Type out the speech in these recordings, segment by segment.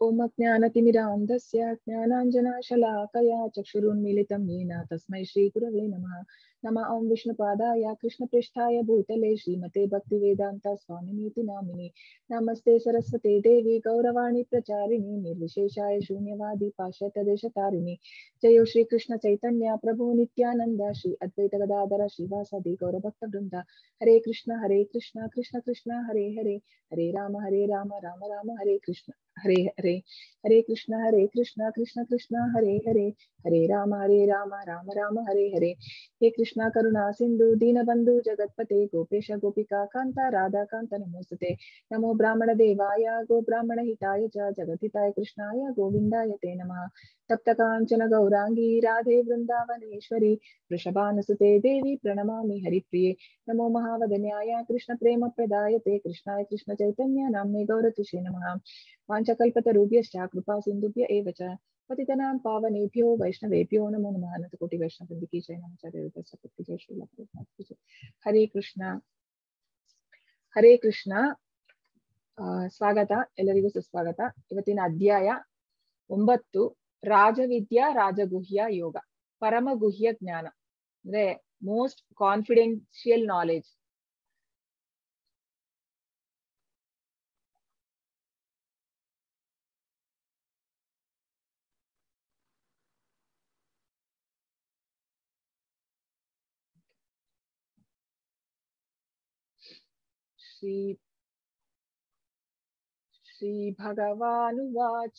ॐ अज्ञानतिमिरान्धस्य ज्ञानाञ्जनाशलाकया चक्षुरुन्मीलितं येन तस्मै श्रीगुरवे नमः नमः ॐ विष्णुपादाय कृष्णपृष्ठाय भूतले श्रीमते भक्तिवेदान्त स्वामिनीति नामिनि नमस्ते सरस्वते देवी गौरवाणी प्रचारिणि निर्विशेषाय शून्यवादी पाश्चात्यदेशतारिणि जयो श्रीकृष्ण चैतन्य प्रभु नित्यानन्द श्री अद्वैत गदाधर श्रीवासदि गौरभक्तवृन्द हरे कृष्ण हरे कृष्ण कृष्ण कृष्ण हरे हरे हरे राम हरे राम राम राम हरे कृष्ण हरे हरे हरे कृष्ण हरे कृष्ण कृष्ण कृष्ण हरे हरे हरे राम हरे राम राम राम हरे हरे हे कृष्ण करुणा सिन्धु दीनबन्धु जगत्पते गोपेश गोपिका कान्त राधा कान्त नमोस्तुते नमो ब्राह्मण देवाय गो ब्राह्मण हिताय च जगद्हिताय कृष्णाय गोविन्दाय ते नमः तप्त काञ्चन गौराङ्गी राधे वृन्दावनेश्वरी वृषभानुसुते देवी प्रणमामि हरिप्रिये नमो महावदन्याय कृष्णप्रेम प्रदायते कृष्णाय कृष्णचैतन्य नाम्ने गौरतिषे नमः वाञ्छकल्पतरुभ्यश्च कृपा सिन्धुभ्य एव च पतितनां पावनेभ्यो वैष्णवेभ्यो नमो नमः अनन्तकोटि वैष्णवृन्दिकी जय नमचार्य सत्य जय श्रील ಹರೇ ಕೃಷ್ಣ ಹರೇ ಕೃಷ್ಣ ಸ್ವಾಗತ ಎಲ್ಲರಿಗೂ ಸುಸ್ವಾಗತ ಇವತ್ತಿನ ಅಧ್ಯಾಯ ಒಂಬತ್ತು ರಾಜವಿದ್ಯಾ ರಾಜಗುಹ್ಯ ಯೋಗ ಪರಮ ಗುಹ್ಯ ಜ್ಞಾನ ಅಂದ್ರೆ ಮೋಸ್ಟ್ ಕಾನ್ಫಿಡೆನ್ಷಿಯಲ್ ನಾಲೆಜ್ श्री श्रीभगवानुवाच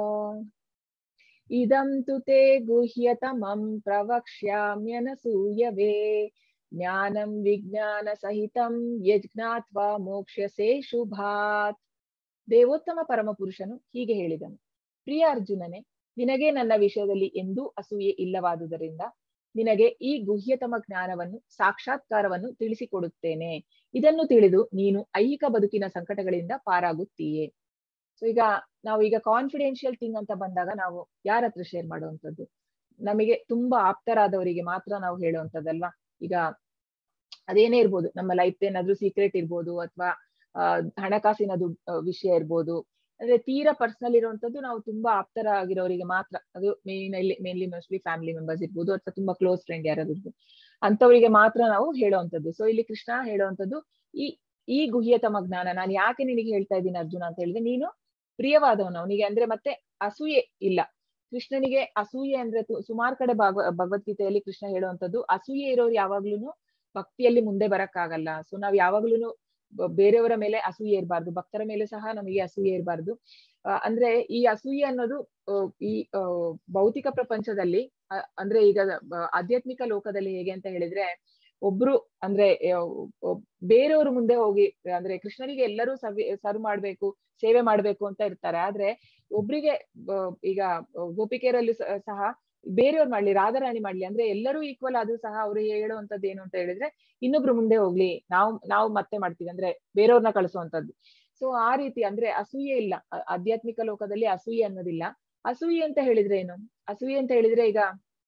इदं तु ते गुह्यतमं प्रवक्ष्याम्यनसूयवे ज्ञानं विज्ञानसहितं ಯಜ್ಞಾತ್ವಾ ಮೋಕ್ಷ್ಯಸೇ ಶುಭಾತ್ ದೇವೋತ್ತಮ ಪರಮಪುರುಷನು ಹೀಗೆ ಹೇಳಿದನು ಪ್ರಿಯ ಅರ್ಜುನನೇ ನಿನಗೆ ನನ್ನ ವಿಷಯದಲ್ಲಿ ಎಂದೂ ಅಸೂಯೆ ಇಲ್ಲವಾದುದರಿಂದ ನಿನಗೆ ಈ ಗುಹ್ಯತಮ ಜ್ಞಾನವನ್ನು ಸಾಕ್ಷಾತ್ಕಾರವನ್ನು ತಿಳಿಸಿಕೊಡುತ್ತೇನೆ ಇದನ್ನು ತಿಳಿದು ನೀನು ಐಹಿಕ ಬದುಕಿನ ಸಂಕಟಗಳಿಂದ ಪಾರಾಗುತ್ತೀಯೇ ಸೊ ಈಗ ನಾವು ಈಗ ಕಾನ್ಫಿಡೆನ್ಷಿಯಲ್ ಥಿಂಗ್ ಅಂತ ಬಂದಾಗ ನಾವು ಯಾರ ಹತ್ರ ಶೇರ್ ಮಾಡುವಂಥದ್ದು ನಮಗೆ ತುಂಬಾ ಆಪ್ತರಾದವರಿಗೆ ಮಾತ್ರ ನಾವು ಹೇಳುವಂಥದ್ದಲ್ವಾ ಈಗ ಅದೇನೇ ಇರ್ಬೋದು ನಮ್ಮ ಲೈಫ್ ಏನಾದ್ರೂ ಸೀಕ್ರೆಟ್ ಇರ್ಬೋದು ಅಥವಾ ಹಣಕಾಸಿನದು ವಿಷಯ ಇರ್ಬೋದು ಅಂದ್ರೆ ತೀರಾ ಪರ್ಸನಲ್ ಇರುವಂತದ್ದು ನಾವು ತುಂಬಾ ಆಪ್ತರಾಗಿರೋರಿಗೆ ಮಾತ್ರ ಅದು main mainly mostly family members ಇರ್ಬೋದು ಅಥವಾ ತುಂಬಾ ಕ್ಲೋಸ್ ಫ್ರೆಂಡ್ ಯಾರಾದ್ರು ಇರ್ಬೋದು ಅಂತವರಿಗೆ ಮಾತ್ರ ನಾವು ಹೇಳುವಂಥದ್ದು ಸೊ ಇಲ್ಲಿ ಕೃಷ್ಣ ಹೇಳುವಂಥದ್ದು ಈ ಈ ಗುಹ್ಯತಮ ಜ್ಞಾನ ನಾನು ಯಾಕೆ ನಿನಗೆ ಹೇಳ್ತಾ ಇದ್ದೀನಿ ಅರ್ಜುನ ಅಂತ ಹೇಳಿದ್ರೆ ನೀನು ಪ್ರಿಯವಾದವನು ಅವನಿಗೆ ಅಂದ್ರೆ ಮತ್ತೆ ಅಸೂಯೆ ಇಲ್ಲ ಕೃಷ್ಣನಿಗೆ ಅಸೂಯೆ ಅಂದ್ರೆ ಸುಮಾರು ಕಡೆ ಭಾಗವ ಭಗವದ್ಗೀತೆಯಲ್ಲಿ ಕೃಷ್ಣ ಹೇಳುವಂಥದ್ದು ಅಸೂಯೆ ಇರೋರು ಯಾವಾಗ್ಲೂ ಭಕ್ತಿಯಲ್ಲಿ ಮುಂದೆ ಬರಕ್ಕಾಗಲ್ಲ ಸೊ ನಾವ್ ಯಾವಾಗ್ಲೂ ಬೇರೆಯವರ ಮೇಲೆ ಅಸೂಯೆ ಇರಬಾರ್ದು ಭಕ್ತರ ಮೇಲೆ ಸಹ ನಮಗೆ ಅಸೂಯೆ ಇರಬಾರ್ದು ಅಂದ್ರೆ ಈ ಅಸೂಯೆ ಅನ್ನೋದು ಈ ಭೌತಿಕ ಪ್ರಪಂಚದಲ್ಲಿ ಅಂದ್ರೆ ಈಗ ಆಧ್ಯಾತ್ಮಿಕ ಲೋಕದಲ್ಲಿ ಹೇಗೆ ಅಂತ ಹೇಳಿದ್ರೆ ಒಬ್ರು ಅಂದ್ರೆ ಬೇರೆಯವ್ರ ಮುಂದೆ ಹೋಗಿ ಅಂದ್ರೆ ಕೃಷ್ಣನಿಗೆ ಎಲ್ಲರೂ ಸವಿ ಸರ್ವ್ ಮಾಡ್ಬೇಕು ಸೇವೆ ಮಾಡ್ಬೇಕು ಅಂತ ಇರ್ತಾರೆ ಆದ್ರೆ ಒಬ್ರಿಗೆ ಈಗ ಗೋಪಿಕೆಯರಲ್ಲಿ ಸಹ ಬೇರೆಯವ್ರು ಮಾಡ್ಲಿ ರಾಧಾರಾಣಿ ಮಾಡ್ಲಿ ಅಂದ್ರೆ ಎಲ್ಲರೂ ಈಕ್ವಲ್ ಆದ್ರೂ ಸಹ ಅವ್ರು ಹೇಳುವಂತದ್ದು ಏನು ಅಂತ ಹೇಳಿದ್ರೆ ಇನ್ನೊಬ್ರು ಮುಂದೆ ಹೋಗ್ಲಿ ನಾವು ನಾವು ಮತ್ತೆ ಮಾಡ್ತೀವಿ ಅಂದ್ರೆ ಬೇರೆಯವ್ರನ್ನ ಕಳಿಸುವಂತದ್ದು ಸೊ ಆ ರೀತಿ ಅಂದ್ರೆ ಅಸೂಯೆ ಇಲ್ಲ ಆಧ್ಯಾತ್ಮಿಕ ಲೋಕದಲ್ಲಿ ಅಸೂಯೆ ಅನ್ನೋದಿಲ್ಲ ಅಸೂಯೆ ಅಂತ ಹೇಳಿದ್ರೆ ಏನು ಅಸೂಯೆ ಅಂತ ಹೇಳಿದ್ರೆ ಈಗ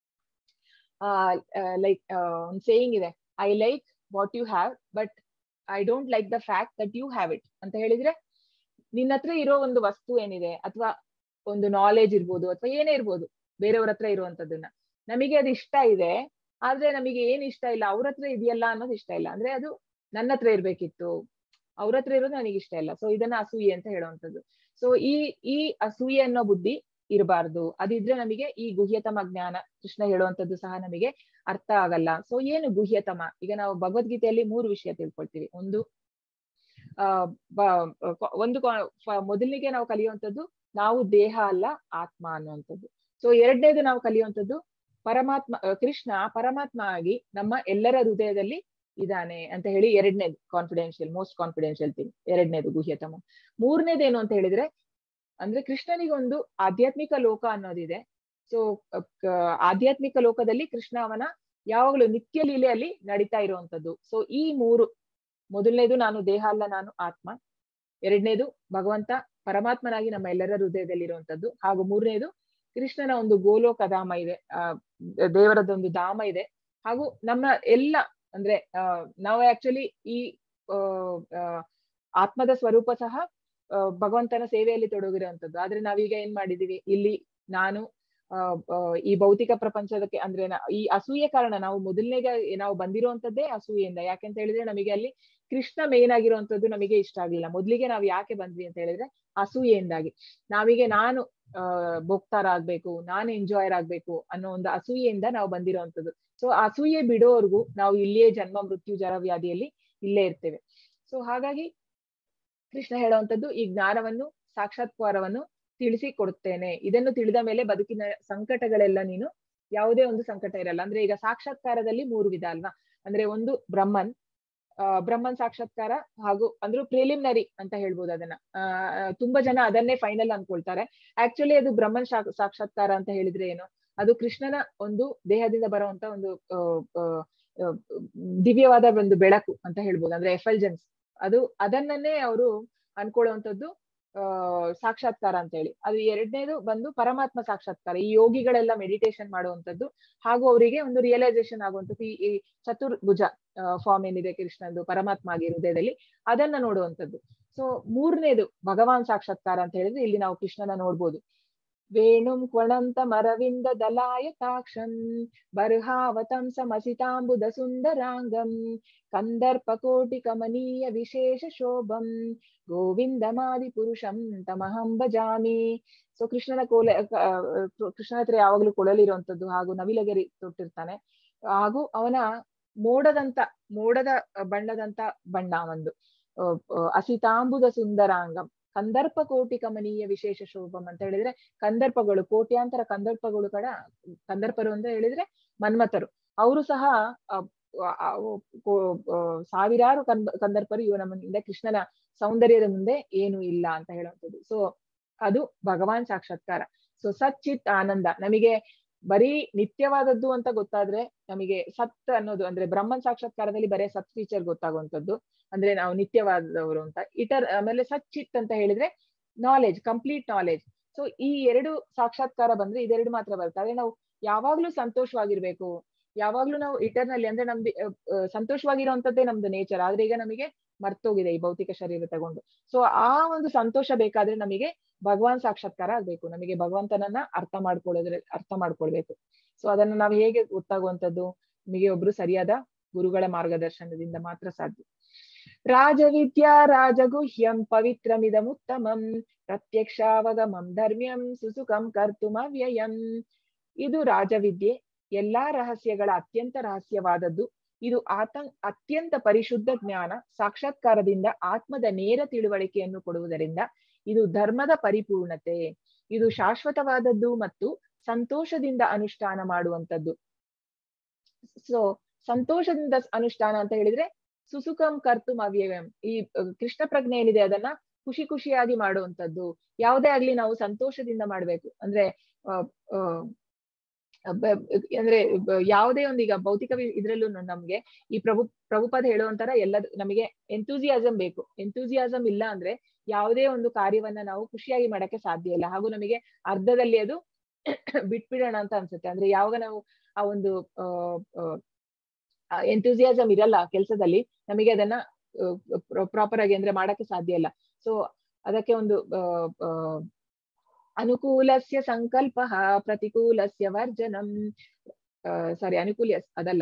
ಆ ಲೈಕ್ ಒಂದು ಸೇಯಿಂಗ್ ಇದೆ I like what you have but I don't like the fact that you have it ಅಂತ ಹೇಳಿದ್ರೆ ನಿನ್ನ ಹತ್ರ ಇರೋ ಒಂದು ವಸ್ತು ಏನಿದೆ ಅಥವಾ ಒಂದು ನಾಲೆಜ್ ಇರ್ಬೋದು ಅಥವಾ ಏನೇ ಇರ್ಬೋದು ಬೇರೆಯವ್ರ ಹತ್ರ ಇರುವಂತದ್ದನ್ನ ನಮಗೆ ಅದು ಇಷ್ಟ ಇದೆ ಆದ್ರೆ ನಮಗೆ ಏನ್ ಇಷ್ಟ ಇಲ್ಲ ಅವ್ರ ಹತ್ರ ಇದೆಯಲ್ಲ ಅನ್ನೋದು ಇಷ್ಟ ಇಲ್ಲ ಅಂದ್ರೆ ಅದು ನನ್ನ ಹತ್ರ ಇರ್ಬೇಕಿತ್ತು ಅವ್ರ ಹತ್ರ ಇರೋದು ನನಗೆ ಇಷ್ಟ ಇಲ್ಲ ಸೊ ಇದನ್ನ ಅಸೂಯೆ ಅಂತ ಹೇಳುವಂಥದ್ದು ಸೊ ಈ ಈ ಅಸೂಯೆ ಅನ್ನೋ ಬುದ್ಧಿ ಇರಬಾರ್ದು ಅದಿದ್ರೆ ನಮಗೆ ಈ ಗುಹ್ಯತಮ ಜ್ಞಾನ ಕೃಷ್ಣ ಹೇಳುವಂಥದ್ದು ಸಹ ನಮಗೆ ಅರ್ಥ ಆಗಲ್ಲ ಸೊ ಏನು ಗುಹ್ಯತಮ ಈಗ ನಾವು ಭಗವದ್ಗೀತೆಯಲ್ಲಿ ಮೂರು ವಿಷಯ ತಿಳ್ಕೊಳ್ತೀವಿ ಒಂದು ಆ ಒಂದು ಮೊದಲಿಗೆ ನಾವು ಕಲಿಯುವಂಥದ್ದು ನಾವು ದೇಹ ಅಲ್ಲ ಆತ್ಮ ಅನ್ನುವಂಥದ್ದು ಸೊ ಎರಡನೇದು ನಾವು ಕಲಿಯುವಂಥದ್ದು ಪರಮಾತ್ಮ ಕೃಷ್ಣ ಪರಮಾತ್ಮ ಆಗಿ ನಮ್ಮ ಎಲ್ಲರ ಹೃದಯದಲ್ಲಿ ಇದಾನೆ ಅಂತ ಹೇಳಿ ಎರಡನೇದು ಕಾನ್ಫಿಡೆನ್ಷಿಯಲ್ ಮೋಸ್ಟ್ ಕಾನ್ಫಿಡೆನ್ಷಿಯಲ್ ಥಿಂಗ್ ಎರಡನೇದು ಗುಹ್ಯತಮ ಮೂರನೇದೇನು ಅಂತ ಹೇಳಿದ್ರೆ ಅಂದ್ರೆ ಕೃಷ್ಣನಿಗೊಂದು ಆಧ್ಯಾತ್ಮಿಕ ಲೋಕ ಅನ್ನೋದಿದೆ ಸೊ ಆಧ್ಯಾತ್ಮಿಕ ಲೋಕದಲ್ಲಿ ಕೃಷ್ಣ ಅವನ ಯಾವಾಗಲೂ ನಿತ್ಯ ಲೀಲೆಯಲ್ಲಿ ನಡೀತಾ ಇರುವಂತದ್ದು ಸೊ ಈ ಮೂರು ಮೊದಲನೇದು ನಾನು ದೇಹ ಅಲ್ಲ ನಾನು ಆತ್ಮ ಎರಡನೇದು ಭಗವಂತ ಪರಮಾತ್ಮನಾಗಿ ನಮ್ಮ ಎಲ್ಲರ ಹೃದಯದಲ್ಲಿ ಇರುವಂತದ್ದು ಹಾಗೂ ಮೂರನೇದು ಕೃಷ್ಣನ ಒಂದು ಗೋಲೋಕ ಧಾಮ ಇದೆ ಆ ದೇವರದೊಂದು ಧಾಮ ಇದೆ ಹಾಗೂ ನಮ್ಮ ಎಲ್ಲ ಅಂದ್ರೆ ನಾವು ಆಕ್ಚುಲಿ ಈ ಆತ್ಮದ ಸ್ವರೂಪ ಸಹ ಆ, ಭಗವಂತನ ಸೇವೆಯಲ್ಲಿ ತೊಡಗಿರುವಂತದ್ದು ಆದ್ರೆ ನಾವೀಗ ಏನ್ ಮಾಡಿದೀವಿ ಇಲ್ಲಿ ನಾನು ಆ, ಆ, ಈ ಭೌತಿಕ ಪ್ರಪಂಚದಕ್ಕೆ ಅಂದ್ರೆ ನ- ಈ ಅಸೂಯೆ ಕಾರಣ ನಾವು ಮೊದಲನೇಗೆ ನಾವು ಬಂದಿರುವಂತದ್ದೇ ಅಸೂಯೆಯಿಂದ ಯಾಕೆಂತ ಹೇಳಿದ್ರೆ ನಮಗೆ ಅಲ್ಲಿ ಕೃಷ್ಣ ಮೇನ್ ಆಗಿರುವಂತದ್ದು ನಮಗೆ ಇಷ್ಟ ಆಗ್ಲಿಲ್ಲ ಮೊದ್ಲಿಗೆ ನಾವು ಯಾಕೆ ಬಂದ್ವಿ ಅಂತ ಹೇಳಿದ್ರೆ ಅಸೂಯೆಯಿಂದಾಗಿ ನಾವೀಗ ನಾನು ಆ ಭೋಕ್ತಾರ ಆಗ್ಬೇಕು ನಾನು ಎಂಜಾಯರ್ ಆಗ್ಬೇಕು ಅನ್ನೋ ಒಂದು ಅಸೂಯೆಯಿಂದ ನಾವು ಬಂದಿರುವಂತದ್ದು ಸೊ ಅಸೂಯೆ ಬಿಡೋವರೆಗೂ ನಾವು ಇಲ್ಲಿಯೇ ಜನ್ಮ ಮೃತ್ಯು ಜರ ವ್ಯಾಧಿಯಲ್ಲಿ ಇಲ್ಲೇ ಇರ್ತೇವೆ ಸೊ ಹಾಗಾಗಿ ಕೃಷ್ಣ ಹೇಳುವಂತದ್ದು ಈ ಜ್ಞಾನವನ್ನು ಸಾಕ್ಷಾತ್ಕಾರವನ್ನು ತಿಳಿಸಿ ಕೊಡುತ್ತೇನೆ ಇದನ್ನು ತಿಳಿದ ಮೇಲೆ ಬದುಕಿನ ಸಂಕಟಗಳೆಲ್ಲ ನೀನು ಯಾವುದೇ ಒಂದು ಸಂಕಟ ಇರಲ್ಲ ಅಂದ್ರೆ ಈಗ ಸಾಕ್ಷಾತ್ಕಾರದಲ್ಲಿ ಮೂರು ವಿಧ ಅಲ್ವಾ ಅಂದ್ರೆ ಒಂದು ಬ್ರಹ್ಮನ್ ಆ, ಬ್ರಹ್ಮನ್ ಸಾಕ್ಷಾತ್ಕಾರ ಹಾಗೂ ಅಂದ್ರೆ ಪ್ರಿಲಿಮಿನರಿ ಅಂತ ಹೇಳ್ಬೋದು ಅದನ್ನ ಆ, ತುಂಬಾ ಜನ ಅದನ್ನೇ ಫೈನಲ್ ಅನ್ಕೊಳ್ತಾರೆ ಆಕ್ಚುಲಿ ಅದು ಬ್ರಹ್ಮನ್ ಶಾ- ಸಾಕ್ಷಾತ್ಕಾರ ಅಂತ ಹೇಳಿದ್ರೆ ಏನು ಅದು ಕೃಷ್ಣನ ಒಂದು ದೇಹದಿಂದ ಬರುವಂತ ಒಂದು ಆ, ಆ, ಆ, ದಿವ್ಯವಾದ ಒಂದು ಬೆಳಕು ಅಂತ ಹೇಳ್ಬೋದು ಅಂದ್ರೆ ಎಫಲ್ಜೆನ್ಸ್ ಅದು ಅದನ್ನೇ ಅವರು ಅನ್ಕೊಳ್ಳುವಂಥದ್ದು ಆ ಸಾಕ್ಷಾತ್ಕಾರ ಅಂತ ಹೇಳಿ ಅದು ಎರಡನೇದು ಬಂದು ಪರಮಾತ್ಮ ಸಾಕ್ಷಾತ್ಕಾರ ಈ ಯೋಗಿಗಳೆಲ್ಲ ಮೆಡಿಟೇಷನ್ ಮಾಡುವಂತದ್ದು ಹಾಗೂ ಅವರಿಗೆ ಒಂದು ರಿಯಲೈಸೇಷನ್ ಆಗುವಂಥದ್ದು ಈ ಈ ಚತುರ್ಭುಜ ಫಾರ್ಮ್ ಏನಿದೆ ಕೃಷ್ಣಂದು ಪರಮಾತ್ಮ ಆಗಿ ಹೃದಯದಲ್ಲಿ ಅದನ್ನ ನೋಡುವಂಥದ್ದು ಸೊ ಮೂರನೇದು ಭಗವಾನ್ ಸಾಕ್ಷಾತ್ಕಾರ ಅಂತ ಹೇಳಿದ್ರೆ ಇಲ್ಲಿ ನಾವು ಕೃಷ್ಣನ ನೋಡ್ಬೋದು ವೇಣುಂ ಕ್ವಣಂತ ಮರವಿಂದ ದಲಾಯತಾಕ್ಷಂ ಬರ್ಹಾವತಂ ಸಮಸಿತಾಂಬುದ ಸುಂದರಾಂಗಂ ಕಂದರ್ಪ ಕೋಟಿ ಕಮನೀಯ ವಿಶೇಷ ಶೋಭಂ ಗೋವಿಂದಮಾದಿ ಪುರುಷಂ ತಮಹಂ ಭಜಾಮಿ ಸೊ ಕೃಷ್ಣನ ಕೋಲೆ ಕ- ಆ, ಕೃಷ್ಣನ ಹತ್ರ ಯಾವಾಗ್ಲೂ ಕೊಳಲಿರುವಂತದ್ದು ಹಾಗೂ ನವಿಲಗೆರಿ ತೊಟ್ಟಿರ್ತಾನೆ ಹಾಗೂ ಅವನ ಮೋಡದಂತ ಮೋಡದ ಬಣ್ಣದಂತ ಬಣ್ಣ ಒಂದು ಆ, ಆ, ಅಸಿತಾಂಬುದ ಸುಂದರಾಂಗಂ ಕಂದರ್ಪ ಕೋಟಿ ಕಮನೀಯ ವಿಶೇಷ ಶೋಭಂ ಅಂತ ಹೇಳಿದ್ರೆ ಕಂದರ್ಪಗಳು ಕೋಟ್ಯಾಂತರ ಕಂದರ್ಪಗಳು ಕಡ ಕಂದರ್ಪರು ಅಂತ ಹೇಳಿದ್ರೆ ಮನ್ಮಥರು ಅವರು ಸಹ ಆ, ಆ, ಕೋ- ಆ, ಸಾವಿರಾರು ಕಂದ ಕಂದರ್ಪರು ಇವನ ಮುಂದೆ ಕೃಷ್ಣನ ಸೌಂದರ್ಯದ ಮುಂದೆ ಏನು ಇಲ್ಲ ಅಂತ ಹೇಳುವಂಥದ್ದು ಸೊ ಅದು ಭಗವಾನ್ ಸಾಕ್ಷಾತ್ಕಾರ ಸೊ ಸಚ್ಚಿತ್ ಆನಂದ ನಮಗೆ ಬರೀ ನಿತ್ಯವಾದದ್ದು ಅಂತ ಗೊತ್ತಾದ್ರೆ ನಮಗೆ ಸತ್ ಅನ್ನೋದು ಅಂದ್ರೆ ಬ್ರಹ್ಮನ್ ಸಾಕ್ಷಾತ್ಕಾರದಲ್ಲಿ ಬರೀ ಸತ್ ಫೀಚರ್ ಗೊತ್ತಾಗುವಂಥದ್ದು ಅಂದ್ರೆ ನಾವು ನಿತ್ಯವಾದವರು ಅಂತ ಇಟರ್ ಆಮೇಲೆ ಸಚ್ಚಿತ್ ಅಂತ ಹೇಳಿದ್ರೆ ನಾಲೆಜ್ ಕಂಪ್ಲೀಟ್ ನಾಲೆಜ್ ಸೊ ಈ ಎರಡು ಸಾಕ್ಷಾತ್ಕಾರ ಬಂದ್ರೆ ಇದೆರಡು ಮಾತ್ರ ಬರುತ್ತೆ ಆದ್ರೆ ನಾವು ಯಾವಾಗ್ಲೂ ಸಂತೋಷವಾಗಿರ್ಬೇಕು ಯಾವಾಗ್ಲೂ ನಾವು ಇಟರ್ನಲ್ಲಿ ಅಂದ್ರೆ ನಮ್ದು ಅಹ್, ಅಹ್, ಸಂತೋಷವಾಗಿರುವಂತದ್ದೇ ನಮ್ದು ನೇಚರ್ ಆದ್ರೆ ಈಗ ನಮಗೆ ಮರ್ತೋಗಿದೆ ಈ ಭೌತಿಕ ಶರೀರ ತಗೊಂಡು ಸೊ ಆ ಒಂದು ಸಂತೋಷ ಬೇಕಾದ್ರೆ ನಮಗೆ ಭಗವಾನ್ ಸಾಕ್ಷಾತ್ಕಾರ ಆಗ್ಬೇಕು ನಮಗೆ ಭಗವಂತನನ್ನ ಅರ್ಥ ಮಾಡ್ಕೊಳ್ಳೋದ್ರೆ ಅರ್ಥ ಮಾಡ್ಕೊಳ್ಬೇಕು ಸೊ ಅದನ್ನ ನಾವು ಹೇಗೆ ಗೊತ್ತಾಗುವಂತದ್ದು ನಮಗೆ ಒಬ್ರು ಸರಿಯಾದ ಗುರುಗಳ ಮಾರ್ಗದರ್ಶನದಿಂದ ಮಾತ್ರ ಸಾಧ್ಯ ರಾಜವಿದ್ಯಾ ರಾಜಗುಹ್ಯಂ ಪವಿತ್ರಮಿದಮುತ್ತಮಂ ಪ್ರತ್ಯಕ್ಷಾವಗಮಂ ಧರ್ಮ್ಯಂ ಸುಸುಖಂ ಕರ್ತುಮವ್ಯಯಂ ಇದು ರಾಜವಿದ್ಯೆ ಎಲ್ಲಾ ರಹಸ್ಯಗಳ ಅತ್ಯಂತ ರಹಸ್ಯವಾದದ್ದು ಇದು ಆತ ಅತ್ಯಂತ ಪರಿಶುದ್ಧ ಜ್ಞಾನ ಸಾಕ್ಷಾತ್ಕಾರದಿಂದ ಆತ್ಮದ ನೇರ ತಿಳುವಳಿಕೆಯನ್ನು ಕೊಡುವುದರಿಂದ ಇದು ಧರ್ಮದ ಪರಿಪೂರ್ಣತೆ ಇದು ಶಾಶ್ವತವಾದದ್ದು ಮತ್ತು ಸಂತೋಷದಿಂದ ಅನುಷ್ಠಾನ ಮಾಡುವಂತದ್ದು ಸೊ ಸಂತೋಷದಿಂದ ಅನುಷ್ಠಾನ ಅಂತ ಹೇಳಿದ್ರೆ ಸುಸುಖಂ ಕರ್ತುಂ ಅವ್ಯಯಂ ಈ ಅಹ್, ಕೃಷ್ಣ ಪ್ರಜ್ಞೆ ಏನಿದೆ ಅದನ್ನ ಖುಷಿ ಖುಷಿಯಾಗಿ ಮಾಡುವಂತದ್ದು ಯಾವುದೇ ಆಗ್ಲಿ ನಾವು ಸಂತೋಷದಿಂದ ಮಾಡ್ಬೇಕು ಅಂದ್ರೆ ಅಹ್, ಅಹ್, ಬ- ಅಂದ್ರೆ ಬ- ಯಾವುದೇ ಒಂದು ಈಗ ಭೌತಿಕ ವಿ- ಇದ್ರಲ್ಲೂ ನಮ್ಗೆ ಈ ಪ್ರಭು ಪ್ರಭುಪದ ಹೇಳುವಂತರ ಎಲ್ಲ ನಮಗೆ ಎಂತೂಸಿಯಾಸಮ್ ಬೇಕು ಎಂತೂಸಿಯಾಸಮ್ ಇಲ್ಲ ಅಂದ್ರೆ ಯಾವುದೇ ಒಂದು ಕಾರ್ಯವನ್ನ ನಾವು ಖುಷಿಯಾಗಿ ಮಾಡಕ್ಕೆ ಸಾಧ್ಯ ಇಲ್ಲ ಹಾಗೂ ನಮಗೆ ಅರ್ಧದಲ್ಲಿ ಅದು ಬಿಟ್ಬಿಡೋಣ ಅಂತ ಅನ್ಸುತ್ತೆ ಅಂದ್ರೆ ಯಾವಾಗ ನಾವು ಆ ಒಂದು ಎಂತೂಸಿಯಾಸಮ್ ಇರಲ್ಲ ಕೆಲಸದಲ್ಲಿ ನಮಗೆ ಅದನ್ನ ಪ್ರಾಪರ್ ಆಗಿ ಅಂದ್ರೆ ಮಾಡಕ್ಕೆ ಸಾಧ್ಯ ಇಲ್ಲ ಸೊ ಅದಕ್ಕೆ ಒಂದು ಆ, ಆ, ಅನುಕೂಲಸ್ಯ ಸಂಕಲ್ಪ ಪ್ರತಿಕೂಲಸ್ಯ ವರ್ಜನಂ ಸಾರಿ ಅನುಕೂಲ ಅದಲ್ಲ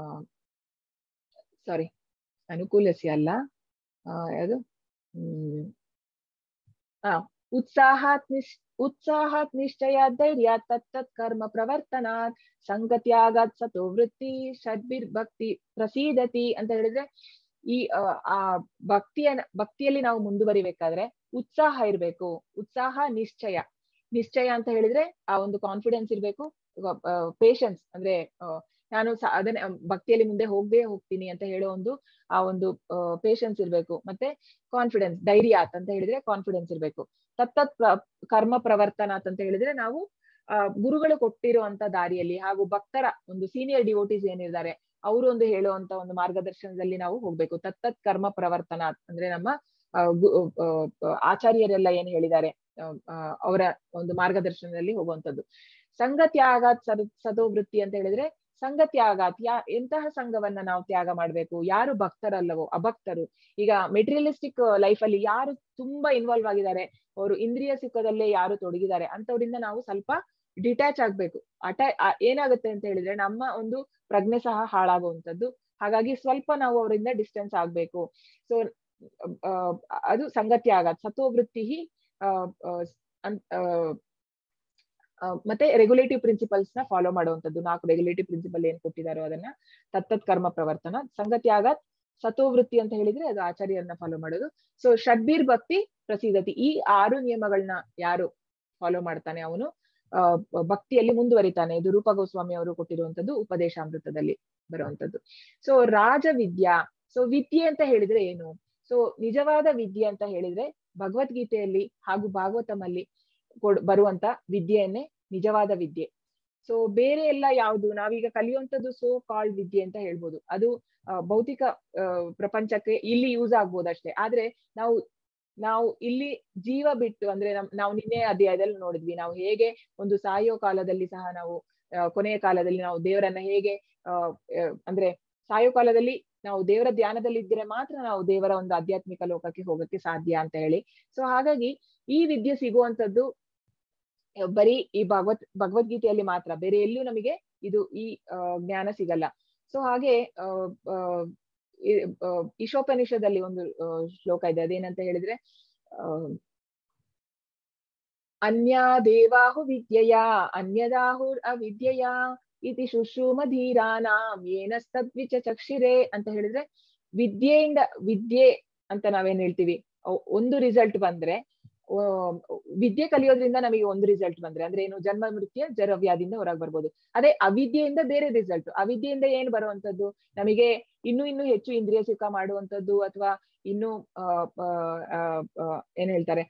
ಸಾರಿ ಅನುಕೂಲಸ್ಯ ಅಲ್ಲ ಆ, ಯಾವುದು ಹ್ಮ್ ಆ ಉತ್ಸಾಹಾತ್ ನಿಶ್ ಉತ್ಸಾಹಾತ್ ನಿಶ್ಚಯ ಧೈರ್ಯ ತತ್ತತ್ ಕರ್ಮ ಪ್ರವರ್ತನಾತ್ ಸಂಗತ್ಯಾಗಾತ್ ಸತೋ ವೃತ್ತಿ ಷಡ್ಬಿರ್ ಭಕ್ತಿ ಪ್ರಸೀದತಿ ಅಂತ ಹೇಳಿದ್ರೆ ಈ ಆ, ಆ ಭಕ್ತಿಯ ಭಕ್ತಿಯಲ್ಲಿ ನಾವು ಮುಂದುವರಿಬೇಕಾದ್ರೆ ಉತ್ಸಾಹ ಇರ್ಬೇಕು ಉತ್ಸಾಹ ನಿಶ್ಚಯ ನಿಶ್ಚಯ ಅಂತ ಹೇಳಿದ್ರೆ ಆ ಒಂದು ಕಾನ್ಫಿಡೆನ್ಸ್ ಇರ್ಬೇಕು ಪೇಶನ್ಸ್ ಅಂದ್ರೆ ಆ, ನಾನು ಸ- ಅದನ್ನ ಭಕ್ತಿಯಲ್ಲಿ ಮುಂದೆ ಹೋಗೇ ಹೋಗ್ತೀನಿ ಅಂತ ಹೇಳೋ ಒಂದು ಆ ಒಂದು ಪೇಶನ್ಸ್ ಇರ್ಬೇಕು ಮತ್ತೆ ಕಾನ್ಫಿಡೆನ್ಸ್ ಧೈರ್ಯ ಅಂತ ಹೇಳಿದ್ರೆ ಕಾನ್ಫಿಡೆನ್ಸ್ ಇರ್ಬೇಕು ತತ್ತತ್ ಪ್ರ- ಕರ್ಮ ಪ್ರವರ್ತನಾತ್ ಅಂತ ಹೇಳಿದ್ರೆ ನಾವು ಆ ಗುರುಗಳು ಕೊಟ್ಟಿರುವಂತ ದಾರಿಯಲ್ಲಿ ಹಾಗೂ ಭಕ್ತರ ಒಂದು ಸೀನಿಯರ್ ಡಿವೋಟೀಸ್ ಏನಿದ್ದಾರೆ ಅವರು ಒಂದು ಹೇಳುವಂತ ಒಂದು ಮಾರ್ಗದರ್ಶನದಲ್ಲಿ ನಾವು ಹೋಗ್ಬೇಕು ತತ್ತತ್ ಕರ್ಮ ಪ್ರವರ್ತನಾತ್ ಅಂದ್ರೆ ನಮ್ಮ ಆ, ಗು- ಆ, ಆ, ಆಚಾರ್ಯರೆಲ್ಲ ಏನ್ ಹೇಳಿದ್ದಾರೆ ಆ, ಆ, ಅವರ ಒಂದು ಮಾರ್ಗದರ್ಶನದಲ್ಲಿ ಹೋಗುವಂತದ್ದು ಸಂಗತ್ಯಾಗಾತ್ ಸದ ಸದೋವೃತ್ತಿ ಅಂತ ಹೇಳಿದ್ರೆ ಸಂಘ ತ್ಯಾಗ ತ್ಯಾ ಎಂತಹ ಸಂಘವನ್ನ ನಾವು ತ್ಯಾಗ ಮಾಡ್ಬೇಕು ಯಾರು ಭಕ್ತರಲ್ಲವೋ ಅಭಕ್ತರು ಈಗ ಮೆಟೀರಿಯಲಿಸ್ಟಿಕ್ ಲೈಫ್ ಅಲ್ಲಿ ಯಾರು ತುಂಬಾ ಇನ್ವಾಲ್ವ್ ಆಗಿದ್ದಾರೆ ಅವರು ಇಂದ್ರಿಯ ಸುಖದಲ್ಲೇ ಯಾರು ತೊಡಗಿದ್ದಾರೆ ಅಂತವರಿಂದ ನಾವು ಸ್ವಲ್ಪ ಡಿಟ್ಯಾಚ್ ಆಗ್ಬೇಕು ಅಟ ಏನಾಗುತ್ತೆ ಅಂತ ಹೇಳಿದ್ರೆ ನಮ್ಮ ಒಂದು ಪ್ರಜ್ಞೆ ಸಹ ಹಾಳಾಗುವಂತದ್ದು ಹಾಗಾಗಿ ಸ್ವಲ್ಪ ನಾವು ಅವರಿಂದ ಡಿಸ್ಟೆನ್ಸ್ ಆಗ್ಬೇಕು ಸೊ ಅದು ಸಂಗತ್ಯಾಗ ಸತ್ವವೃತ್ತಿ ಮತ್ತೆ ರೆಗ್ಯುಲೇಟಿವ್ ಪ್ರಿನ್ಸಿಪಲ್ಸ್ ನ ಫಾಲೋ ಮಾಡುವಂತದ್ದು ನಾಲ್ಕು ರೆಗ್ಯುಲೇಟಿವ್ ಪ್ರಿನ್ಸಿಪಲ್ ಏನ್ ಕೊಟ್ಟಿದಾರೋ ಅದನ್ನ ತತ್ತತ್ ಕರ್ಮ ಪ್ರವರ್ತನ ಸಂಗತ್ಯಾಗ ಸತ್ವವೃತ್ತಿ ಅಂತ ಹೇಳಿದ್ರೆ ಅದು ಆಚಾರ್ಯರನ್ನ ಫಾಲೋ ಮಾಡೋದು ಸೊ ಷಡ್ಬೀರ್ ಭಕ್ತಿ ಪ್ರಸಿದ್ಧತಿ ಈ ಆರು ನಿಯಮಗಳನ್ನ ಯಾರು ಫಾಲೋ ಮಾಡ್ತಾನೆ ಅವನು ಅಹ್ ಭಕ್ತಿಯಲ್ಲಿ ಮುಂದುವರಿತಾನೆ ಇದು ರೂಪ ಗೋಸ್ವಾಮಿ ಅವರು ಕೊಟ್ಟಿರುವಂತದ್ದು ಉಪದೇಶಾಮೃತದಲ್ಲಿ ಬರುವಂತದ್ದು ಸೊ ರಾಜವಿದ್ಯಾ ಸೊ ವಿದ್ಯೆ ಅಂತ ಹೇಳಿದ್ರೆ ಏನು ಸೊ ನಿಜವಾದ ವಿದ್ಯೆ ಅಂತ ಹೇಳಿದ್ರೆ ಭಗವದ್ಗೀತೆಯಲ್ಲಿ ಹಾಗೂ ಭಾಗವತಮಲ್ಲಿ ಕೊಡ್ ಬರುವಂತ ವಿದ್ಯೆಯನ್ನೇ ನಿಜವಾದ ವಿದ್ಯೆ ಸೊ ಬೇರೆ ಎಲ್ಲ ಯಾವುದು ನಾವೀಗ ಕಲಿಯುವಂತದ್ದು ಸೋ ಕಾಲ್ಡ್ ವಿದ್ಯೆ ಅಂತ ಹೇಳ್ಬೋದು ಅದು ಭೌತಿಕ ಪ್ರಪಂಚಕ್ಕೆ ಇಲ್ಲಿ ಯೂಸ್ ಆಗ್ಬೋದು ಅಷ್ಟೇ ಆದ್ರೆ ನಾವು ನಾವು ಇಲ್ಲಿ ಜೀವ ಬಿಟ್ಟು ಅಂದ್ರೆ ನಮ್ ನಾವು ನಿನ್ನೆ ಅಧ್ಯಾಯದಲ್ಲಿ ನೋಡಿದ್ವಿ ನಾವು ಹೇಗೆ ಒಂದು ಸಾಯೋ ಕಾಲದಲ್ಲಿ ಸಹ ನಾವು ಕೊನೆಯ ಕಾಲದಲ್ಲಿ ನಾವು ದೇವರನ್ನ ಹೇಗೆ ಅಹ್ ಅಂದ್ರೆ ಸಾಯೋ ಕಾಲದಲ್ಲಿ ನಾವು ದೇವರ ಧ್ಯಾನದಲ್ಲಿ ಇದ್ರೆ ಮಾತ್ರ ನಾವು ದೇವರ ಒಂದು ಆಧ್ಯಾತ್ಮಿಕ ಲೋಕಕ್ಕೆ ಹೋಗಕ್ಕೆ ಸಾಧ್ಯ ಅಂತ ಹೇಳಿ ಸೊ ಹಾಗಾಗಿ ಈ ವಿದ್ಯೆ ಸಿಗುವಂತದ್ದು ಬರೀ ಈ ಭಗವತ್ ಭಗವದ್ಗೀತೆಯಲ್ಲಿ ಮಾತ್ರ ಬೇರೆ ಎಲ್ಲೂ ನಮಗೆ ಇದು ಈ ಜ್ಞಾನ ಸಿಗಲ್ಲ ಸೊ ಹಾಗೆ ಅಹ್ ಈಶೋಪನಿಷದಲ್ಲಿ ಒಂದು ಶ್ಲೋಕ ಇದೆ ಅದೇನಂತ ಹೇಳಿದ್ರೆ ಅಹ್ ಅನ್ಯಾ ದೇವಾಹು ವಿದ್ಯೆಯ ಅನ್ಯದಾಹುರ್ ಅವಿದ್ಯೆಯ ಇತಿ ಶುಶ್ರೂಮ ಧೀರಾನಾಂ ಏನಸ್ತದ್ವಿಚ ಚಕ್ಷಿರೆ ಅಂತ ಹೇಳಿದ್ರೆ ವಿದ್ಯೆಯಿಂದ ವಿದ್ಯೆ ಅಂತ ನಾವೇನ್ ಹೇಳ್ತೀವಿ ಒಂದು ರಿಸಲ್ಟ್ ಬಂದ್ರೆ ವಿದ್ಯೆ ಕಲಿಯೋದ್ರಿಂದ ನಮಗೆ ಒಂದು ರಿಸಲ್ಟ್ ಬಂದ್ರೆ ಅಂದ್ರೆ ಏನು ಜನ್ಮ ಮೃತ್ಯು ಜರವ್ಯಾದಿಂದ ಹೊರಗೆ ಬರ್ಬೋದು ಅದೇ ಅವಿದ್ಯೆಯಿಂದ ಬೇರೆ ರಿಸಲ್ಟ್ ಅವಿದ್ಯೆಯಿಂದ ಏನ್ ಬರುವಂತದ್ದು ನಮಗೆ ಇನ್ನೂ ಇನ್ನೂ ಹೆಚ್ಚು ಇಂದ್ರಿಯ ಸುಖ ಮಾಡುವಂತದ್ದು ಅಥವಾ ಇನ್ನು ಏನ್ ಹೇಳ್ತಾರೆ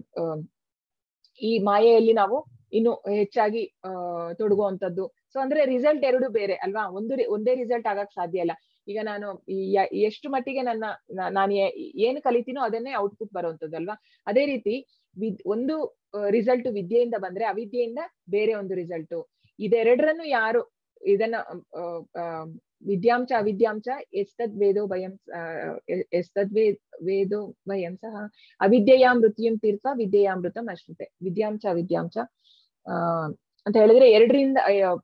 ಈ ಮಾಯೆಯಲ್ಲಿ ನಾವು ಇನ್ನು ಹೆಚ್ಚಾಗಿ ಅಹ್ ತೊಡಗುವಂತದ್ದು ಸೊ ಅಂದ್ರೆ ರಿಸಲ್ಟ್ ಎರಡು ಬೇರೆ ಅಲ್ವಾ ಒಂದು ಒಂದೇ ರಿಸಲ್ಟ್ ಆಗಕ್ ಸಾಧ್ಯ ಇಲ್ಲ ಈಗ ನಾನು ಎಷ್ಟು ಮಟ್ಟಿಗೆ ನನ್ನ ನಾನು ಏನು ಕಲಿತೀನೋ ಅದನ್ನೇ ಔಟ್ಪುಟ್ ಬರುವಂತದ್ದು ಅಲ್ವಾ ಅದೇ ರೀತಿ ವಿದ್ ಒಂದು ರಿಸಲ್ಟ್ ವಿದ್ಯೆಯಿಂದ ಬಂದ್ರೆ ಅವಿದ್ಯೆಯಿಂದ ಬೇರೆ ಒಂದು ರಿಸಲ್ಟ್ ಇದೆರಡರನ್ನು ಯಾರು ಇದನ್ನ ವಿದ್ಯಾಂಶ ಅವಿದ್ಯಾಂಶ ಎಸ್ತದ್ ವೇದೋ ಭಯಂ ಎಸ್ತದ್ ವೇ ವೇದೋ ಭಯಂ ಸಹ ಅವಿದ್ಯೆಯಾ ಮೃತ್ಯುಂ ತೀರ್ಥ ವಿದ್ಯೆಯಾಮೃತಂ ಅಶ್ನುತೆ ವಿದ್ಯಾಂಶ ಅವಿದ್ಯಾಂಶ ಆ ಅಂತ ಹೇಳಿದ್ರೆ ಎರಡರಿಂದ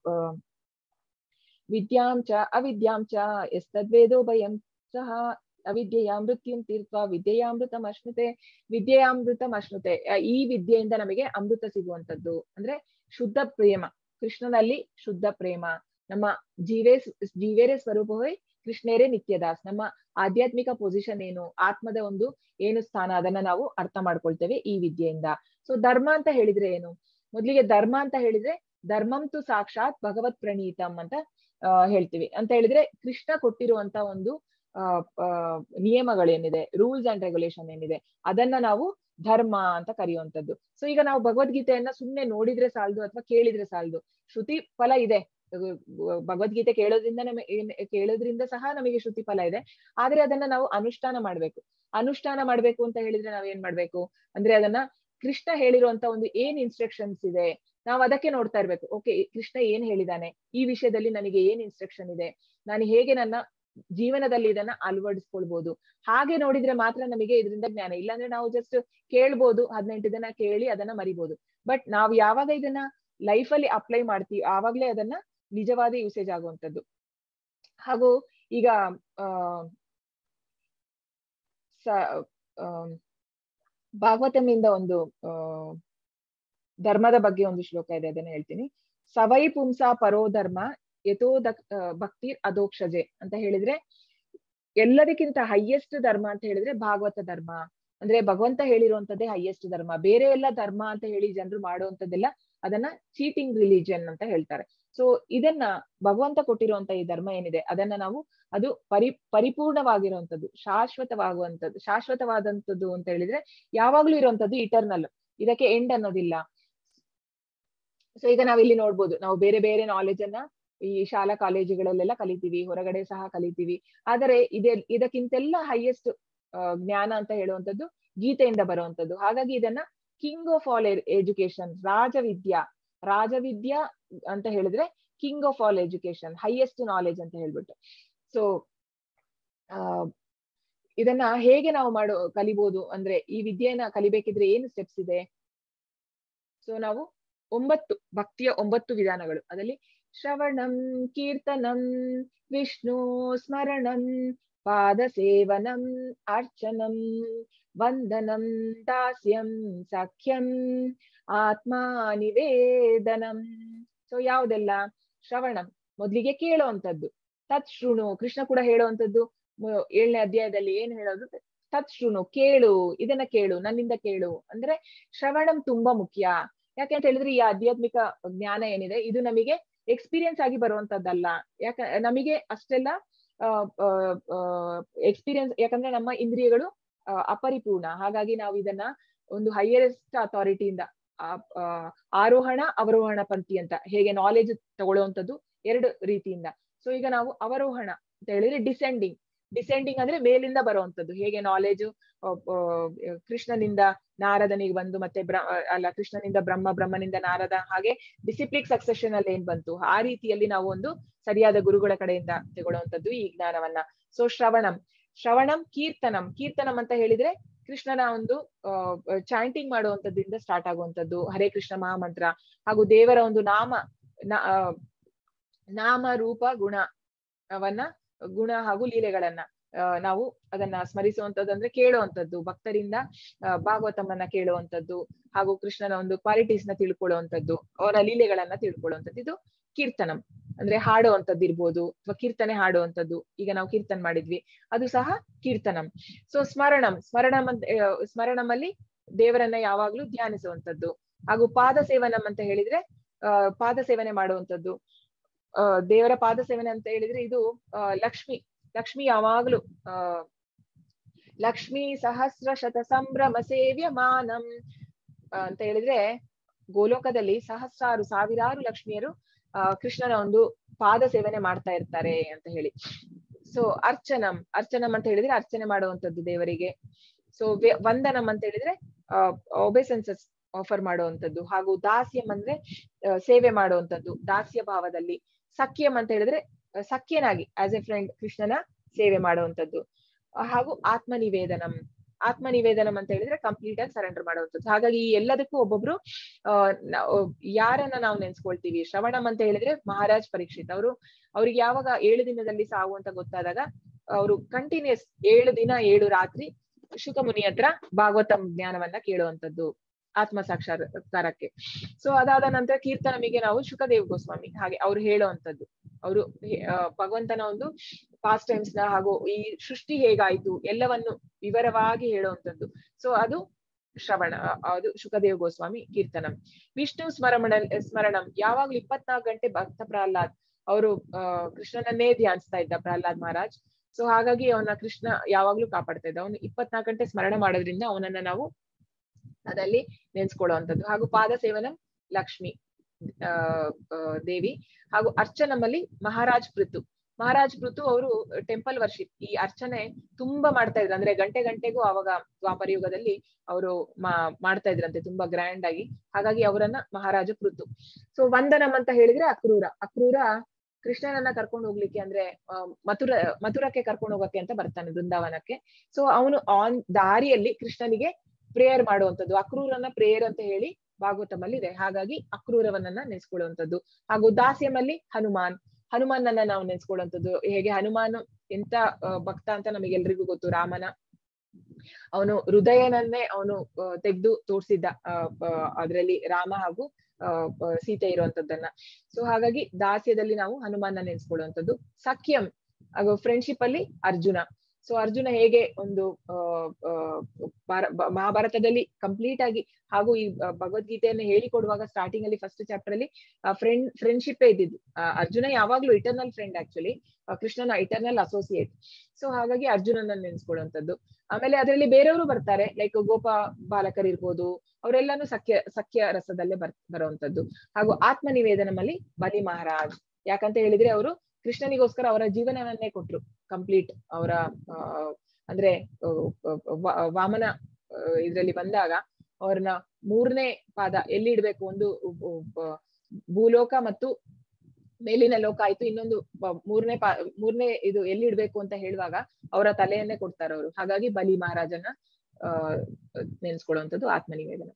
ವಿದ್ಯಾಂಶ ಅವಿದ್ಯಾಂಶ ಎಸ್ತದ್ವೇದೋ ಭಯಂ ಸಹ ಅವಿದ್ಯೆಯ ಮೃತ್ಯುಂ ತೀರ್ಥ ವಿದ್ಯೆಯಾಮೃತಂ ಅಶ್ನುತೆ ವಿದ್ಯೆಯಾಮೃತಂ ಅಶ್ನುತೆ ಈ ವಿದ್ಯೆಯಿಂದ ನಮಗೆ ಅಮೃತ ಸಿಗುವಂತದ್ದು ಅಂದ್ರೆ ಶುದ್ಧ ಪ್ರೇಮ ಕೃಷ್ಣನಲ್ಲಿ ಶುದ್ಧ ಪ್ರೇಮ ನಮ್ಮ ಜೀವೇ ಜೀವೇರೇ ಸ್ವರೂಪವೇ ಕೃಷ್ಣೇರೇ ನಿತ್ಯದಾಸ್ ನಮ್ಮ ಆಧ್ಯಾತ್ಮಿಕ ಪೊಸಿಷನ್ ಏನು ಆತ್ಮದ ಒಂದು ಏನು ಸ್ಥಾನ ಅದನ್ನ ನಾವು ಅರ್ಥ ಮಾಡ್ಕೊಳ್ತೇವೆ ಈ ವಿದ್ಯೆಯಿಂದ ಸೊ ಧರ್ಮ ಅಂತ ಹೇಳಿದ್ರೆ ಏನು ಮೊದ್ಲಿಗೆ ಧರ್ಮ ಅಂತ ಹೇಳಿದ್ರೆ ಧರ್ಮಂ ತು ಸಾಕ್ಷಾತ್ ಭಗವತ್ ಪ್ರಣೀತಂ ಅಂತ ಅಹ್ ಹೇಳ್ತೀವಿ ಅಂತ ಹೇಳಿದ್ರೆ ಕೃಷ್ಣ ಕೊಟ್ಟಿರುವಂತ ಒಂದು ಅಹ್ ನಿಯಮಗಳೇನಿದೆ ರೂಲ್ಸ್ ಅಂಡ್ ರೆಗ್ಯುಲೇಷನ್ ಏನಿದೆ ಅದನ್ನ ನಾವು ಧರ್ಮ ಅಂತ ಕರೆಯುವಂತದ್ದು ಸೊ ಈಗ ನಾವು ಭಗವದ್ಗೀತೆಯನ್ನ ಸುಮ್ನೆ ನೋಡಿದ್ರೆ ಸಾಲದು ಅಥವಾ ಕೇಳಿದ್ರೆ ಸಾಲದು ಶ್ರುತಿ ಫಲ ಇದೆ ಭಗವದ್ಗೀತೆ ಕೇಳೋದ್ರಿಂದ ನಮಗೆ ಕೇಳೋದ್ರಿಂದ ಸಹ ನಮಗೆ ಶ್ರುತಿ ಫಲ ಇದೆ ಆದ್ರೆ ಅದನ್ನ ನಾವು ಅನುಷ್ಠಾನ ಮಾಡ್ಬೇಕು ಅನುಷ್ಠಾನ ಮಾಡ್ಬೇಕು ಅಂತ ಹೇಳಿದ್ರೆ ನಾವ್ ಏನ್ ಮಾಡ್ಬೇಕು ಅಂದ್ರೆ ಅದನ್ನ ಕೃಷ್ಣ ಹೇಳಿರುವಂತ ಒಂದು ಏನ್ ಇನ್ಸ್ಟ್ರಕ್ಷನ್ಸ್ ಇದೆ ನಾವು ಅದಕ್ಕೆ ನೋಡ್ತಾ ಇರ್ಬೇಕು ಓಕೆ ಕೃಷ್ಣ ಏನ್ ಹೇಳಿದಾನೆ ಈ ವಿಷಯದಲ್ಲಿ ನನಗೆ ಏನ್ ಇನ್ಸ್ಟ್ರಕ್ಷನ್ ಇದೆ ನಾನು ಹೇಗೆ ನನ್ನ ಜೀವನದಲ್ಲಿ ಇದನ್ನ ಅಳವಡಿಸ್ಕೊಳ್ಬಹುದು ಹಾಗೆ ನೋಡಿದ್ರೆ ಮಾತ್ರ ನಮಗೆ ಇದರಿಂದ ಜ್ಞಾನ ಇಲ್ಲಾಂದ್ರೆ ನಾವು ಜಸ್ಟ್ ಕೇಳ್ಬೋದು ಹದಿನೆಂಟು ದಿನ ಕೇಳಿ ಅದನ್ನ ಮರಿಬಹುದು ಬಟ್ ನಾವು ಯಾವಾಗ ಇದನ್ನ ಲೈಫ್ ಅಲ್ಲಿ ಅಪ್ಲೈ ಮಾಡ್ತೀವಿ ಆವಾಗ್ಲೇ ಅದನ್ನ ನಿಜವಾದ ಯೂಸೇಜ್ ಆಗುವಂತದ್ದು ಹಾಗೂ ಈಗ ಆ ಭಾಗವತಮಿಂದ ಒಂದು ಅಹ್ ಧರ್ಮದ ಬಗ್ಗೆ ಒಂದು ಶ್ಲೋಕ ಇದೆ ಅದನ್ನ ಹೇಳ್ತೀನಿ ಸವೈ ಪುಂಸ ಪರೋ ಧರ್ಮ ಯಥೋ ಭಕ್ತಿ ಅಧೋಕ್ಷಜೆ ಅಂತ ಹೇಳಿದ್ರೆ ಎಲ್ಲದಕ್ಕಿಂತ ಹೈಯೆಸ್ಟ್ ಧರ್ಮ ಅಂತ ಹೇಳಿದ್ರೆ ಭಾಗವತ ಧರ್ಮ ಅಂದ್ರೆ ಭಗವಂತ ಹೇಳಿರುವಂತದ್ದೇ ಹೈಯೆಸ್ಟ್ ಧರ್ಮ ಬೇರೆ ಎಲ್ಲ ಧರ್ಮ ಅಂತ ಹೇಳಿ ಜನರು ಮಾಡುವಂತದ್ದೆಲ್ಲ ಅದನ್ನ ಚೀಟಿಂಗ್ ರಿಲಿಜಿಯನ್ ಅಂತ ಹೇಳ್ತಾರೆ ಸೊ ಇದನ್ನ ಭಗವಂತ ಕೊಟ್ಟಿರುವಂತ ಈ ಧರ್ಮ ಏನಿದೆ ಅದನ್ನ ನಾವು ಅದು ಪರಿ ಪರಿಪೂರ್ಣವಾಗಿರುವಂತದ್ದು ಶಾಶ್ವತವಾಗುವಂತದ್ದು ಶಾಶ್ವತವಾದಂತದ್ದು ಅಂತ ಹೇಳಿದ್ರೆ ಯಾವಾಗ್ಲೂ ಇರುವಂತದ್ದು ಇಟರ್ನಲ್ ಇದಕ್ಕೆ ಎಂಡ್ ಅನ್ನೋದಿಲ್ಲ ಸೊ ಈಗ ನಾವಿಲ್ಲಿ ನೋಡ್ಬೋದು ನಾವು ಬೇರೆ ಬೇರೆ ನಾಲೆಜ್ ಅನ್ನ ಈ ಶಾಲಾ ಕಾಲೇಜುಗಳಲ್ಲೆಲ್ಲ ಕಲಿತೀವಿ ಹೊರಗಡೆ ಸಹ ಕಲಿತೀವಿ ಆದರೆ ಇದೇ ಇದಕ್ಕಿಂತೆಲ್ಲ ಹೈಯೆಸ್ಟ್ ಜ್ಞಾನ ಅಂತ ಹೇಳುವಂತದ್ದು ಗೀತೆಯಿಂದ ಬರುವಂತದ್ದು ಹಾಗಾಗಿ ಇದನ್ನ ಕಿಂಗ್ ಆಫ್ ಆಲ್ ಎಜುಕೇಶನ್ ರಾಜವಿದ್ಯಾ ರಾಜವಿದ್ಯಾ ಅಂತ ಹೇಳಿದ್ರೆ king of all education highest knowledge ಅಂತ ಹೇಳ್ಬಿಟ್ಟು ಸೊ ಆ ಇದನ್ನ ಹೇಗೆ ನಾವು ಮಾಡೋ ಕಲಿಬಹುದು ಅಂದ್ರೆ ಈ ವಿದ್ಯೆಯನ್ನ ಕಲಿಬೇಕಿದ್ರೆ ಏನು ಸ್ಟೆಪ್ಸ್ ಇದೆ ಸೊ ನಾವು ಒಂಬತ್ತು ಭಕ್ತಿಯ ಒಂಬತ್ತು ವಿಧಾನಗಳು ಅದರಲ್ಲಿ ಶ್ರವಣಂ ಕೀರ್ತನಂ ವಿಷ್ಣು ಸ್ಮರಣಂ ಪಾದ ಸೇವನಂ ಅರ್ಚನಂ ವಂದನಂ ದಾಸ್ಯಂ ಸಖ್ಯಂ ಆತ್ಮ ನಿವೇದನಂ ಸೊ ಯಾವುದೆಲ್ಲ ಶ್ರವಣಂ ಮೊದ್ಲಿಗೆ ಕೇಳುವಂತದ್ದು ತತ್ ಶೃಣು ಕೃಷ್ಣ ಕೂಡ ಹೇಳುವಂತದ್ದು ಏಳನೇ ಅಧ್ಯಾಯದಲ್ಲಿ ಏನ್ ಹೇಳೋದು ತತ್ ಶೃಣು ಕೇಳು ಇದನ್ನ ಕೇಳು ನನ್ನಿಂದ ಕೇಳು ಅಂದ್ರೆ ಶ್ರವಣಂ ತುಂಬಾ ಮುಖ್ಯ ಯಾಕೆ ಅಂತ ಹೇಳಿದ್ರೆ ಈ ಆಧ್ಯಾತ್ಮಿಕ ಜ್ಞಾನ ಏನಿದೆ ಇದು ನಮಗೆ ಎಕ್ಸ್ಪೀರಿಯನ್ಸ್ ಆಗಿ ಬರುವಂತದ್ದಲ್ಲ ಯಾಕ ನಮಗೆ ಅಷ್ಟೆಲ್ಲ ಎಕ್ಸ್ಪೀರಿಯನ್ಸ್ ಯಾಕಂದ್ರೆ ನಮ್ಮ ಇಂದ್ರಿಯಗಳು ಅಪರಿಪೂರ್ಣ ಹಾಗಾಗಿ ನಾವು ಇದನ್ನ ಒಂದು ಹೈಯೆಸ್ಟ್ ಅಥಾರಿಟಿಯಿಂದ ಆರೋಹಣ ಅವರೋಹಣ ಪಂಕ್ತಿ ಅಂತ ಹೇಗೆ ನಾಲೆಜ್ ತಗೊಳ್ಳುವಂಥದ್ದು ಎರಡು ರೀತಿಯಿಂದ ಸೊ ಈಗ ನಾವು ಅವರೋಹಣ ಅಂತ ಹೇಳಿದ್ರೆ ಡಿಸೆಂಡಿಂಗ್ ಡಿಸೆಂಡಿಂಗ್ ಅಂದ್ರೆ ಮೇಲಿಂದ ಬರುವಂತದ್ದು ಹೇಗೆ ನಾಲೆಜ್ ಕೃಷ್ಣನಿಂದ ನಾರದನಿಗೆ ಬಂದು ಮತ್ತೆ ಬ್ರ ಅಲ್ಲ ಕೃಷ್ಣನಿಂದ ಬ್ರಹ್ಮ ಬ್ರಹ್ಮನಿಂದ ನಾರದ ಹಾಗೆ ಡಿಸಿಪ್ಲಿಕ್ ಸಕ್ಸೆಷನ್ ಅಲ್ಲಿ ಏನ್ ಬಂತು ಆ ರೀತಿಯಲ್ಲಿ ನಾವು ಒಂದು ಸರಿಯಾದ ಗುರುಗಳ ಕಡೆಯಿಂದ ತಗೊಳ್ಳುವಂತದ್ದು ಈ ಜ್ಞಾನವನ್ನ ಸೊ ಶ್ರವಣಂ ಶ್ರವಣಂ ಕೀರ್ತನಂ ಕೀರ್ತನಂ ಅಂತ ಹೇಳಿದ್ರೆ ಕೃಷ್ಣನ ಒಂದು ಚಾಂಟಿಂಗ್ ಮಾಡುವಂತದ್ದಿಂದ ಸ್ಟಾರ್ಟ್ ಆಗುವಂತದ್ದು ಹರೇ ಕೃಷ್ಣ ಮಹಾಮಂತ್ರ ಹಾಗೂ ದೇವರ ಒಂದು ನಾಮ ನಾಮ ರೂಪ ಗುಣ ಅವನ್ನ ಗುಣ ಹಾಗೂ ಲೀಲೆಗಳನ್ನ ನಾವು ಅದನ್ನ ಸ್ಮರಿಸುವಂತದ್ದು ಅಂದ್ರೆ ಕೇಳುವಂತದ್ದು ಭಕ್ತರಿಂದ ಭಾಗವತಮನ್ನ ಕೇಳುವಂತದ್ದು ಹಾಗೂ ಕೃಷ್ಣನ ಒಂದು ಕ್ವಾಲಿಟೀಸ್ ನ ತಿಳ್ಕೊಳ್ಳುವಂತದ್ದು ಅವರ ಲೀಲೆಗಳನ್ನ ತಿಳ್ಕೊಳ್ಳುವಂಥದ್ದು ಇದು ಕೀರ್ತನಂ ಅಂದ್ರೆ ಹಾಡುವಂತದ್ದು ಇರ್ಬೋದು ಅಥವಾ ಕೀರ್ತನೆ ಹಾಡುವಂತದ್ದು ಈಗ ನಾವು ಕೀರ್ತನೆ ಮಾಡಿದ್ವಿ ಅದು ಸಹ ಕೀರ್ತನಂ ಸೊ ಸ್ಮರಣಂ ಸ್ಮರಣಂ ಅಂತ ಸ್ಮರಣಮಲ್ಲಿ ದೇವರನ್ನ ಯಾವಾಗ್ಲೂ ಧ್ಯಾನಿಸುವಂತದ್ದು ಹಾಗೂ ಪಾದ ಸೇವನಂ ಅಂತ ಹೇಳಿದ್ರೆ ಅಹ್ ಪಾದ ಸೇವನೆ ಮಾಡುವಂತದ್ದು ಅಹ್ ದೇವರ ಪಾದ ಸೇವನೆ ಅಂತ ಹೇಳಿದ್ರೆ ಇದು ಅಹ್ ಲಕ್ಷ್ಮಿ ಲಕ್ಷ್ಮಿ ಯಾವಾಗ್ಲೂ ಅಹ್ ಲಕ್ಷ್ಮಿ ಸಹಸ್ರ ಶತ ಸಂಭ್ರಮ ಸೇವ್ಯ ಮಾನಂ ಅಂತ ಹೇಳಿದ್ರೆ ಗೋಲೋಕದಲ್ಲಿ ಸಹಸ್ರಾರು ಸಾವಿರಾರು ಲಕ್ಷ್ಮಿಯರು ಆ ಕೃಷ್ಣನ ಒಂದು ಪಾದ ಸೇವನೆ ಮಾಡ್ತಾ ಇರ್ತಾರೆ ಅಂತ ಹೇಳಿ ಸೊ ಅರ್ಚನಂ ಅರ್ಚನಂ ಅಂತ ಹೇಳಿದ್ರೆ ಅರ್ಚನೆ ಮಾಡುವಂತದ್ದು ದೇವರಿಗೆ ಸೊ ವಂದನಂ ಅಂತ ಹೇಳಿದ್ರೆ ಒಬೆಸೆನ್ಸಸ್ ಆಫರ್ ಮಾಡುವಂತದ್ದು ಹಾಗೂ ದಾಸ್ಯಂ ಅಂದ್ರೆ ಸೇವೆ ಮಾಡುವಂತದ್ದು ದಾಸ್ಯ ಭಾವದಲ್ಲಿ ಸಖ್ಯಂ ಅಂತ ಹೇಳಿದ್ರೆ ಸಖ್ಯನಾಗಿ ಆಸ್ ಎ ಫ್ರೆಂಡ್ ಕೃಷ್ಣನ ಸೇವೆ ಮಾಡುವಂತದ್ದು ಹಾಗೂ ಆತ್ಮ ನಿವೇದನಂ ಆತ್ಮ ನಿವೇದನಂ ಅಂತ ಹೇಳಿದ್ರೆ ಕಂಪ್ಲೀಟ್ ಆಗಿ ಸರೆಂಡರ್ ಮಾಡುವಂಥದ್ದು ಹಾಗಾಗಿ ಈ ಎಲ್ಲದಕ್ಕೂ ಒಬ್ಬೊಬ್ರು ಅಹ್ ಯಾರನ್ನ ನಾವು ನೆನ್ಸ್ಕೊಳ್ತೀವಿ ಶ್ರವಣಂ ಅಂತ ಹೇಳಿದ್ರೆ ಮಹಾರಾಜ್ ಪರೀಕ್ಷಿತ್ ಅವರು ಅವ್ರಿಗೆ ಯಾವಾಗ ಏಳು ದಿನದಲ್ಲಿ ಸಾವು ಅಂತ ಗೊತ್ತಾದಾಗ ಅವರು ಕಂಟಿನ್ಯೂಸ್ ಏಳು ದಿನ ಏಳು ರಾತ್ರಿ ಶುಕಮುನಿ ಹತ್ರ ಭಾಗವತಂ ಜ್ಞಾನವನ್ನ ಕೇಳುವಂತದ್ದು ಆತ್ಮ ಸಾಕ್ಷಾತ್ಕಾರಕ್ಕೆ ಸೊ ಅದಾದ ನಂತರ ಕೀರ್ತನಮಿಗೆ ನಾವು ಶುಕದೇವ್ ಗೋಸ್ವಾಮಿ ಹಾಗೆ ಅವ್ರು ಹೇಳುವಂತದ್ದು ಅವರು ಭಗವಂತನ ಒಂದು ಪಾಸ್ಟ್ ಟೈಮ್ಸ್ ನ ಹಾಗೂ ಈ ಸೃಷ್ಟಿ ಹೇಗಾಯ್ತು ಎಲ್ಲವನ್ನು ವಿವರವಾಗಿ ಹೇಳುವಂತದ್ದು ಸೊ ಅದು ಶ್ರವಣ ಅದು ಶುಕದೇವ್ ಗೋಸ್ವಾಮಿ ಕೀರ್ತನಂ ವಿಷ್ಣು ಸ್ಮರಣ ಸ್ಮರಣಂ ಯಾವಾಗ್ಲೂ ಇಪ್ಪತ್ನಾಲ್ಕು ಗಂಟೆ ಭಕ್ತ ಪ್ರಹ್ಲಾದ್ ಅವರು ಅಹ್ ಕೃಷ್ಣನನ್ನೇ ಧ್ಯಾನಿಸ್ತಾ ಇದ್ದ ಪ್ರಹ್ಲಾದ್ ಮಹಾರಾಜ್ ಸೊ ಹಾಗಾಗಿ ಅವನ ಕೃಷ್ಣ ಯಾವಾಗ್ಲೂ ಕಾಪಾಡ್ತಾ ಇದ್ದ ಅವನು ಇಪ್ಪತ್ನಾಲ್ಕು ಗಂಟೆ ಸ್ಮರಣ ಮಾಡೋದ್ರಿಂದ ಅವನನ್ನ ನಾವು ಅದಲ್ಲಿ ನೆನ್ಸ್ಕೊಳ್ಳುವಂಥದ್ದು ಹಾಗೂ ಪಾದ ಸೇವನಂ ಲಕ್ಷ್ಮಿ ಅಹ್ ದೇವಿ ಹಾಗೂ ಅರ್ಚನಮಲ್ಲಿ ಮಹಾರಾಜ್ ಪೃಥು ಮಹಾರಾಜ್ ಪೃಥು ಅವರು ಟೆಂಪಲ್ ವರ್ಷಿಪ್ ಈ ಅರ್ಚನೆ ತುಂಬಾ ಮಾಡ್ತಾ ಇದ್ರು ಅಂದ್ರೆ ಗಂಟೆ ಗಂಟೆಗೂ ಅವಾಗ ದ್ವಾಪರ ಯುಗದಲ್ಲಿ ಅವರು ಮಾ ಮಾಡ್ತಾ ಇದ್ರಂತೆ ತುಂಬಾ ಗ್ರ್ಯಾಂಡ್ ಆಗಿ ಹಾಗಾಗಿ ಅವರನ್ನ ಮಹಾರಾಜ ಪೃಥು ಸೊ ವಂದನಂ ಅಂತ ಹೇಳಿದ್ರೆ ಅಕ್ರೂರ ಅಕ್ರೂರ ಕೃಷ್ಣನನ್ನ ಕರ್ಕೊಂಡು ಹೋಗ್ಲಿಕ್ಕೆ ಅಂದ್ರೆ ಮಥುರ ಮಥುರಕ್ಕೆ ಕರ್ಕೊಂಡು ಹೋಗಕ್ಕೆ ಅಂತ ಬರ್ತಾನೆ ಬೃಂದಾವನಕ್ಕೆ ಸೊ ಅವನು ಆನ್ ದಾರಿಯಲ್ಲಿ ಕೃಷ್ಣನಿಗೆ ಪ್ರೇಯರ್ ಮಾಡುವಂತದ್ದು ಅಕ್ರೂರನ ಪ್ರೇಯರ್ ಅಂತ ಹೇಳಿ ಭಾಗವತಮಲ್ಲಿ ಇದೆ ಹಾಗಾಗಿ ಅಕ್ರೂರವನ್ನ ನೆನ್ಸ್ಕೊಳ್ಳುವಂಥದ್ದು ಹಾಗೂ ದಾಸ್ಯಮಲ್ಲಿ ಹನುಮಾನ್ ಹನುಮಾನನ್ನ ನಾವು ನೆನ್ಸ್ಕೊಳ್ಳುವಂಥದ್ದು ಹೇಗೆ ಹನುಮಾನ್ ಎಂತ ಭಕ್ತ ಅಂತ ನಮಗೆಲ್ರಿಗೂ ಗೊತ್ತು ರಾಮನ ಅವನು ಹೃದಯನನ್ನೇ ಅವನು ತೆಗೆದು ತೋರ್ಸಿದ್ದ ಅದರಲ್ಲಿ ರಾಮ ಹಾಗೂ ಅಹ್ ಸೀತೆ ಇರುವಂತದ್ದನ್ನ ಸೊ ಹಾಗಾಗಿ ದಾಸ್ಯದಲ್ಲಿ ನಾವು ಹನುಮಾನ ನೆನ್ಸ್ಕೊಳ್ಳುವಂಥದ್ದು ಸಖ್ಯಂ ಹಾಗೂ ಫ್ರೆಂಡ್ಶಿಪ್ ಅಲ್ಲಿ ಅರ್ಜುನ ಸೊ ಅರ್ಜುನ ಹೇಗೆ ಒಂದು ಮಹಾಭಾರತದಲ್ಲಿ ಕಂಪ್ಲೀಟ್ ಆಗಿ ಹಾಗೂ ಈ ಭಗವದ್ಗೀತೆಯನ್ನು ಹೇಳಿಕೊಡುವಾಗ ಸ್ಟಾರ್ಟಿಂಗ್ ಅಲ್ಲಿ ಫಸ್ಟ್ ಚಾಪ್ಟರ್ ಅಲ್ಲಿ ಫ್ರೆಂಡ್ ಫ್ರೆಂಡ್ಶಿಪ್ ಇದ್ದಿದ್ದು ಅರ್ಜುನ ಯಾವಾಗ್ಲೂ ಇಟರ್ನಲ್ ಫ್ರೆಂಡ್ ಆಕ್ಚುಲಿ ಕೃಷ್ಣನ ಇಟರ್ನಲ್ ಅಸೋಸಿಯೇಟ್ ಸೊ ಹಾಗಾಗಿ ಅರ್ಜುನನ ನೆನ್ಸ್ಕೊಳ್ಳುವಂಥದ್ದು ಆಮೇಲೆ ಅದರಲ್ಲಿ ಬೇರೆಯವರು ಬರ್ತಾರೆ ಲೈಕ್ ಗೋಪ ಬಾಲಕರ್ ಇರ್ಬೋದು ಅವರೆಲ್ಲಾನು ಸಖ್ಯ ಸಖ್ಯ ರಸದಲ್ಲೇ ಬರ್ ಬರುವಂತದ್ದು ಹಾಗೂ ಆತ್ಮ ನಿವೇದನಮಲ್ಲಿ ಬಲಿ ಮಹಾರಾಜ್ ಯಾಕಂತ ಹೇಳಿದ್ರೆ ಅವರು ಕೃಷ್ಣನಿಗೋಸ್ಕರ ಅವರ ಜೀವನವನ್ನೇ ಕೊಟ್ರು ಕಂಪ್ಲೀಟ್ ಅವರ ಅಂದ್ರೆ ವಾಮನ ಇದ್ರಲ್ಲಿ ಬಂದಾಗ ಅವ್ರನ್ನ ಮೂರನೇ ಪಾದ ಎಲ್ಲಿ ಇಡ್ಬೇಕು ಒಂದು ಭೂಲೋಕ ಮತ್ತು ಮೇಲಿನ ಲೋಕ ಆಯ್ತು ಇನ್ನೊಂದು ಬ- ಮೂರನೇ ಪಾ ಮೂರನೇ ಇದು ಎಲ್ಲಿ ಇಡ್ಬೇಕು ಅಂತ ಹೇಳುವಾಗ ಅವರ ತಲೆಯನ್ನೇ ಕೊಡ್ತಾರೆ ಅವರು ಹಾಗಾಗಿ ಬಲಿ ಮಹಾರಾಜನ ಆ ನೆನ್ಸ್ಕೊಳ್ಳುವಂಥದ್ದು ಆತ್ಮನಿವೇದನ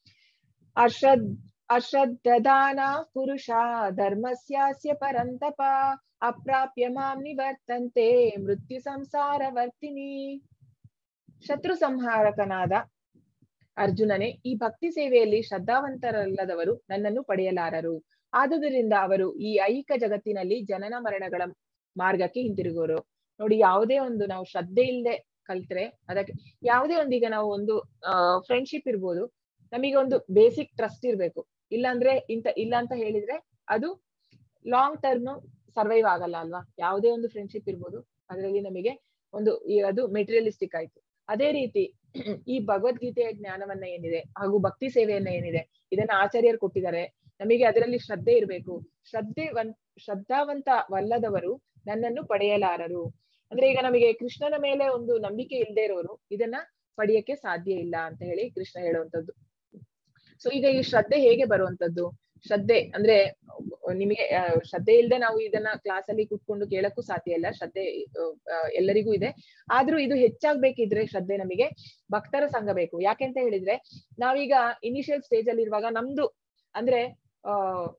ಅಶ್ರದ್ ಅಶ್ರದ್ಧಾನ ಪುರುಷ ಧರ್ಮಸ್ಯಾಸ್ಯ ಪರಂತಪ ಅಪ್ರಾಪ್ಯ ಮಾಂ ನಿವರ್ತಂತೆ ಮೃತ್ಯು ಸಂಸಾರ ವರ್ತಿನಿ ಶತ್ರು ಸಂಹಾರಕನಾದ ಅರ್ಜುನನೇ ಈ ಭಕ್ತಿ ಸೇವೆಯಲ್ಲಿ ಶ್ರದ್ಧಾವಂತರಲ್ಲದವರು ನನ್ನನ್ನು ಪಡೆಯಲಾರರು ಆದುದರಿಂದ ಅವರು ಈ ಐಹಿಕ ಜಗತ್ತಿನಲ್ಲಿ ಜನನ ಮರಣಗಳ ಮಾರ್ಗಕ್ಕೆ ಹಿಂತಿರುಗುವರು ನೋಡಿ ಯಾವುದೇ ಒಂದು ನಾವು ಶ್ರದ್ಧೆ ಇಲ್ಲದೆ ಕಲ್ತ್ರೆ ಅದಕ್ಕೆ ಯಾವುದೇ ಒಂದು ಈಗ ನಾವು ಒಂದು ಫ್ರೆಂಡ್ಶಿಪ್ ಇರ್ಬೋದು ನಮಗೆ ಒಂದು ಬೇಸಿಕ್ ಟ್ರಸ್ಟ್ ಇರ್ಬೇಕು ಇಲ್ಲಾಂದ್ರೆ ಇಂತ ಇಲ್ಲ ಅಂತ ಹೇಳಿದ್ರೆ ಅದು ಲಾಂಗ್ ಟರ್ಮ್ ಸರ್ವೈವ್ ಆಗಲ್ಲ ಅಲ್ವಾ ಯಾವುದೇ ಒಂದು ಫ್ರೆಂಡ್ಶಿಪ್ ಇರ್ಬೋದು ಅದರಲ್ಲಿ ನಮಗೆ ಒಂದು ಈ- ಅದು ಮೆಟೀರಿಯಲಿಸ್ಟಿಕ್ ಆಯ್ತು ಅದೇ ರೀತಿ ಈ ಭಗವದ್ಗೀತೆಯ ಜ್ಞಾನವನ್ನ ಏನಿದೆ ಹಾಗೂ ಭಕ್ತಿ ಸೇವೆಯನ್ನ ಏನಿದೆ ಇದನ್ನ ಆಚಾರ್ಯರು ಕೊಟ್ಟಿದ್ದಾರೆ ನಮಗೆ ಅದರಲ್ಲಿ ಶ್ರದ್ಧೆ ಇರಬೇಕು ಶ್ರದ್ಧೆ ವನ್ ಶ್ರದ್ಧಾವಂತವಲ್ಲದವರು ನನ್ನನ್ನು ಪಡೆಯಲಾರರು ಅಂದ್ರೆ ಈಗ ನಮಗೆ ಕೃಷ್ಣನ ಮೇಲೆ ಒಂದು ನಂಬಿಕೆ ಇಲ್ಲದೆ ಇರೋರು ಇದನ್ನ ಪಡೆಯಕ್ಕೆ ಸಾಧ್ಯ ಇಲ್ಲ ಅಂತ ಹೇಳಿ ಕೃಷ್ಣ ಹೇಳುವಂತದ್ದು ಸೊ ಈಗ ಈ ಶ್ರದ್ಧೆ ಹೇಗೆ ಬರುವಂತದ್ದು ಶ್ರದ್ಧೆ ಅಂದ್ರೆ ನಿಮಗೆ ಆ, ಶ್ರದ್ಧೆ ಇಲ್ಲದೆ ನಾವು ಇದನ್ನ ಕ್ಲಾಸ್ ಅಲ್ಲಿ ಕೂತ್ಕೊಂಡು ಕೇಳಕ್ಕೂ ಸಾಧ್ಯ ಇಲ್ಲ ಶ್ರದ್ಧೆ ಆ, ಎಲ್ಲರಿಗೂ ಇದೆ ಆದ್ರೂ ಇದು ಹೆಚ್ಚಾಗ್ಬೇಕಿದ್ರೆ ಶ್ರದ್ಧೆ ನಮಗೆ ಭಕ್ತರ ಸಂಘ ಬೇಕು ಯಾಕೆಂತ ಹೇಳಿದ್ರೆ ನಾವೀಗ ಇನಿಷಿಯಲ್ ಸ್ಟೇಜ್ ಅಲ್ಲಿ ಇರುವಾಗ ನಮ್ದು ಅಂದ್ರೆ ಆ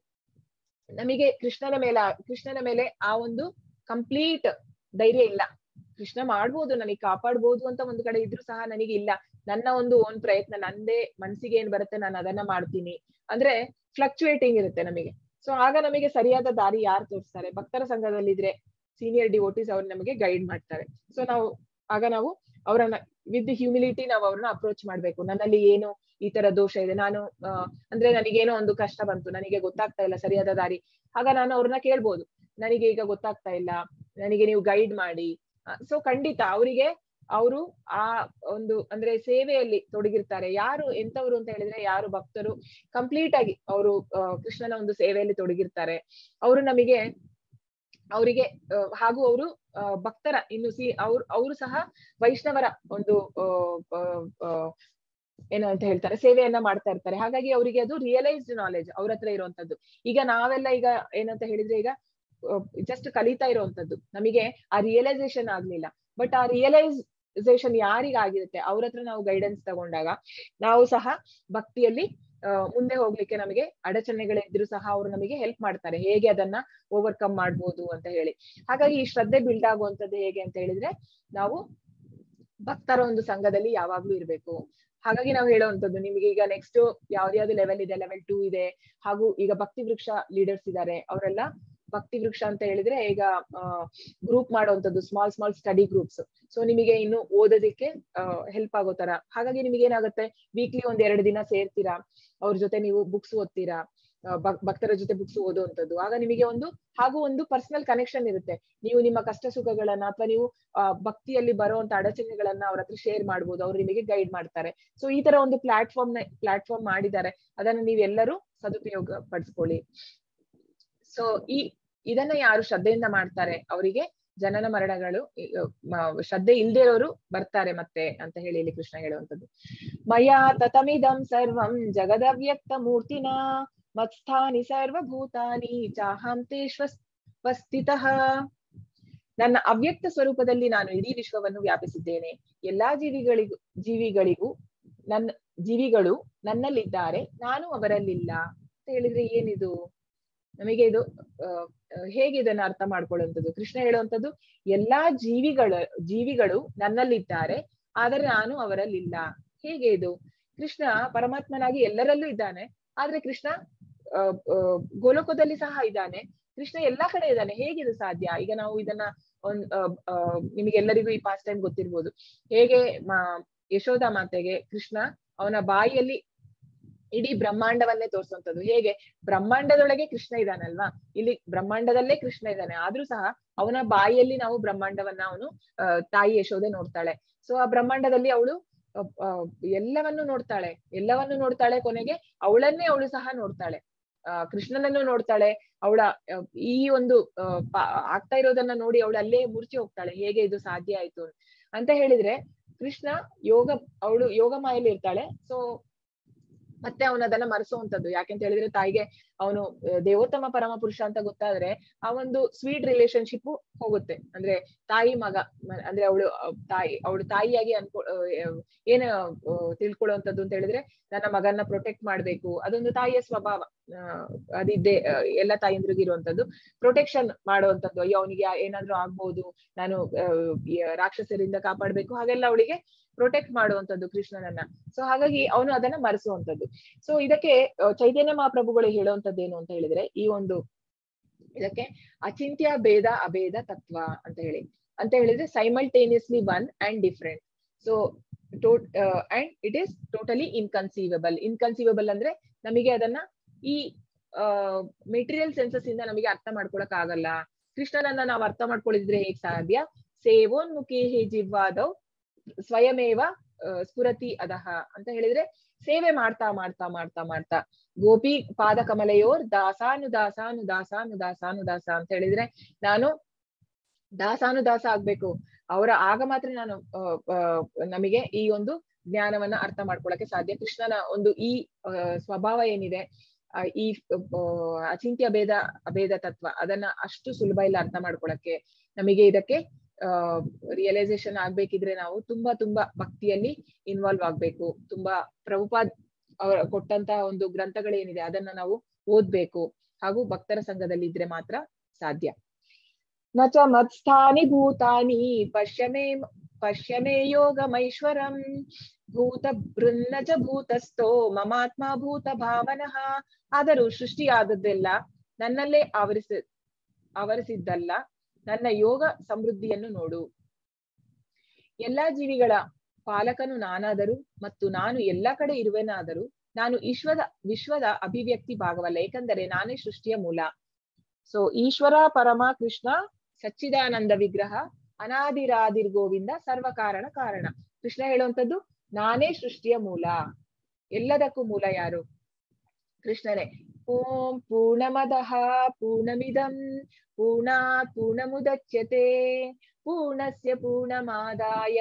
ನಮಗೆ ಕೃಷ್ಣನ ಮೇಲೆ ಕೃಷ್ಣನ ಮೇಲೆ ಆ ಒಂದು ಕಂಪ್ಲೀಟ್ ಧೈರ್ಯ ಇಲ್ಲ ಕೃಷ್ಣ ಮಾಡ್ಬೋದು ನನಗೆ ಕಾಪಾಡ್ಬೋದು ಅಂತ ಒಂದು ಕಡೆ ಇದ್ರೂ ಸಹ ನನಗೆ ಇಲ್ಲ ನನ್ನ ಒಂದು ಓನ್ ಪ್ರಯತ್ನ ನಂದೇ ಮನ್ಸಿಗೆ ಏನ್ ಬರುತ್ತೆ ನಾನು ಅದನ್ನ ಮಾಡ್ತೀನಿ ಅಂದ್ರೆ ಫ್ಲಕ್ಚುಯೇಟಿಂಗ್ ಇರುತ್ತೆ ನಮಗೆ ಸೊ ಆಗ ನಮಗೆ ಸರಿಯಾದ ದಾರಿ ಯಾರು ತೋರಿಸ್ತಾರೆ ಭಕ್ತರ ಸಂಘದಲ್ಲಿದ್ರೆ ಸೀನಿಯರ್ ಡಿವೋಟೀಸ್ ಅವ್ರು ನಮಗೆ ಗೈಡ್ ಮಾಡ್ತಾರೆ ಸೊ ನಾವು ಆಗ ನಾವು ಅವರನ್ನ ವಿತ್ ಹ್ಯೂಮಿಲಿಟಿ ನಾವು ಅವ್ರನ್ನ ಅಪ್ರೋಚ್ ಮಾಡ್ಬೇಕು ನನ್ನಲ್ಲಿ ಏನು ಈ ತರ ದೋಷ ಇದೆ ನಾನು ಆ, ಅಂದ್ರೆ ನನಗೇನೋ ಒಂದು ಕಷ್ಟ ಬಂತು ನನಗೆ ಗೊತ್ತಾಗ್ತಾ ಇಲ್ಲ ಸರಿಯಾದ ದಾರಿ ಆಗ ನಾನು ಅವ್ರನ್ನ ಕೇಳ್ಬೋದು ನನಗೆ ಈಗ ಗೊತ್ತಾಗ್ತಾ ಇಲ್ಲ ನನಗೆ ನೀವು ಗೈಡ್ ಮಾಡಿ ಸೊ ಖಂಡಿತ ಅವರಿಗೆ ಅವರು ಆ ಒಂದು ಅಂದ್ರೆ ಸೇವೆಯಲ್ಲಿ ತೊಡಗಿರ್ತಾರೆ ಯಾರು ಎಂತವ್ರು ಅಂತ ಹೇಳಿದ್ರೆ ಯಾರು ಭಕ್ತರು ಕಂಪ್ಲೀಟ್ ಆಗಿ ಅವರು ಕೃಷ್ಣನ ಒಂದು ಸೇವೆಯಲ್ಲಿ ತೊಡಗಿರ್ತಾರೆ ಅವರು ನಮಗೆ ಅವರಿಗೆ ಹಾಗೂ ಅವರು ಭಕ್ತರ ಇನ್ನು ಸಿ ಅವ್ರು ಅವರು ಸಹ ವೈಷ್ಣವರ ಒಂದು ಆ, ಆ, ಆ, ಏನು ಅಂತ ಹೇಳ್ತಾರೆ ಸೇವೆಯನ್ನ ಮಾಡ್ತಾ ಇರ್ತಾರೆ ಹಾಗಾಗಿ ಅವರಿಗೆ ಅದು ರಿಯಲೈಸ್ಡ್ ನಾಲೆಜ್ ಅವ್ರ ಹತ್ರ ಇರುವಂತದ್ದು ಈಗ ನಾವೆಲ್ಲ ಈಗ ಏನಂತ ಹೇಳಿದ್ರೆ ಈಗ ಜಸ್ಟ್ ಕಲಿತಾ ಇರುವಂತದ್ದು ನಮಗೆ ಆ ರಿಯಲೈಸೇಷನ್ ಆಗ್ಲಿಲ್ಲ ಬಟ್ ಆ ರಿಯಲೈಸೇಷನ್ ಯಾರಿಗಾಗಿರುತ್ತೆ ಅವ್ರ ಹತ್ರ ನಾವು ಗೈಡೆನ್ಸ್ ತಗೊಂಡಾಗ ನಾವು ಸಹ ಭಕ್ತಿಯಲ್ಲಿ ಆ, ಮುಂದೆ ಹೋಗ್ಲಿಕ್ಕೆ ನಮಗೆ ಅಡಚಣೆಗಳಿದ್ರು ಸಹ ಅವರು ನಮಗೆ ಹೆಲ್ಪ್ ಮಾಡ್ತಾರೆ ಹೇಗೆ ಅದನ್ನ ಓವರ್ಕಮ್ ಮಾಡ್ಬೋದು ಅಂತ ಹೇಳಿ ಹಾಗಾಗಿ ಈ ಶ್ರದ್ಧೆ ಬಿಲ್ಡ್ ಆಗುವಂತದ್ದು ಹೇಗೆ ಅಂತ ಹೇಳಿದ್ರೆ ನಾವು ಭಕ್ತರ ಒಂದು ಸಂಘದಲ್ಲಿ ಯಾವಾಗ್ಲೂ ಇರ್ಬೇಕು ಹಾಗಾಗಿ ನಾವು ಹೇಳುವಂತದ್ದು ನಿಮಗೆ ಈಗ ನೆಕ್ಸ್ಟ್ ಯಾವ್ದ್ಯಾವ್ದು ಲೆವೆಲ್ ಇದೆ ಲೆವೆಲ್ ಟೂ ಇದೆ ಹಾಗೂ ಈಗ ಭಕ್ತಿ ವೃಕ್ಷ ಲೀಡರ್ಸ್ ಇದ್ದಾರೆ ಅವರೆಲ್ಲ ಭಕ್ತಿ ವೃಕ್ಷ ಅಂತ ಹೇಳಿದ್ರೆ ಈಗ ಗ್ರೂಪ್ ಮಾಡುವಂತದ್ದು small small study groups so ನಿಮಗೆ ಇನ್ನು ಓದೋದಕ್ಕೆ ಹೆಲ್ಪ್ ಆಗೋ ತರ ಹಾಗಾಗಿ ನಿಮಗೆ ಏನಾಗುತ್ತೆ ವೀಕ್ಲಿ ಒಂದ್ ಎರಡು ದಿನ ಸೇರ್ತೀರಾ ಅವ್ರ ಜೊತೆ ನೀವು ಬುಕ್ಸ್ ಓದ್ತೀರಾ ಆ, ಭಕ್- ಭಕ್ತರ ಜೊತೆ ಬುಕ್ಸ್ ಓದುವಂತದ್ದು ಆಗ ನಿಮಗೆ ಒಂದು ಹಾಗೂ ಒಂದು ಪರ್ಸನಲ್ ಕನೆಕ್ಷನ್ ಇರುತ್ತೆ ನೀವು ನಿಮ್ಮ ಕಷ್ಟ ಸುಖಗಳನ್ನ ಅಥವಾ ನೀವು ಆ, ಭಕ್ತಿಯಲ್ಲಿ ಬರುವಂತ ಅಡಚಣೆಗಳನ್ನ ಅವ್ರ ಹತ್ರ ಶೇರ್ ಮಾಡ್ಬೋದು ಅವ್ರು ನಿಮಗೆ ಗೈಡ್ ಮಾಡ್ತಾರೆ ಸೊ ಈ ತರ ಒಂದು ಪ್ಲಾಟ್ಫಾರ್ಮ್ ನ ಪ್ಲಾಟ್ಫಾರ್ಮ್ ಮಾಡಿದ್ದಾರೆ ಅದನ್ನ ನೀವೆಲ್ಲರೂ ಸದುಪಯೋಗ ಪಡಿಸ್ಕೊಳ್ಳಿ ಸೊ ಈ ಇದನ್ನ ಯಾರು ಶ್ರದ್ಧೆಯಿಂದ ಮಾಡ್ತಾರೆ ಅವರಿಗೆ ಜನನ ಮರಣಗಳು ಈ, ಮ- ಶ್ರದ್ಧೆ ಇಲ್ದೇ ಇರೋರು ಬರ್ತಾರೆ ಮತ್ತೆ ಅಂತ ಹೇಳಿ ಇಲ್ಲಿ ಕೃಷ್ಣ ಹೇಳುವಂತದ್ದು ಮಯಾ ತತಮಿದಂ ಸರ್ವಂ ಜಗದವ್ಯಕ್ತ ಮೂರ್ತಿನ ಮತ್ಸ್ಥಾನಿ ಸರ್ವಭೂತಾನಿ ಚಾಹಂ ತೇಷ್ವಸ್ಥಿತಃ ನನ್ನ ಅವ್ಯಕ್ತ ಸ್ವರೂಪದಲ್ಲಿ ನಾನು ಇಡೀ ವಿಶ್ವವನ್ನು ವ್ಯಾಪಿಸಿದ್ದೇನೆ ಎಲ್ಲಾ ಜೀವಿಗಳಿಗೂ ಜೀವಿಗಳಿಗೂ ನನ್ನ ಜೀವಿಗಳು ನನ್ನಲ್ಲಿದ್ದಾರೆ ನಾನು ಅವರಲ್ಲಿಲ್ಲ ಅಂತ ಹೇಳಿದ್ರೆ ಏನಿದು ನಮಗೆ ಇದು ಆ, ಆ, ಹೇಗೆ ಇದನ್ನ ಅರ್ಥ ಮಾಡ್ಕೊಳ್ಳುವಂಥದ್ದು ಕೃಷ್ಣ ಹೇಳುವಂಥದ್ದು ಎಲ್ಲಾ ಜೀವಿಗಳ ಜೀವಿಗಳು ನನ್ನಲ್ಲಿದ್ದಾರೆ ಆದರೆ ನಾನು ಅವರಲ್ಲಿಲ್ಲ ಹೇಗೆ ಇದು ಕೃಷ್ಣ ಪರಮಾತ್ಮನಾಗಿ ಎಲ್ಲರಲ್ಲೂ ಇದ್ದಾನೆ ಆದ್ರೆ ಕೃಷ್ಣ ಆ, ಆ, ಗೋಲೋಕದಲ್ಲಿ ಸಹ ಇದ್ದಾನೆ ಕೃಷ್ಣ ಎಲ್ಲಾ ಕಡೆ ಇದ್ದಾನೆ ಹೇಗಿದು ಸಾಧ್ಯ ಈಗ ನಾವು ಇದನ್ನ ಒಂದ್ ಆ, ಆ, ನಿಮಗೆಲ್ಲರಿಗೂ ಈ ಪಾಸ್ಟ್ ಟೈಮ್ ಗೊತ್ತಿರ್ಬೋದು ಹೇಗೆ ಮಾ- ಯಶೋಧ ಮಾತೆಗೆ ಕೃಷ್ಣ ಅವನ ಬಾಯಿಯಲ್ಲಿ ಇಡೀ ಬ್ರಹ್ಮಾಂಡವನ್ನೇ ತೋರಿಸುವಂತದ್ದು ಹೇಗೆ ಬ್ರಹ್ಮಾಂಡದೊಳಗೆ ಕೃಷ್ಣ ಇದ್ದಾನಲ್ವಾ ಇಲ್ಲಿ ಬ್ರಹ್ಮಾಂಡದಲ್ಲೇ ಕೃಷ್ಣ ಇದ್ದಾನೆ ಆದ್ರೂ ಸಹ ಅವನ ಬಾಯಿಯಲ್ಲಿ ನಾವು ಬ್ರಹ್ಮಾಂಡವನ್ನ ಅವನು ಆ, ತಾಯಿ ಯಶೋದೆ ನೋಡ್ತಾಳೆ ಸೊ ಆ ಬ್ರಹ್ಮಾಂಡದಲ್ಲಿ ಅವಳು ಎಲ್ಲವನ್ನು ನೋಡ್ತಾಳೆ ಎಲ್ಲವನ್ನು ನೋಡ್ತಾಳೆ ಕೊನೆಗೆ ಅವಳನ್ನೇ ಅವಳು ಸಹ ನೋಡ್ತಾಳೆ ಆ ಕೃಷ್ಣನನ್ನು ನೋಡ್ತಾಳೆ ಅವಳ ಆ, ಈ ಒಂದು ಆ, ಪಾ- ಆಗ್ತಾ ಇರೋದನ್ನ ನೋಡಿ ಅವಳು ಅಲ್ಲೇ ಮುರ್ಚಿ ಹೋಗ್ತಾಳೆ ಹೇಗೆ ಇದು ಸಾಧ್ಯ ಆಯ್ತು ಅಂತ ಹೇಳಿದ್ರೆ ಕೃಷ್ಣ ಯೋಗ ಅವಳು ಯೋಗ ಮಾಯಲ್ಲಿ ಇರ್ತಾಳೆ ಸೊ ಮತ್ತೆ ಅವನು ಅದನ್ನ ಮರೆಸುವಂತದ್ದು ಯಾಕೆಂತ ಹೇಳಿದ್ರೆ ತಾಯಿಗೆ ಅವನು ದೇವೋತ್ತಮ ಪರಮ ಪುರುಷ ಅಂತ ಗೊತ್ತಾದ್ರೆ ಆ ಒಂದು ಸ್ವೀಟ್ ರಿಲೇಶನ್ಶಿಪ್ ಹೋಗುತ್ತೆ ಅಂದ್ರೆ ತಾಯಿ ಮಗ ಮ- ಅಂದ್ರೆ ಅವಳು ತಾಯಿ ಅವಳು ತಾಯಿಯಾಗಿ ಅನ್ಕೊ ಅಹ್ ಏನ್ ಅಹ್ ತಿಳ್ಕೊಳ್ಳುವಂತದ್ದು ಅಂತ ಹೇಳಿದ್ರೆ ನನ್ನ ಮಗನ್ನ ಪ್ರೊಟೆಕ್ಟ್ ಮಾಡ್ಬೇಕು ಅದೊಂದು ತಾಯಿಯ ಸ್ವಭಾವ ಅಹ್ ಅದಿದ್ದೇ ಅಹ್ ಎಲ್ಲ ತಾಯಂದ್ರಿಗೆ ಇರುವಂತದ್ದು ಪ್ರೊಟೆಕ್ಷನ್ ಮಾಡುವಂತದ್ದು ಅಯ್ಯೋ ಅವನಿಗೆ ಏನಾದ್ರೂ ಆಗ್ಬೋದು ನಾನು ಅಹ್ ಈ ರಾಕ್ಷಸರಿಂದ ಕಾಪಾಡ್ಬೇಕು ಹಾಗೆಲ್ಲ ಅವಳಿಗೆ ಪ್ರೊಟೆಕ್ಟ್ ಮಾಡುವಂತದ್ದು ಕೃಷ್ಣನನ್ನ ಸೊ ಹಾಗಾಗಿ ಅವನು ಅದನ್ನ ಮರೆಸುವಂತದ್ದು ಸೊ ಇದಕ್ಕೆ ಅಹ್ ಚೈತನ್ಯ ಮಹಾಪ್ರಭುಗಳು ಹೇಳುವಂತದ್ದು ಏನು ಅಂತ ಹೇಳಿದ್ರೆ ಈ ಒಂದು ಇದಕ್ಕೆ ಅಚಿಂತ್ಯ ಭೇದ ಅಭೇದ ತತ್ವ ಅಂತ ಹೇಳಿ ಅಂತ ಹೇಳಿದ್ರೆ simultaneously one and different so tot and it is totally inconceivable inconceivable ಅಂದ್ರೆ ನಮಗೆ ಅದನ್ನ ಈ ಮೆಟೀರಿಯಲ್ ಸೆನ್ಸಸ್ ಇಂದ ನಮಗೆ ಅರ್ಥ ಮಾಡ್ಕೊಳಕ್ ಆಗಲ್ಲ ಕೃಷ್ಣನನ್ನ ನಾವು ಅರ್ಥ ಮಾಡ್ಕೊಳ್ಳಿದ್ರೆ ಹೇಗ್ ಸಾಧ್ಯ ಸೇವೋನ್ಮುಖಿ ಹೇ ಜಿವ್ವಾದವ್ ಸ್ವಯಮೇವ ಅಹ್, ಸ್ಫುರತಿ ಅದಹ ಅಂತ ಹೇಳಿದ್ರೆ ಸೇವೆ ಮಾಡ್ತಾ ಮಾಡ್ತಾ ಮಾಡ್ತಾ ಮಾಡ್ತಾ ಗೋಪಿ ಪಾದ ಕಮಲೆಯೋರ್ ದಾಸಾನು ದಾಸಾನು ದಾಸಾನು ದಾಸಾನು ದಾಸ ಅಂತ ಹೇಳಿದ್ರೆ ನಾನು ದಾಸಾನು ದಾಸ ಆಗ್ಬೇಕು ಅವರ ಆಗ ಮಾತ್ರ ನಾನು ಅಹ್, ಅಹ್, ನಮಗೆ ಈ ಒಂದು ಜ್ಞಾನವನ್ನ ಅರ್ಥ ಮಾಡ್ಕೊಳಕ್ಕೆ ಸಾಧ್ಯ ಕೃಷ್ಣನ ಒಂದು ಈ ಅಹ್, ಸ್ವಭಾವ ಏನಿದೆ ಆ, ಈ ಅಹ್, ಅಚಿಂತ್ಯ ಭೇದ ಅಭೇದ ತತ್ವ ಅದನ್ನ ಅಷ್ಟು ಸುಲಭ ಇಲ್ಲ ಅರ್ಥ ಮಾಡ್ಕೊಳಕ್ಕೆ ನಮಗೆ ಇದಕ್ಕೆ ರಿಯಲೈಸೇಷನ್ ಆಗ್ಬೇಕಿದ್ರೆ ನಾವು ತುಂಬಾ ತುಂಬಾ ಭಕ್ತಿಯಲ್ಲಿ ಇನ್ವಾಲ್ವ್ ಆಗ್ಬೇಕು ತುಂಬಾ ಪ್ರಭುಪಾದ್ ಅವರ ಕೊಟ್ಟಂತಹ ಒಂದು ಗ್ರಂಥಗಳೇನಿದೆ ಅದನ್ನ ನಾವು ಓದ್ಬೇಕು ಹಾಗೂ ಭಕ್ತರ ಸಂಘದಲ್ಲಿ ಇದ್ರೆ ಮಾತ್ರ ಸಾಧ್ಯ ನ ಚ ಮತ್ಸ್ಥಾನಿ ಭೂತಾನಿ ಪಶ್ಯಮೇ ಪಶ್ಯಮೇ ಯೋಗಮೈಶ್ವರಂ ಭೂತ ಬೃನ್ನ ಚ ಭೂತಸ್ಥೋ ಮಮಾತ್ಮ ಭೂತ ಭಾವನಃ ಆದರೂ ಸೃಷ್ಟಿಯಾದದ್ದೆಲ್ಲ ನನ್ನಲ್ಲೇ ಆವರಿಸ ಆವರಿಸಿದ್ದಲ್ಲ ನನ್ನ ಯೋಗ ಸಮೃದ್ಧಿಯನ್ನು ನೋಡು ಎಲ್ಲಾ ಜೀವಿಗಳ ಪಾಲಕನು ನಾನಾದರೂ ಮತ್ತು ನಾನು ಎಲ್ಲಾ ಕಡೆ ಇರುವೆನಾದರೂ ನಾನು ವಿಶ್ವದ ವಿಶ್ವದ ಅಭಿವ್ಯಕ್ತಿ ಭಾಗವಲ್ಲ ಏಕೆಂದರೆ ನಾನೇ ಸೃಷ್ಟಿಯ ಮೂಲ ಸೊ ಈಶ್ವರ ಪರಮ ಕೃಷ್ಣ ಸಚ್ಚಿದಾನಂದ ವಿಗ್ರಹ ಅನಾದಿರಾದಿರ್ ಗೋವಿಂದ ಸರ್ವ ಕಾರಣ ಕಾರಣ ಕೃಷ್ಣ ಹೇಳುವಂತದ್ದು ನಾನೇ ಸೃಷ್ಟಿಯ ಮೂಲ ಎಲ್ಲದಕ್ಕೂ ಮೂಲ ಯಾರು ಕೃಷ್ಣನೇ ಓಂ ಪೂರ್ಣಮದಃ ಪೂರ್ಣಮಿದಂ ಪೂರ್ಣಾತ್ ಪೂರ್ಣಮುದಚ್ಯತೆ ಪೂರ್ಣಸ್ಯ ಪೂರ್ಣಮಾದಾಯ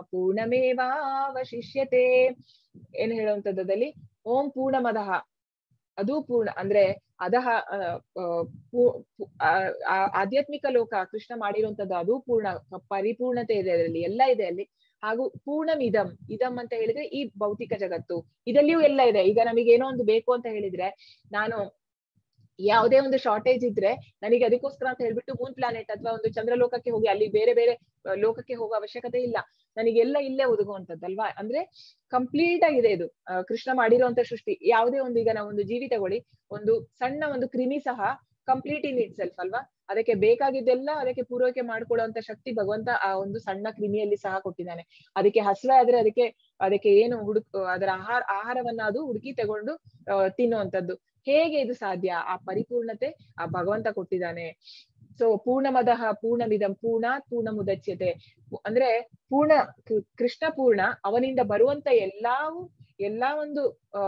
ಪೂರ್ಣಮೇವಾವಶಿಷ್ಯತೆ ಏನ್ ಹೇಳುವಂತದ್ದಲ್ಲಿ ಓಂ ಪೂರ್ಣಮದಃ ಅದು ಪೂರ್ಣ ಅಂದ್ರೆ ಅದಹ ಅಹ್, ಅಹ್, ಪೂ- ಪೂ- ಆ- ಆ- ಆಧ್ಯಾತ್ಮಿಕ ಲೋಕ ಕೃಷ್ಣ ಮಾಡಿರುವಂತದ್ದು ಅದು ಪೂರ್ಣ ಪರಿಪೂರ್ಣತೆ ಇದೆ ಅದರಲ್ಲಿ ಎಲ್ಲ ಇದೆ ಅಲ್ಲಿ ಹಾಗೂ ಪೂರ್ಣಂ ಇದಂ ಇದಂ ಅಂತ ಹೇಳಿದ್ರೆ ಈ ಭೌತಿಕ ಜಗತ್ತು ಇದಲ್ಲಿಯೂ ಎಲ್ಲ ಇದೆ ಈಗ ನಮಗೆ ಏನೋ ಒಂದು ಬೇಕು ಅಂತ ಹೇಳಿದ್ರೆ ನಾನು ಯಾವುದೇ ಒಂದು ಶಾರ್ಟೇಜ್ ಇದ್ರೆ ನನಗೆ ಅದಕ್ಕೋಸ್ಕರ ಅಂತ ಹೇಳ್ಬಿಟ್ಟು ಮೂನ್ ಪ್ಲಾನೆಟ್ ಅಥವಾ ಒಂದು ಚಂದ್ರಲೋಕಕ್ಕೆ ಹೋಗಿ ಅಲ್ಲಿ ಬೇರೆ ಬೇರೆ ಅಹ್, ಲೋಕಕ್ಕೆ ಹೋಗೋ ಅವಶ್ಯಕತೆ ಇಲ್ಲ ನನಗೆಲ್ಲ ಇಲ್ಲೇ ಒದಗುವಂತದ್ದಲ್ವಾ ಅಂದ್ರೆ ಕಂಪ್ಲೀಟ್ ಆಗಿದೆ ಇದು ಅಹ್, ಕೃಷ್ಣ ಮಾಡಿರುವಂತ ಸೃಷ್ಟಿ ಯಾವುದೇ ಒಂದು ಈಗ ನಾವು ಒಂದು ಜೀವಿ ತಗೊಳ್ಳಿ ಒಂದು ಸಣ್ಣ ಒಂದು ಕ್ರಿಮಿ ಸಹ ಕಂಪ್ಲೀಟ್ ಇನ್ ಇಟ್ ಸೆಲ್ಫ್ ಅಲ್ವಾ ಅದಕ್ಕೆ ಬೇಕಾಗಿದ್ದೆಲ್ಲ ಅದಕ್ಕೆ ಪೂರೈಕೆ ಮಾಡ್ಕೊಳ್ಳುವಂತ ಶಕ್ತಿ ಭಗವಂತ ಆ ಒಂದು ಸಣ್ಣ ಕ್ರಿಮಿಯಲ್ಲಿ ಸಹ ಕೊಟ್ಟಿದ್ದಾನೆ ಅದಕ್ಕೆ ಹಸಿವೆ ಆದ್ರೆ ಅದಕ್ಕೆ ಅದಕ್ಕೆ ಏನು ಹುಡುಕ್ ಅದರ ಆಹಾರ ಆಹಾರವನ್ನ ಅದು ಹುಡುಕಿ ತಗೊಂಡು ಅಹ್, ತಿನ್ನುವಂತದ್ದು ಹೇಗೆ ಇದು ಸಾಧ್ಯ ಆ ಪರಿಪೂರ್ಣತೆ ಆ ಭಗವಂತ ಕೊಟ್ಟಿದ್ದಾನೆ ಸೊ ಪೂರ್ಣಮದಃ ಪೂರ್ಣಮಿದಂ ಪೂರ್ಣ ಪೂರ್ಣ ಮುದಚ್ಯತೆ ಅಂದ್ರೆ ಪೂರ್ಣ ಕೃ- ಕೃಷ್ಣ ಪೂರ್ಣ ಅವನಿಂದ ಬರುವಂತ ಎಲ್ಲಾವು ಎಲ್ಲಾ ಒಂದು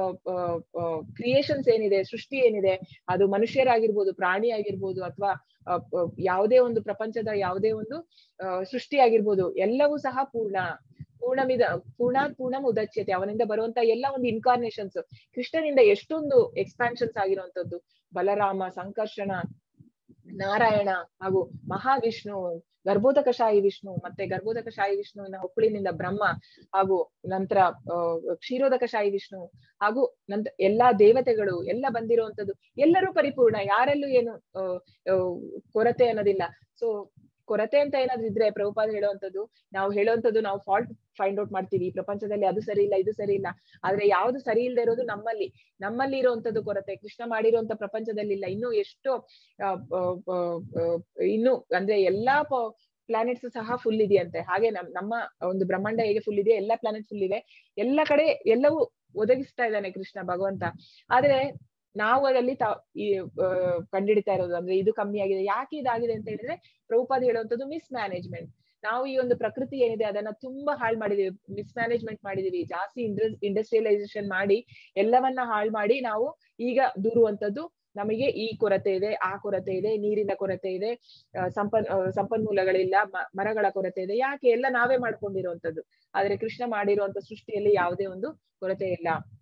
ಕ್ರಿಯೇಷನ್ಸ್ ಏನಿದೆ ಸೃಷ್ಟಿ ಏನಿದೆ ಅದು ಮನುಷ್ಯರಾಗಿರ್ಬೋದು ಪ್ರಾಣಿ ಆಗಿರ್ಬೋದು ಅಥವಾ ಯಾವುದೇ ಒಂದು ಪ್ರಪಂಚದ ಯಾವುದೇ ಒಂದು ಆ, ಸೃಷ್ಟಿ ಆಗಿರ್ಬೋದು ಎಲ್ಲವೂ ಸಹ ಪೂರ್ಣ ಪೂರ್ಣಮಿದ ಪೂರ್ಣ ಪೂರ್ಣ ಉದಚ್ಯತೆ ಅವನಿಂದ ಬರುವಂತ ಎಲ್ಲ ಒಂದು ಇನ್ಕಾರ್ನೇಷನ್ಸ್ ಕೃಷ್ಣನಿಂದ ಎಷ್ಟೊಂದು ಎಕ್ಸ್ಪಾನ್ಷನ್ಸ್ ಆಗಿರುವಂತದ್ದು ಬಲರಾಮ ಸಂಕರ್ಷಣ ನಾರಾಯಣ ಹಾಗೂ ಮಹಾವಿಷ್ಣು ಗರ್ಭೋದಕಶಾಹಿ ವಿಷ್ಣು ಮತ್ತೆ ಗರ್ಭೋದಕಶಾಹಿ ವಿಷ್ಣುವಿನ ಹೊಕ್ಕಳಿನಿಂದ ಬ್ರಹ್ಮ ಹಾಗೂ ನಂತರ ಆ, ಕ್ಷೀರೋದಕಶಾಹಿ ವಿಷ್ಣು ಹಾಗೂ ನಂತರ ಎಲ್ಲಾ ದೇವತೆಗಳು ಎಲ್ಲ ಬಂದಿರುವಂತದ್ದು ಎಲ್ಲರೂ ಪರಿಪೂರ್ಣ ಯಾರಲ್ಲೂ ಏನು ಆ, ಆ, ಕೊರತೆ ಅನ್ನೋದಿಲ್ಲ ಸೊ ಕೊರತೆ ಅಂತ ಏನಾದ್ರು ಇದ್ರೆ ಪ್ರಭುಪಾದ ಹೇಳುವಂತದ್ದು ನಾವು ಹೇಳುವಂತದ್ದು ನಾವು ಫಾಲ್ಟ್ ಫೈಂಡ್ ಔಟ್ ಮಾಡ್ತೀವಿ ಈ ಪ್ರಪಂಚದಲ್ಲಿ ಅದು ಸರಿ ಇಲ್ಲ ಇದು ಸರಿ ಇಲ್ಲ ಆದ್ರೆ ಯಾವ್ದು ಸರಿ ಇಲ್ಲದೆ ಇರೋದು ನಮ್ಮಲ್ಲಿ ನಮ್ಮಲ್ಲಿ ಇರುವಂತದ್ದು ಕೊರತೆ ಕೃಷ್ಣ ಮಾಡಿರುವಂತ ಪ್ರಪಂಚದಲ್ಲಿ ಇಲ್ಲ ಇನ್ನು ಎಷ್ಟು ಆ, ಆ, ಆ, ಆ, ಇನ್ನು ಅಂದ್ರೆ ಎಲ್ಲಾ ಪ್ಲಾನೆಟ್ಸ್ ಸಹ ಫುಲ್ ಇದೆಯಂತೆ ಹಾಗೆ ನಮ್ ನಮ್ಮ ಒಂದು ಬ್ರಹ್ಮಾಂಡ ಹೇಗೆ ಫುಲ್ ಇದೆ ಎಲ್ಲಾ ಪ್ಲಾನೆಟ್ ಫುಲ್ ಇದೆ ಎಲ್ಲ ಕಡೆ ಎಲ್ಲವೂ ಒದಗಿಸ್ತಾ ಇದ್ದಾನೆ ಕೃಷ್ಣ ಭಗವಂತ ಆದ್ರೆ ನಾವು ಅದರಲ್ಲಿ ತಾ ಈ ಆ, ಕಂಡಿಡಿತಾ ಇರೋದು ಅಂದ್ರೆ ಇದು ಕಮ್ಮಿ ಆಗಿದೆ ಯಾಕೆ ಇದಾಗಿದೆ ಅಂತ ಹೇಳಿದ್ರೆ ಪ್ರಭುಪಾದ ಹೇಳುವಂತದ್ದು ಮಿಸ್ ಮ್ಯಾನೇಜ್ಮೆಂಟ್ ನಾವು ಈ ಒಂದು ಪ್ರಕೃತಿ ಏನಿದೆ ಅದನ್ನ ತುಂಬಾ ಹಾಳು ಮಾಡಿದೀವಿ ಮಿಸ್ ಮ್ಯಾನೇಜ್ಮೆಂಟ್ ಮಾಡಿದೀವಿ ಜಾಸ್ತಿ ಇಂಡಸ್ಟ್ರಿಯಲೈಸೇಷನ್ ಮಾಡಿ ಎಲ್ಲವನ್ನ ಹಾಳು ಮಾಡಿ ನಾವು ಈಗ ದೂರುವಂತದ್ದು ನಮಗೆ ಈ ಕೊರತೆ ಇದೆ ಆ ಕೊರತೆ ಇದೆ ನೀರಿನ ಕೊರತೆ ಇದೆ ಆ, ಸಂಪನ್ ಆ, ಸಂಪನ್ಮೂಲಗಳಿಲ್ಲ ಮ- ಮರಗಳ ಕೊರತೆ ಇದೆ ಯಾಕೆ ಎಲ್ಲ ನಾವೇ ಮಾಡ್ಕೊಂಡಿರುವಂತದ್ದು ಆದ್ರೆ ಕೃಷ್ಣ ಮಾಡಿರುವಂತ ಸೃಷ್ಟಿಯಲ್ಲಿ ಯಾವುದೇ ಒಂದು ಕೊರತೆ ಇಲ್ಲ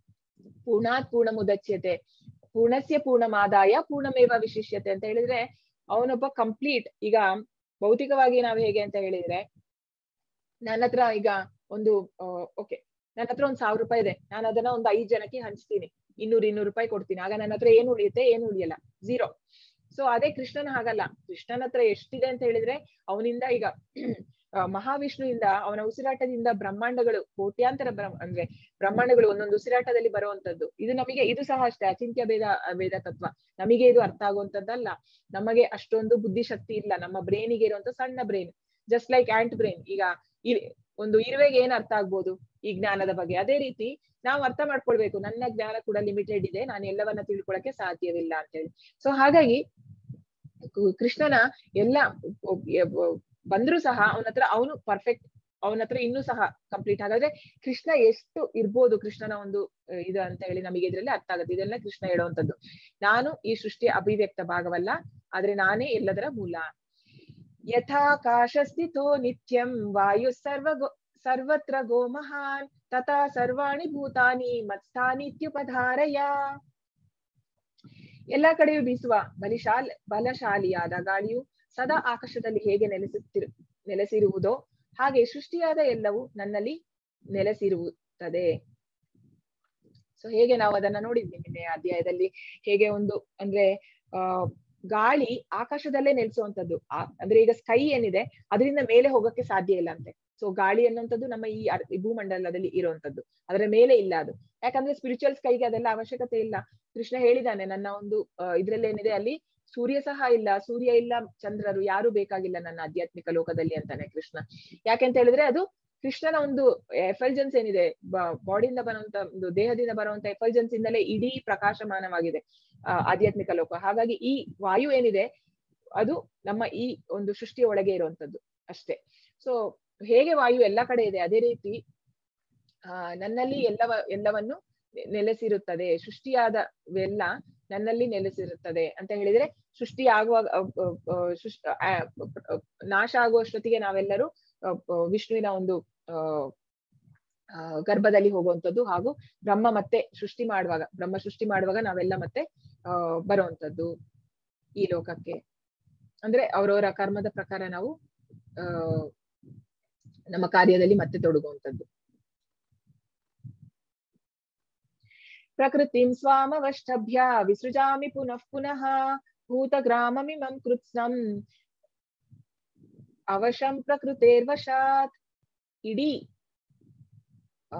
ಪೂರ್ಣಾತ್ ಪೂರ್ಣ ಮುದಚ್ಯತೆ ಪೂರ್ಣಸ್ಯ ಪೂರ್ಣಮಾದಾಯ ಪೂರ್ಣಮೇವ ವಿಶಿಷ್ಯತೆ ಅಂತ ಹೇಳಿದ್ರೆ ಅವನೊಬ್ಬ ಕಂಪ್ಲೀಟ್ ಈಗ ಭೌತಿಕವಾಗಿ ನಾವ್ ಹೇಗೆ ಅಂತ ಹೇಳಿದ್ರೆ ನನ್ನ ಹತ್ರ ಈಗ ಒಂದು ಓಕೆ ನನ್ನ ಹತ್ರ ಒಂದ್ ಸಾವಿರ ರೂಪಾಯಿ ಇದೆ ನಾನು ಅದನ್ನ ಒಂದು ಐದ್ ಜನಕ್ಕೆ ಹಂಚ್ತೀನಿ ಇನ್ನೂರ್ ಇನ್ನೂರು ರೂಪಾಯಿ ಕೊಡ್ತೀನಿ ಆಗ ನನ್ನ ಹತ್ರ ಏನು ಉಳಿಯುತ್ತೆ ಏನು ಉಳಿಯಲ್ಲ ಝೀರೋ ಸೊ ಅದೇ ಕೃಷ್ಣನ ಹಾಗಲ್ಲ ಕೃಷ್ಣನ ಹತ್ರ ಎಷ್ಟಿದೆ ಅಂತ ಹೇಳಿದ್ರೆ ಅವನಿಂದ ಈಗ ಮಹಾವಿಷ್ಣುವಿಂದ ಅವನ ಉಸಿರಾಟದಿಂದ ಬ್ರಹ್ಮಾಂಡಗಳು ಕೋಟ್ಯಾಂತರ ಬ್ರಹ್ಮ ಅಂದ್ರೆ ಬ್ರಹ್ಮಾಂಡಗಳು ಒಂದೊಂದು ಉಸಿರಾಟದಲ್ಲಿ ಬರುವಂತದ್ದು ಇದು ನಮಗೆ ಇದು ಸಹ ಅಷ್ಟೇ ಅಚಿಂತ್ಯ ಭೇದ ವೇದ ತತ್ವ ನಮಗೆ ಇದು ಅರ್ಥ ಆಗುವಂತದ್ದಲ್ಲ ನಮಗೆ ಅಷ್ಟೊಂದು ಬುದ್ಧಿಶಕ್ತಿ ಇಲ್ಲ ನಮ್ಮ ಬ್ರೈನಿಗೆ ಇರುವಂತ ಸಣ್ಣ brain just like ant brain ಈಗ ಒಂದು ಇರುವೆಗೆ ಏನ್ ಅರ್ಥ ಆಗ್ಬೋದು ಈ ಜ್ಞಾನದ ಬಗ್ಗೆ ಅದೇ ರೀತಿ ನಾವು ಅರ್ಥ ಮಾಡ್ಕೊಳ್ಬೇಕು ನನ್ನ ಜ್ಞಾನ ಕೂಡ ಲಿಮಿಟೆಡ್ ಇದೆ ನಾನು ಎಲ್ಲವನ್ನ ತಿಳ್ಕೊಳಕ್ಕೆ ಸಾಧ್ಯವಿಲ್ಲ ಅಂತ ಹೇಳಿ ಸೊ ಹಾಗಾಗಿ ಕೃಷ್ಣನ ಎಲ್ಲ ಬಂದ್ರು ಸಹ ಅವನ ಹತ್ರ ಅವನು ಪರ್ಫೆಕ್ಟ್ ಅವನ ಹತ್ರ ಇನ್ನೂ ಸಹ ಕಂಪ್ಲೀಟ್ ಹಾಗಾದ್ರೆ ಕೃಷ್ಣ ಎಷ್ಟು ಇರ್ಬೋದು ಕೃಷ್ಣನ ಒಂದು ಇದು ಅಂತ ಹೇಳಿ ನಮಗೆ ಇದ್ರಲ್ಲಿ ಅರ್ಥ ಆಗುತ್ತೆ ಇದೆಲ್ಲ ಕೃಷ್ಣ ಹೇಳುವಂತದ್ದು ನಾನು ಈ ಸೃಷ್ಟಿಯ ಅಭಿವ್ಯಕ್ತ ಭಾಗವಲ್ಲ ಆದ್ರೆ ನಾನೇ ಎಲ್ಲದರ ಮೂಲ ಯಥಾಕಾಶಸ್ಥಿತೋ ನಿತ್ಯಂ ವಾಯು ಸರ್ವ ಸರ್ವತ್ರ ಗೋ ಮಹಾನ್ ತಥಾ ಸರ್ವಾಣಿ ಭೂತಾನಿ ಮತ್ಸ್ಥಾನಿತ್ಯುಪಧಾರಯ ಎಲ್ಲಾ ಕಡೆಯೂ ಬೀಸುವ ಬಲಿಶಾಲ್ ಬಲಶಾಲಿಯಾದ ಗಾಳಿಯು ಸದಾ ಆಕಾಶದಲ್ಲಿ ಹೇಗೆ ನೆಲೆಸುತ್ತಿರು ನೆಲೆಸಿರುವುದೋ ಹಾಗೆ ಸೃಷ್ಟಿಯಾದ ಎಲ್ಲವೂ ನನ್ನಲ್ಲಿ ನೆಲೆಸಿರುತ್ತದೆ ಸೊ ಹೇಗೆ ನಾವು ಅದನ್ನ ನೋಡಿದ್ವಿ ನಿನ್ನೆ ಅಧ್ಯಾಯದಲ್ಲಿ ಹೇಗೆ ಒಂದು ಅಂದ್ರೆ ಆ ಗಾಳಿ ಆಕಾಶದಲ್ಲೇ ನೆಲೆಸುವಂತದ್ದು ಅಂದ್ರೆ ಈಗ ಸ್ಕೈ ಏನಿದೆ ಅದರಿಂದ ಮೇಲೆ ಹೋಗಕ್ಕೆ ಸಾಧ್ಯ ಇಲ್ಲ ಅಂತೆ ಸೊ ಗಾಳಿ ಅನ್ನುವಂಥದ್ದು ನಮ್ಮ ಈ ಭೂಮಂಡಲದಲ್ಲಿ ಇರುವಂತದ್ದು ಅದರ ಮೇಲೆ ಇಲ್ಲ ಅದು ಯಾಕಂದ್ರೆ ಸ್ಪಿರಿಚುವಲ್ ಸ್ಕೈಗೆ ಅದೆಲ್ಲ ಅವಶ್ಯಕತೆ ಇಲ್ಲ ಕೃಷ್ಣ ಹೇಳಿದಾನೆ ನನ್ನ ಒಂದು ಇದ್ರಲ್ಲಿ ಏನಿದೆ ಅಲ್ಲಿ ಸೂರ್ಯ ಸಹ ಇಲ್ಲ ಸೂರ್ಯ ಇಲ್ಲ ಚಂದ್ರರು ಯಾರು ಬೇಕಾಗಿಲ್ಲ ನನ್ನ ಆಧ್ಯಾತ್ಮಿಕ ಲೋಕದಲ್ಲಿ ಅಂತಾನೆ ಕೃಷ್ಣ ಯಾಕೆಂತ ಹೇಳಿದ್ರೆ ಅದು ಕೃಷ್ಣನ ಒಂದು ಎಫಲ್ಜೆನ್ಸ್ ಏನಿದೆ ಬಾಡಿಯಿಂದ ಬರುವಂತ ಒಂದು ದೇಹದಿಂದ ಬರುವಂತ ಎಫಲ್ಜೆನ್ಸ್ ಇಂದಲೇ ಇಡೀ ಪ್ರಕಾಶಮಾನವಾಗಿದೆ ಆ ಆಧ್ಯಾತ್ಮಿಕ ಲೋಕ ಹಾಗಾಗಿ ಈ ವಾಯು ಏನಿದೆ ಅದು ನಮ್ಮ ಈ ಒಂದು ಸೃಷ್ಟಿಯ ಒಳಗೆ ಇರುವಂತದ್ದು ಅಷ್ಟೇ ಸೊ ಹೇಗೆ ವಾಯು ಎಲ್ಲ ಕಡೆ ಇದೆ ಅದೇ ರೀತಿ ಆ ನನ್ನಲ್ಲಿ ಎಲ್ಲವ ಎಲ್ಲವನ್ನು ನೆಲೆಸಿರುತ್ತದೆ ಸೃಷ್ಟಿಯಾದವೆಲ್ಲ ನನ್ನಲ್ಲಿ ನೆಲೆಸಿರುತ್ತದೆ ಅಂತ ಹೇಳಿದ್ರೆ ಸೃಷ್ಟಿ ಆಗುವಾಗ ನಾಶ ಆಗುವಷ್ಟೊತ್ತಿಗೆ ನಾವೆಲ್ಲರೂ ವಿಷ್ಣುವಿನ ಒಂದು ಆ ಗರ್ಭದಲ್ಲಿ ಹೋಗುವಂಥದ್ದು ಹಾಗೂ ಬ್ರಹ್ಮ ಮತ್ತೆ ಸೃಷ್ಟಿ ಮಾಡುವಾಗ ಬ್ರಹ್ಮ ಸೃಷ್ಟಿ ಮಾಡುವಾಗ ನಾವೆಲ್ಲ ಮತ್ತೆ ಆ ಬರುವಂತದ್ದು ಈ ಲೋಕಕ್ಕೆ ಅಂದ್ರೆ ಅವರವರ ಕರ್ಮದ ಪ್ರಕಾರ ನಾವು ಆ ನಮ್ಮ ಕಾರ್ಯದಲ್ಲಿ ಮತ್ತೆ ತೊಡಗುವಂಥದ್ದು ಪ್ರಕೃತಿಂ ಸ್ವಾಮವಷ್ಟಭ್ಯ ವಿಸೃಜಾಮಿ ಪುನಃ ಪುನಃ ಭೂತಗ್ರಾಮಮಿಮಂ ಕೃತ್ಸ್ನಂ ಅವಶಂ ಪ್ರಕೃತೇರ್ವಶಾತ್ ಇಡೀ ಆ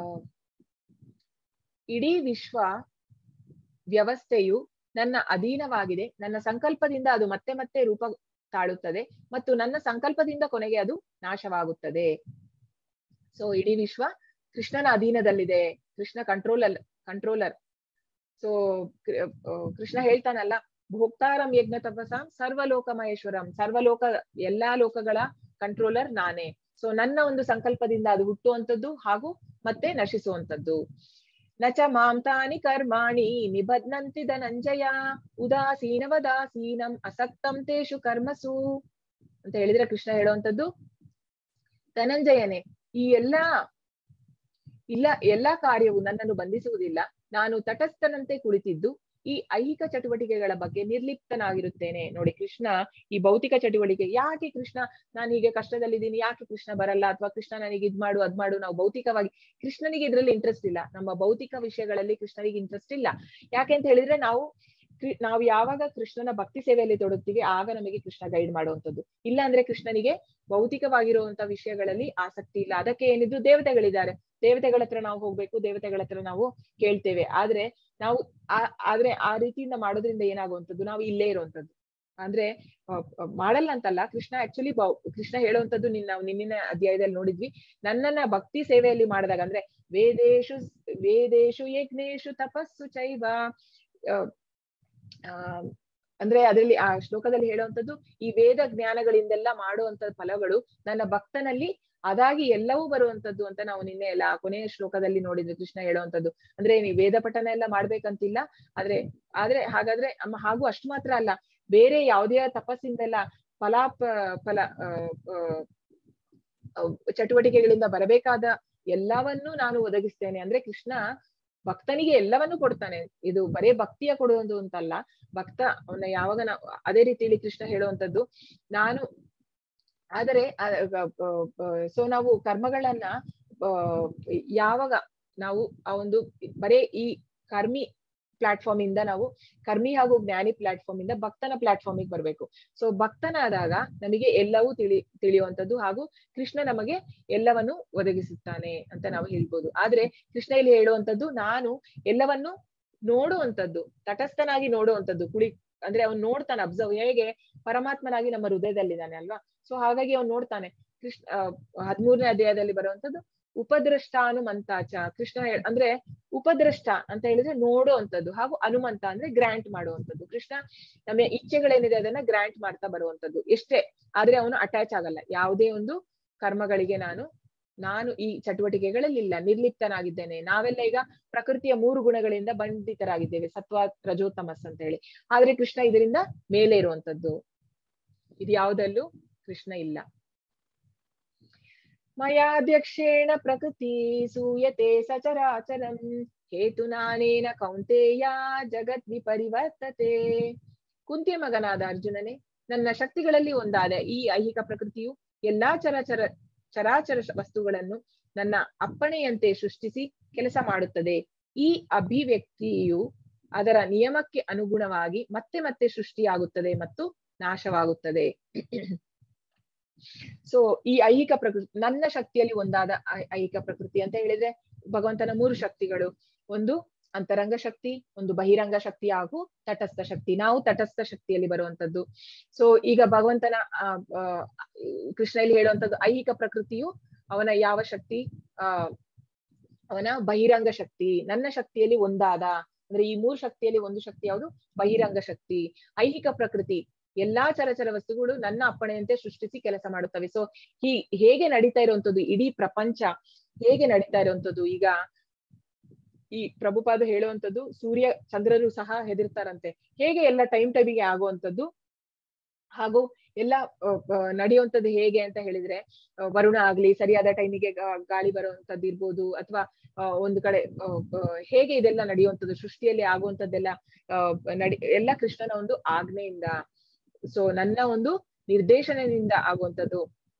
ಇಡೀ ವಿಶ್ವ ವ್ಯವಸ್ಥೆಯು ನನ್ನ ಅಧೀನವಾಗಿದೆ ನನ್ನ ಸಂಕಲ್ಪದಿಂದ ಅದು ಮತ್ತೆ ಮತ್ತೆ ರೂಪ ತಾಳುತ್ತದೆ ಮತ್ತು ನನ್ನ ಸಂಕಲ್ಪದಿಂದ ಕೊನೆಗೆ ಅದು ನಾಶವಾಗುತ್ತದೆ ಸೊ ಇಡೀ ವಿಶ್ವ ಕೃಷ್ಣನ ಅಧೀನದಲ್ಲಿದೆ ಕೃಷ್ಣ ಕಂಟ್ರೋಲಲ್ ಕಂಟ್ರೋಲರ್ ಸೊ ಕೃಷ್ಣ ಹೇಳ್ತಾನಲ್ಲ ಭೋಕ್ತಾರಂ ಯಜ್ಞ ತಪಸಾಂ ಸರ್ವಲೋಕ ಮಹೇಶ್ವರಂ ಸರ್ವಲೋಕ ಎಲ್ಲಾ ಲೋಕಗಳ ಕಂಟ್ರೋಲರ್ ನಾನೇ ಸೊ ನನ್ನ ಒಂದು ಸಂಕಲ್ಪದಿಂದ ಅದು ಹುಟ್ಟುವಂಥದ್ದು ಹಾಗೂ ಮತ್ತೆ ನಶಿಸುವಂಥದ್ದು ನಚ ಮಾಂ ತಾನಿ ಕರ್ಮಾಣಿ ನಿಬಧ್ನಂತಿ ಧನಂಜಯ ಉದಾಸೀನವದಾಸೀನಂ ಅಸಕ್ತಂ ತೇಷು ಕರ್ಮಸು ಅಂತ ಹೇಳಿದ್ರೆ ಕೃಷ್ಣ ಹೇಳುವಂಥದ್ದು ಧನಂಜಯನೇ ಈ ಎಲ್ಲಾ ಇಲ್ಲ ಎಲ್ಲಾ ಕಾರ್ಯವು ನನ್ನನ್ನು ಬಂಧಿಸುವುದಿಲ್ಲ ನಾನು ತಟಸ್ಥನಂತೆ ಕುಳಿತಿದ್ದು ಈ ಐಹಿಕ ಚಟುವಟಿಕೆಗಳ ಬಗ್ಗೆ ನಿರ್ಲಿಪ್ತನಾಗಿರುತ್ತೇನೆ ನೋಡಿ ಕೃಷ್ಣ ಈ ಭೌತಿಕ ಚಟುವಟಿಕೆ ಯಾಕೆ ಕೃಷ್ಣ ನಾನು ಹೀಗೆ ಕಷ್ಟದಲ್ಲಿದ್ದೀನಿ ಯಾಕೆ ಕೃಷ್ಣ ಬರಲ್ಲ ಅಥವಾ ಕೃಷ್ಣ ನನಗೆ ಇದ್ ಮಾಡು ಅದ್ ಮಾಡು ನಾವು ಭೌತಿಕವಾಗಿ ಕೃಷ್ಣನಿಗೆ ಇದ್ರಲ್ಲಿ ಇಂಟ್ರೆಸ್ಟ್ ಇಲ್ಲ ನಮ್ಮ ಭೌತಿಕ ವಿಷಯಗಳಲ್ಲಿ ಕೃಷ್ಣನಿಗೆ ಇಂಟ್ರೆಸ್ಟ್ ಇಲ್ಲ ಯಾಕೆ ಅಂತ ಹೇಳಿದ್ರೆ ನಾವು ನಾವು ಯಾವಾಗ ಕೃಷ್ಣನ ಭಕ್ತಿ ಸೇವೆಯಲ್ಲಿ ತೊಡಗ್ತೀವಿ ಆಗ ನಮಗೆ ಕೃಷ್ಣ ಗೈಡ್ ಮಾಡುವಂಥದ್ದು ಇಲ್ಲ ಅಂದ್ರೆ ಕೃಷ್ಣನಿಗೆ ಭೌತಿಕವಾಗಿರುವಂತ ವಿಷಯಗಳಲ್ಲಿ ಆಸಕ್ತಿ ಇಲ್ಲ ಅದಕ್ಕೆ ಏನಿದ್ರು ದೇವತೆಗಳಿದ್ದಾರೆ ದೇವತೆಗಳ ಹತ್ರ ನಾವು ಹೋಗ್ಬೇಕು ದೇವತೆಗಳ ಹತ್ರ ನಾವು ಕೇಳ್ತೇವೆ ಆದ್ರೆ ನಾವು ಆ ಆದ್ರೆ ಆ ರೀತಿಯಿಂದ ಮಾಡೋದ್ರಿಂದ ಏನಾಗುವಂಥದ್ದು ನಾವು ಇಲ್ಲೇ ಇರುವಂತದ್ದು ಅಂದ್ರೆ ಮಾಡಲ್ಲ ಅಂತಲ್ಲ ಕೃಷ್ಣ ಆಕ್ಚುಲಿ ಕೃಷ್ಣ ಹೇಳುವಂತದ್ದು ನಿನ್ನ ನಾವು ನಿನ್ನಿನ ಅಧ್ಯಾಯದಲ್ಲಿ ನೋಡಿದ್ವಿ ನನ್ನನ್ನ ಭಕ್ತಿ ಸೇವೆಯಲ್ಲಿ ಮಾಡಿದಾಗ ಅಂದ್ರೆ ವೇದೇಶು ವೇದೇಶು ಯಜ್ಞೇಶು ತಪಸ್ಸು ಚೈವ ಆ ಅಂದ್ರೆ ಅದರಲ್ಲಿ ಆ ಶ್ಲೋಕದಲ್ಲಿ ಹೇಳುವಂತದ್ದು ಈ ವೇದ ಜ್ಞಾನಗಳಿಂದೆಲ್ಲ ಮಾಡುವಂತ ಫಲಗಳು ನನ್ನ ಭಕ್ತನಲ್ಲಿ ಅದಾಗಿ ಎಲ್ಲವೂ ಬರುವಂತದ್ದು ಅಂತ ನಾವು ನಿನ್ನೆ ಎಲ್ಲ ಕೊನೆಯ ಶ್ಲೋಕದಲ್ಲಿ ನೋಡಿದ್ವಿ ಕೃಷ್ಣ ಹೇಳುವಂತದ್ದು ಅಂದ್ರೆ ನೀವು ವೇದ ಪಠನ ಎಲ್ಲ ಮಾಡ್ಬೇಕಂತಿಲ್ಲ ಆದ್ರೆ ಆದ್ರೆ ಹಾಗಾದ್ರೆ ಹಾಗೂ ಅಷ್ಟು ಮಾತ್ರ ಅಲ್ಲ ಬೇರೆ ಯಾವುದೇ ತಪಸ್ಸಿಂದೆಲ್ಲ ಫಲಾಪ ಫಲ ಚಟುವಟಿಕೆಗಳಿಂದ ಬರಬೇಕಾದ ಎಲ್ಲವನ್ನೂ ನಾನು ಒದಗಿಸ್ತೇನೆ ಅಂದ್ರೆ ಕೃಷ್ಣ ಭಕ್ತನಿಗೆ ಎಲ್ಲವನ್ನು ಕೊಡ್ತಾನೆ ಇದು ಬರೇ ಭಕ್ತಿಯ ಕೊಡುವುದು ಅಂತಲ್ಲ ಭಕ್ತ ಅವನ ಯಾವಾಗ ನಾವು ಅದೇ ರೀತಿಯಲ್ಲಿ ಕೃಷ್ಣ ಹೇಳುವಂತದ್ದು ನಾನು ಆದರೆ ಸೊ ನಾವು ಕರ್ಮಗಳನ್ನ ಯಾವಾಗ ನಾವು ಆ ಒಂದು ಬರೇ ಈ ಕರ್ಮಿ ಪ್ಲಾಟ್ಫಾರ್ಮ್ ಇಂದ ನಾವು ಕರ್ಮಿ ಹಾಗೂ ಜ್ಞಾನಿ ಪ್ಲಾಟ್ಫಾರ್ಮ್ ಇಂದ ಭಕ್ತನ ಪ್ಲಾಟ್ಫಾರ್ಮ್ ಬರ್ಬೇಕು ಸೊ ಭಕ್ತನಾದಾಗ ನಮಗೆ ಎಲ್ಲವೂ ತಿಳಿ ತಿಳಿಯುವಂತದ್ದು ಹಾಗೂ ಕೃಷ್ಣ ನಮಗೆ ಎಲ್ಲವನ್ನು ಒದಗಿಸುತ್ತಾನೆ ಅಂತ ನಾವು ಹೇಳ್ಬೋದು ಆದ್ರೆ ಕೃಷ್ಣ ಇಲ್ಲಿ ಹೇಳುವಂತದ್ದು ನಾನು ಎಲ್ಲವನ್ನು ನೋಡುವಂತದ್ದು ತಟಸ್ಥನಾಗಿ ನೋಡುವಂತದ್ದು ಕುಳಿ ಅಂದ್ರೆ ಅವ್ನು ನೋಡ್ತಾನೆ ಅಬ್ಸರ್ವ್ ಹೇಗೆ ಪರಮಾತ್ಮನಾಗಿ ನಮ್ಮ ಹೃದಯದಲ್ಲಿದ್ದಾನೆ ಅಲ್ವಾ ಸೊ ಹಾಗಾಗಿ ಅವ್ನು ನೋಡ್ತಾನೆ ಕೃಷ್ಣ ಹದಿಮೂರನೇ ಅಧ್ಯಾಯದಲ್ಲಿ ಬರುವಂತದ್ದು ಉಪದ್ರಷ್ಟ ಹನುಮಂತಾಚ ಕೃಷ್ಣ ಅಂದ್ರೆ ಉಪದ್ರಷ್ಟ ಅಂತ ಹೇಳಿದ್ರೆ ನೋಡುವಂಥದ್ದು ಹಾಗೂ ಹನುಮಂತ ಅಂದ್ರೆ ಗ್ರಾಂಟ್ ಮಾಡುವಂಥದ್ದು ಕೃಷ್ಣ ನಮ್ಮ ಇಚ್ಛೆಗಳೇನಿದೆ ಅದನ್ನ ಗ್ರಾಂಟ್ ಮಾಡ್ತಾ ಬರುವಂತದ್ದು ಎಷ್ಟೇ ಆದ್ರೆ ಅವನು ಅಟ್ಯಾಚ್ ಆಗಲ್ಲ ಯಾವುದೇ ಒಂದು ಕರ್ಮಗಳಿಗೆ ನಾನು ನಾನು ಈ ಚಟುವಟಿಕೆಗಳಲ್ಲಿ ಇಲ್ಲ ನಿರ್ಲಿಪ್ತನಾಗಿದ್ದೇನೆ ನಾವೆಲ್ಲ ಈಗ ಪ್ರಕೃತಿಯ ಮೂರು ಗುಣಗಳಿಂದ ಬಂಧಿತರಾಗಿದ್ದೇವೆ ಸತ್ವ ರಜೋತಮಸ್ ಅಂತ ಹೇಳಿ ಆದ್ರೆ ಕೃಷ್ಣ ಇದರಿಂದ ಮೇಲೆ ಇರುವಂತದ್ದು ಇದು ಯಾವುದಲ್ಲೂ ಕೃಷ್ಣ ಇಲ್ಲ ಮಯಾಧ್ಯಕ್ಷೇಣ ಪ್ರಕೃತಿ ಸೂಯತೆ ಸಚರಾಚರಂ ಹೇತುನಾನೇನ ಕೌಂತೆಯ ಜಗತ್ ವಿಪರಿವರ್ತತೆ ಕುಂತಿಯ ಮಗನಾದ ಅರ್ಜುನನೇ ನನ್ನ ಶಕ್ತಿಗಳಲ್ಲಿ ಒಂದಾದ ಈ ಐಹಿಕ ಪ್ರಕೃತಿಯು ಎಲ್ಲಾ ಚರಾಚರ ಚರಾಚರ ವಸ್ತುಗಳನ್ನು ನನ್ನ ಅಪ್ಪಣೆಯಂತೆ ಸೃಷ್ಟಿಸಿ ಕೆಲಸ ಮಾಡುತ್ತದೆ ಈ ಅಭಿವ್ಯಕ್ತಿಯು ಅದರ ನಿಯಮಕ್ಕೆ ಅನುಗುಣವಾಗಿ ಮತ್ತೆ ಮತ್ತೆ ಸೃಷ್ಟಿಯಾಗುತ್ತದೆ ಮತ್ತು ನಾಶವಾಗುತ್ತದೆ ಸೊ ಈ ಐಹಿಕ ಪ್ರಕೃತಿ ನನ್ನ ಶಕ್ತಿಯಲ್ಲಿ ಒಂದಾದ ಐಹಿಕ ಪ್ರಕೃತಿ ಅಂತ ಹೇಳಿದ್ರೆ ಭಗವಂತನ ಮೂರು ಶಕ್ತಿಗಳು ಒಂದು ಅಂತರಂಗ ಶಕ್ತಿ ಒಂದು ಬಹಿರಂಗ ಶಕ್ತಿ ಹಾಗೂ ತಟಸ್ಥ ಶಕ್ತಿ ನಾವು ತಟಸ್ಥ ಶಕ್ತಿಯಲ್ಲಿ ಬರುವಂತದ್ದು ಸೊ ಈಗ ಭಗವಂತನ ಕೃಷ್ಣ ಇಲ್ಲಿ ಹೇಳುವಂತದ್ದು ಐಹಿಕ ಪ್ರಕೃತಿಯು ಅವನ ಯಾವ ಶಕ್ತಿ ಆ ಅವನ ಬಹಿರಂಗ ಶಕ್ತಿ ನನ್ನ ಶಕ್ತಿಯಲ್ಲಿ ಒಂದಾದ ಅಂದ್ರೆ ಈ ಮೂರು ಶಕ್ತಿಯಲ್ಲಿ ಒಂದು ಶಕ್ತಿ ಯಾವುದು ಬಹಿರಂಗ ಶಕ್ತಿ ಐಹಿಕ ಪ್ರಕೃತಿ ಎಲ್ಲಾ ಚರಚರ ವಸ್ತುಗಳು ನನ್ನ ಅಪ್ಪಣೆಯಂತೆ ಸೃಷ್ಟಿಸಿ ಕೆಲಸ ಮಾಡುತ್ತವೆ ಸೊ ಈ ಹೇಗೆ ನಡೀತಾ ಇರುವಂತದ್ದು ಇಡೀ ಪ್ರಪಂಚ ಹೇಗೆ ನಡೀತಾ ಇರುವಂತದ್ದು ಈಗ ಈ ಪ್ರಭುಪಾದ ಹೇಳುವಂತದ್ದು ಸೂರ್ಯ ಚಂದ್ರರು ಸಹ ಹೆದರ್ತಾರಂತೆ ಹೇಗೆ ಎಲ್ಲ ಟೈಮ್ ಟೈಮಿಗೆ ಆಗುವಂತದ್ದು ಹಾಗೂ ಎಲ್ಲ ನಡೆಯುವಂತದ್ದು ಹೇಗೆ ಅಂತ ಹೇಳಿದ್ರೆ ವರುಣ ಆಗ್ಲಿ ಸರಿಯಾದ ಟೈಮಿಗೆ ಗಾಳಿ ಬರುವಂತದ್ದು ಇರ್ಬೋದು ಅಥವಾ ಒಂದು ಕಡೆ ಹೇಗೆ ಇದೆಲ್ಲ ನಡೆಯುವಂಥದ್ದು ಸೃಷ್ಟಿಯಲ್ಲಿ ಆಗುವಂತದ್ದೆಲ್ಲ ನಡಿ ಎಲ್ಲ ಕೃಷ್ಣನ ಒಂದು ಆಜ್ಞೆಯಿಂದ ಸೊ ನನ್ನ ಒಂದು ನಿರ್ದೇಶನದಿಂದ ಆಗುವಂಥದ್ದು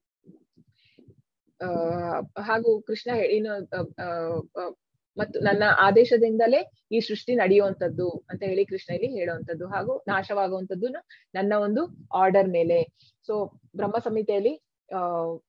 ಆ ಹಾಗೂ ಕೃಷ್ಣ ಇನ್ನು ಮತ್ತು ನನ್ನ ಆದೇಶದಿಂದಲೇ ಈ ಸೃಷ್ಟಿ ನಡೆಯುವಂಥದ್ದು ಅಂತ ಹೇಳಿ ಕೃಷ್ಣ ಇಲ್ಲಿ ಹೇಳುವಂಥದ್ದು ಹಾಗೂ ನಾಶವಾಗುವಂಥದ್ದು ನನ್ನ ಒಂದು ಆರ್ಡರ್ ಮೇಲೆ ಸೊ ಬ್ರಹ್ಮ ಸಂಹಿತೆಯಲ್ಲಿ ಆ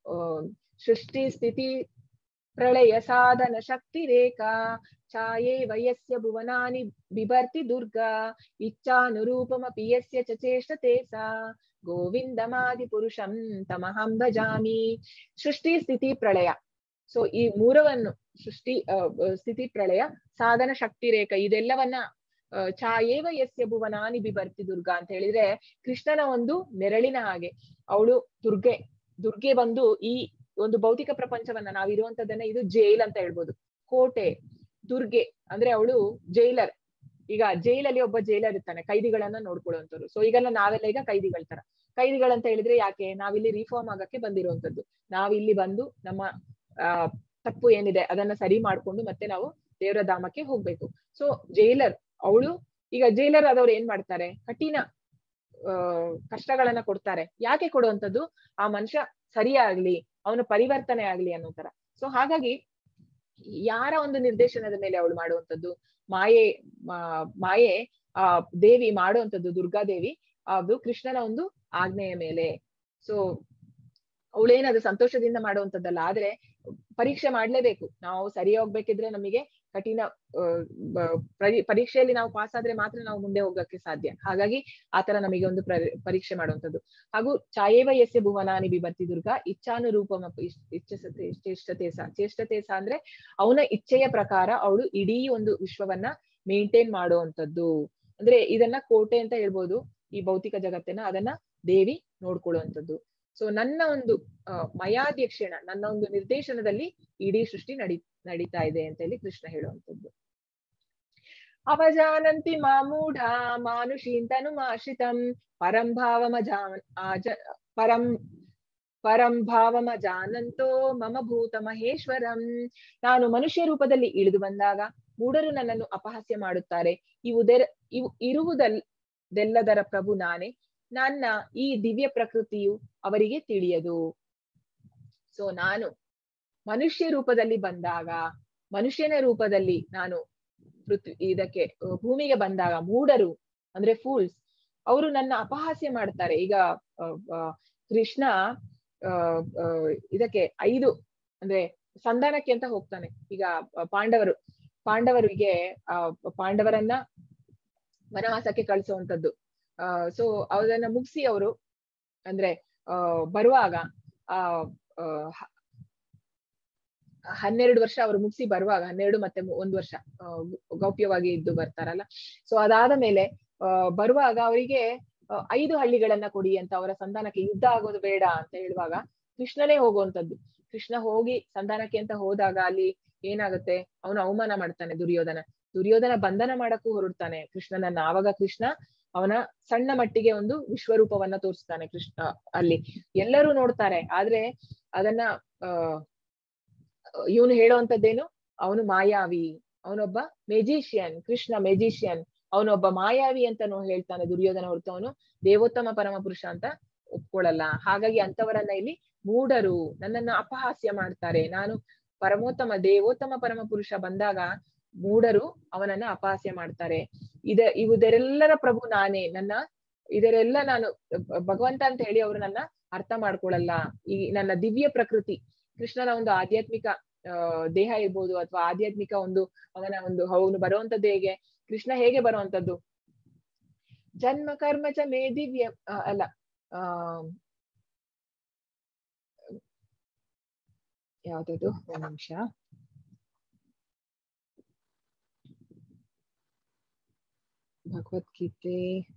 ಸೃಷ್ಟಿ ಸ್ಥಿತಿ ಪ್ರಳಯ ಸಾಧನ ಶಕ್ತಿ ರೇಖಾ ಛಾಯೇ ವಯಸ್ಯ ಭುವನಾನಿ ಬಿಭರ್ತಿ ದುರ್ಗಾ ಇಚ್ಛಾನುರೂಪಮಪಿ ಯಸ್ಯ ಚ ಚೇಷ್ಟತೆ ಸಾ ಗೋವಿಂದಮಾದಿ ಪುರುಷಂ ತಮಹಂ ಭಜಾಮಿ ಸೃಷ್ಟಿ ಸ್ಥಿತಿ ಪ್ರಳಯ ಸೊ ಈ ಮೂರವನ್ನು ಸೃಷ್ಟಿ ಸ್ಥಿತಿ ಪ್ರಳಯ ಸಾಧನ ಶಕ್ತಿ ರೇಖಾ ಇದೆಲ್ಲವನ್ನ ಛಾಯೇವ ಯಸ್ಯ ಭುವನಾನಿ ಬಿಭರ್ತಿ ದುರ್ಗಾ ಅಂತ ಹೇಳಿದ್ರೆ ಕೃಷ್ಣನ ಒಂದು ನೆರಳಿನ ಹಾಗೆ ಅವಳು ದುರ್ಗೆ ದುರ್ಗೆ ಬಂದು ಈ ಒಂದು ಭೌತಿಕ ಪ್ರಪಂಚವನ್ನ ನಾವಿರುವಂತದನ್ನ ಇದು ಜೈಲ್ ಅಂತ ಹೇಳ್ಬೋದು ಕೋಟೆ ದುರ್ಗೆ ಅಂದ್ರೆ ಅವಳು ಜೈಲರ್ ಈಗ ಜೈಲಲ್ಲಿ ಒಬ್ಬ ಜೈಲರ್ ಇರ್ತಾನೆ ಕೈದಿಗಳನ್ನ ನೋಡ್ಕೊಳ್ಳುವಂಥವ್ರು ಸೊ ಈಗೆಲ್ಲ ನಾವೆಲ್ಲ ಈಗ ಕೈದಿಗಳ ತರ ಕೈದಿಗಳಂತ ಹೇಳಿದ್ರೆ ಯಾಕೆ ನಾವಿಲ್ಲಿ ರಿಫಾರ್ಮ್ ಆಗಕ್ಕೆ ಬಂದಿರುವಂತದ್ದು ನಾವಿಲ್ಲಿ ಬಂದು ನಮ್ಮ ಆ ತಪ್ಪು ಏನಿದೆ ಅದನ್ನ ಸರಿ ಮಾಡ್ಕೊಂಡು ಮತ್ತೆ ನಾವು ದೇವರ ಧಾಮಕ್ಕೆ ಹೋಗ್ಬೇಕು ಸೊ ಜೈಲರ್ ಅವಳು ಈಗ ಜೈಲರ್ ಆದವ್ರು ಏನ್ ಮಾಡ್ತಾರೆ ಕಠಿಣ ಅಹ್ ಕಷ್ಟಗಳನ್ನ ಕೊಡ್ತಾರೆ ಯಾಕೆ ಕೊಡುವಂಥದ್ದು ಆ ಮನುಷ್ಯ ಸರಿಯಾಗ್ಲಿ ಅವನ ಪರಿವರ್ತನೆ ಆಗ್ಲಿ ಅನ್ನೋ ತರ ಸೊ ಹಾಗಾಗಿ ಯಾರ ಒಂದು ನಿರ್ದೇಶನದ ಮೇಲೆ ಅವಳು ಮಾಡುವಂಥದ್ದು ಮಾಯೆ ಮಾಯೆ ಆ ದೇವಿ ಮಾಡುವಂಥದ್ದು ದುರ್ಗಾದೇವಿ ಅದು ಕೃಷ್ಣನ ಒಂದು ಆಜ್ಞೆಯ ಮೇಲೆ ಸೊ ಅವಳೇನದು ಸಂತೋಷದಿಂದ ಮಾಡುವಂಥದ್ದಲ್ಲ ಆದ್ರೆ ಪರೀಕ್ಷೆ ಮಾಡ್ಲೇಬೇಕು ನಾವು ಸರಿ ಹೋಗ್ಬೇಕಿದ್ರೆ ನಮಗೆ ಕಠಿಣ ಪರೀಕ್ಷೆಯಲ್ಲಿ ನಾವು ಪಾಸ್ ಆದ್ರೆ ಮಾತ್ರ ನಾವು ಮುಂದೆ ಹೋಗಕ್ಕೆ ಸಾಧ್ಯ ಹಾಗಾಗಿ ಆತರ ನಮಗೆ ಒಂದು ಪರೀಕ್ಷೆ ಮಾಡುವಂಥದ್ದು ಹಾಗೂ ಛಾಯೇವ ಯಸ್ಯ ಭುವನಾನಿ ಬಿಭರ್ತಿ ದುರ್ಗ ಇಚ್ಛಾನುರೂಪಮ ಇಚ್ಛಸತೆ ಚೇಷ್ಟತೇಸ ಚೇಷ್ಟತೇಸ ಅಂದ್ರೆ ಅವನ ಇಚ್ಛೆಯ ಪ್ರಕಾರ ಅವಳು ಇಡೀ ಒಂದು ವಿಶ್ವವನ್ನ ಮೇಂಟೈನ್ ಮಾಡುವಂಥದ್ದು ಅಂದ್ರೆ ಇದನ್ನ ಕೋಟೆ ಅಂತ ಹೇಳ್ಬೋದು ಈ ಭೌತಿಕ ಜಗತ್ತಿನ ಅದನ್ನ ದೇವಿ ನೋಡ್ಕೊಳ್ಳುವಂಥದ್ದು ಸೊ ನನ್ನ ಒಂದು ಮಯಾಧ್ಯಕ್ಷಣ ನನ್ನ ಒಂದು ನಿರ್ದೇಶನದಲ್ಲಿ ಇಡೀ ಸೃಷ್ಟಿ ನಡಿ ನಡೀತಾ ಇದೆ ಅಂತ ಹೇಳಿ ಕೃಷ್ಣ ಹೇಳುವಂಥದ್ದು ಅವಜಾನಂತಿ ಮಾಮೂಢ ಮಾನುಷೀಂತನು ಮಾಶ್ರಿತಂ ಪರಂ ಭಾವಮಜಾ ಆಜ ಪರಂ ಪರಂ ಭಾವಮಜಾನಂತೋ ಮಮ ಭೂತ ಮಹೇಶ್ವರಂ ನಾನು ಮನುಷ್ಯ ರೂಪದಲ್ಲಿ ಇಳಿದು ಬಂದಾಗ ಮೂಢರು ನನ್ನನ್ನು ಅಪಹಾಸ್ಯ ಮಾಡುತ್ತಾರೆ ಇವುದೆರ ಇವು ಇರುವುದಲ್ ದೆಲ್ಲದರ ಪ್ರಭು ನಾನೇ ನನ್ನ ಈ ದಿವ್ಯ ಪ್ರಕೃತಿಯು ಅವರಿಗೆ ತಿಳಿಯದು ಸೊ ನಾನು ಮನುಷ್ಯ ರೂಪದಲ್ಲಿ ಬಂದಾಗ ಮನುಷ್ಯನ ರೂಪದಲ್ಲಿ ನಾನು ಪೃಥ್ವಿ ಇದಕ್ಕೆ ಅಹ್, ಭೂಮಿಗೆ ಬಂದಾಗ ಮೂಢರು ಅಂದ್ರೆ ಫೂಲ್ಸ್ ಅವರು ನನ್ನ ಅಪಹಾಸ್ಯ ಮಾಡ್ತಾರೆ ಈಗ ಅಹ್, ಅಹ್, ಕೃಷ್ಣ ಅಹ್, ಅಹ್, ಇದಕ್ಕೆ ಐದು ಅಂದ್ರೆ ಸಂಧಾನಕ್ಕೆ ಅಂತ ಹೋಗ್ತಾನೆ ಈಗ ಅಹ್, ಪಾಂಡವರು ಪಾಂಡವರಿಗೆ ಆ ಪಾಂಡವರನ್ನ ವನವಾಸಕ್ಕೆ ಕಳಿಸುವಂತದ್ದು ಆ ಸೊ ಅದನ್ನ ಮುಗಿಸಿ ಅವರು ಅಂದ್ರೆ ಆ ಬರುವಾಗ ಆ ಆ, ಹ- ಹನ್ನೆರಡು ವರ್ಷ ಅವರು ಮುಗಿಸಿ ಬರುವಾಗ ಹನ್ನೆರಡು ಮತ್ತೆ ಮು- ಒಂದು ವರ್ಷ ಆ, ಗೌ- ಗೌಪ್ಯವಾಗಿ ಇದ್ದು ಬರ್ತಾರಲ್ಲ ಸೊ ಅದಾದ ಮೇಲೆ ಆ ಬರುವಾಗ ಅವರಿಗೆ ಆ, ಐದು ಹಳ್ಳಿಗಳನ್ನ ಕೊಡಿ ಅಂತ ಅವರ ಸಂಧಾನಕ್ಕೆ ಯುದ್ಧ ಆಗೋದು ಬೇಡ ಅಂತ ಹೇಳುವಾಗ ಕೃಷ್ಣನೇ ಹೋಗುವಂತದ್ದು ಕೃಷ್ಣ ಹೋಗಿ ಸಂಧಾನಕ್ಕೆ ಅಂತ ಹೋದಾಗ ಅಲ್ಲಿ ಏನಾಗುತ್ತೆ ಅವನು ಅವಮಾನ ಮಾಡ್ತಾನೆ ದುರ್ಯೋಧನ ದುರ್ಯೋಧನ ಬಂಧನ ಮಾಡಕ್ಕೂ ಹೊರಡ್ತಾನೆ ಕೃಷ್ಣನನ್ನ ಆವಾಗ ಕೃಷ್ಣ ಅವನ ಸಣ್ಣ ಮಟ್ಟಿಗೆ ಒಂದು ವಿಶ್ವರೂಪವನ್ನ ತೋರಿಸ್ತಾನೆ ಕೃಷ್ಣ ಅಲ್ಲಿ ಎಲ್ಲರೂ ನೋಡ್ತಾರೆ ಆದ್ರೆ ಅದನ್ನ ಆ ಇವನು ಹೇಳುವಂತದ್ದೇನು ಅವನು ಮಾಯಾವಿ ಅವನೊಬ್ಬ ಮೆಜಿಷಿಯನ್ ಕೃಷ್ಣ ಮೆಜಿಷಿಯನ್ ಅವನೊಬ್ಬ ಮಾಯಾವಿ ಅಂತಾನು ಹೇಳ್ತಾನೆ ದುರ್ಯೋಧನ ಹೊರತು ಅವನು ದೇವೋತ್ತಮ ಪರಮ ಪುರುಷ ಅಂತ ಒಪ್ಕೊಳ್ಳಲ್ಲ ಹಾಗಾಗಿ ಅಂತವರನ್ನ ಇಲ್ಲಿ ಮೂಢರು ನನ್ನನ್ನ ಅಪಹಾಸ್ಯ ಮಾಡ್ತಾರೆ ನಾನು ಪರಮೋತ್ತಮ ದೇವೋತ್ತಮ ಪರಮ ಪುರುಷ ಬಂದಾಗ ಮೂಢರು ಅವನನ್ನ ಅಪಹಾಸ್ಯ ಮಾಡ್ತಾರೆ ಇದ ಇವುದರೆಲ್ಲರ ಪ್ರಭು ನಾನೇ ನನ್ನ ಇದರೆಲ್ಲ ನಾನು ಭ- ಭಗವಂತ ಅಂತ ಹೇಳಿ ಅವರು ನನ್ನ ಅರ್ಥ ಮಾಡ್ಕೊಳಲ್ಲ ಈ ನನ್ನ ದಿವ್ಯ ಪ್ರಕೃತಿ ಕೃಷ್ಣನ ಒಂದು ಆಧ್ಯಾತ್ಮಿಕ ಆ ದೇಹ ಇರ್ಬೋದು ಅಥವಾ ಆಧ್ಯಾತ್ಮಿಕ ಒಂದು ಅವನ ಒಂದು ಅವನು ಬರುವಂತದ್ದು ಹೇಗೆ ಕೃಷ್ಣ ಹೇಗೆ ಬರುವಂತದ್ದು ಜನ್ಮ ಕರ್ಮ ಚ ಮೇ ದಿವ್ಯ ಆ, ಅಲ್ಲ ಆ ಯಾವ್ದದು ಒಂದ್ ನಿಮಿಷ ಭಗವದ್ಗೀತೆ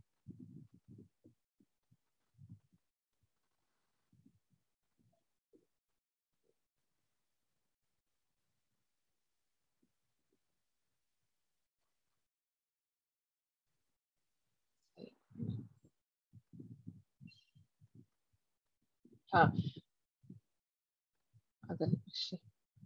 ಹಾ ಅದಲ್ಲ ಪ್ರಶ್ನೆ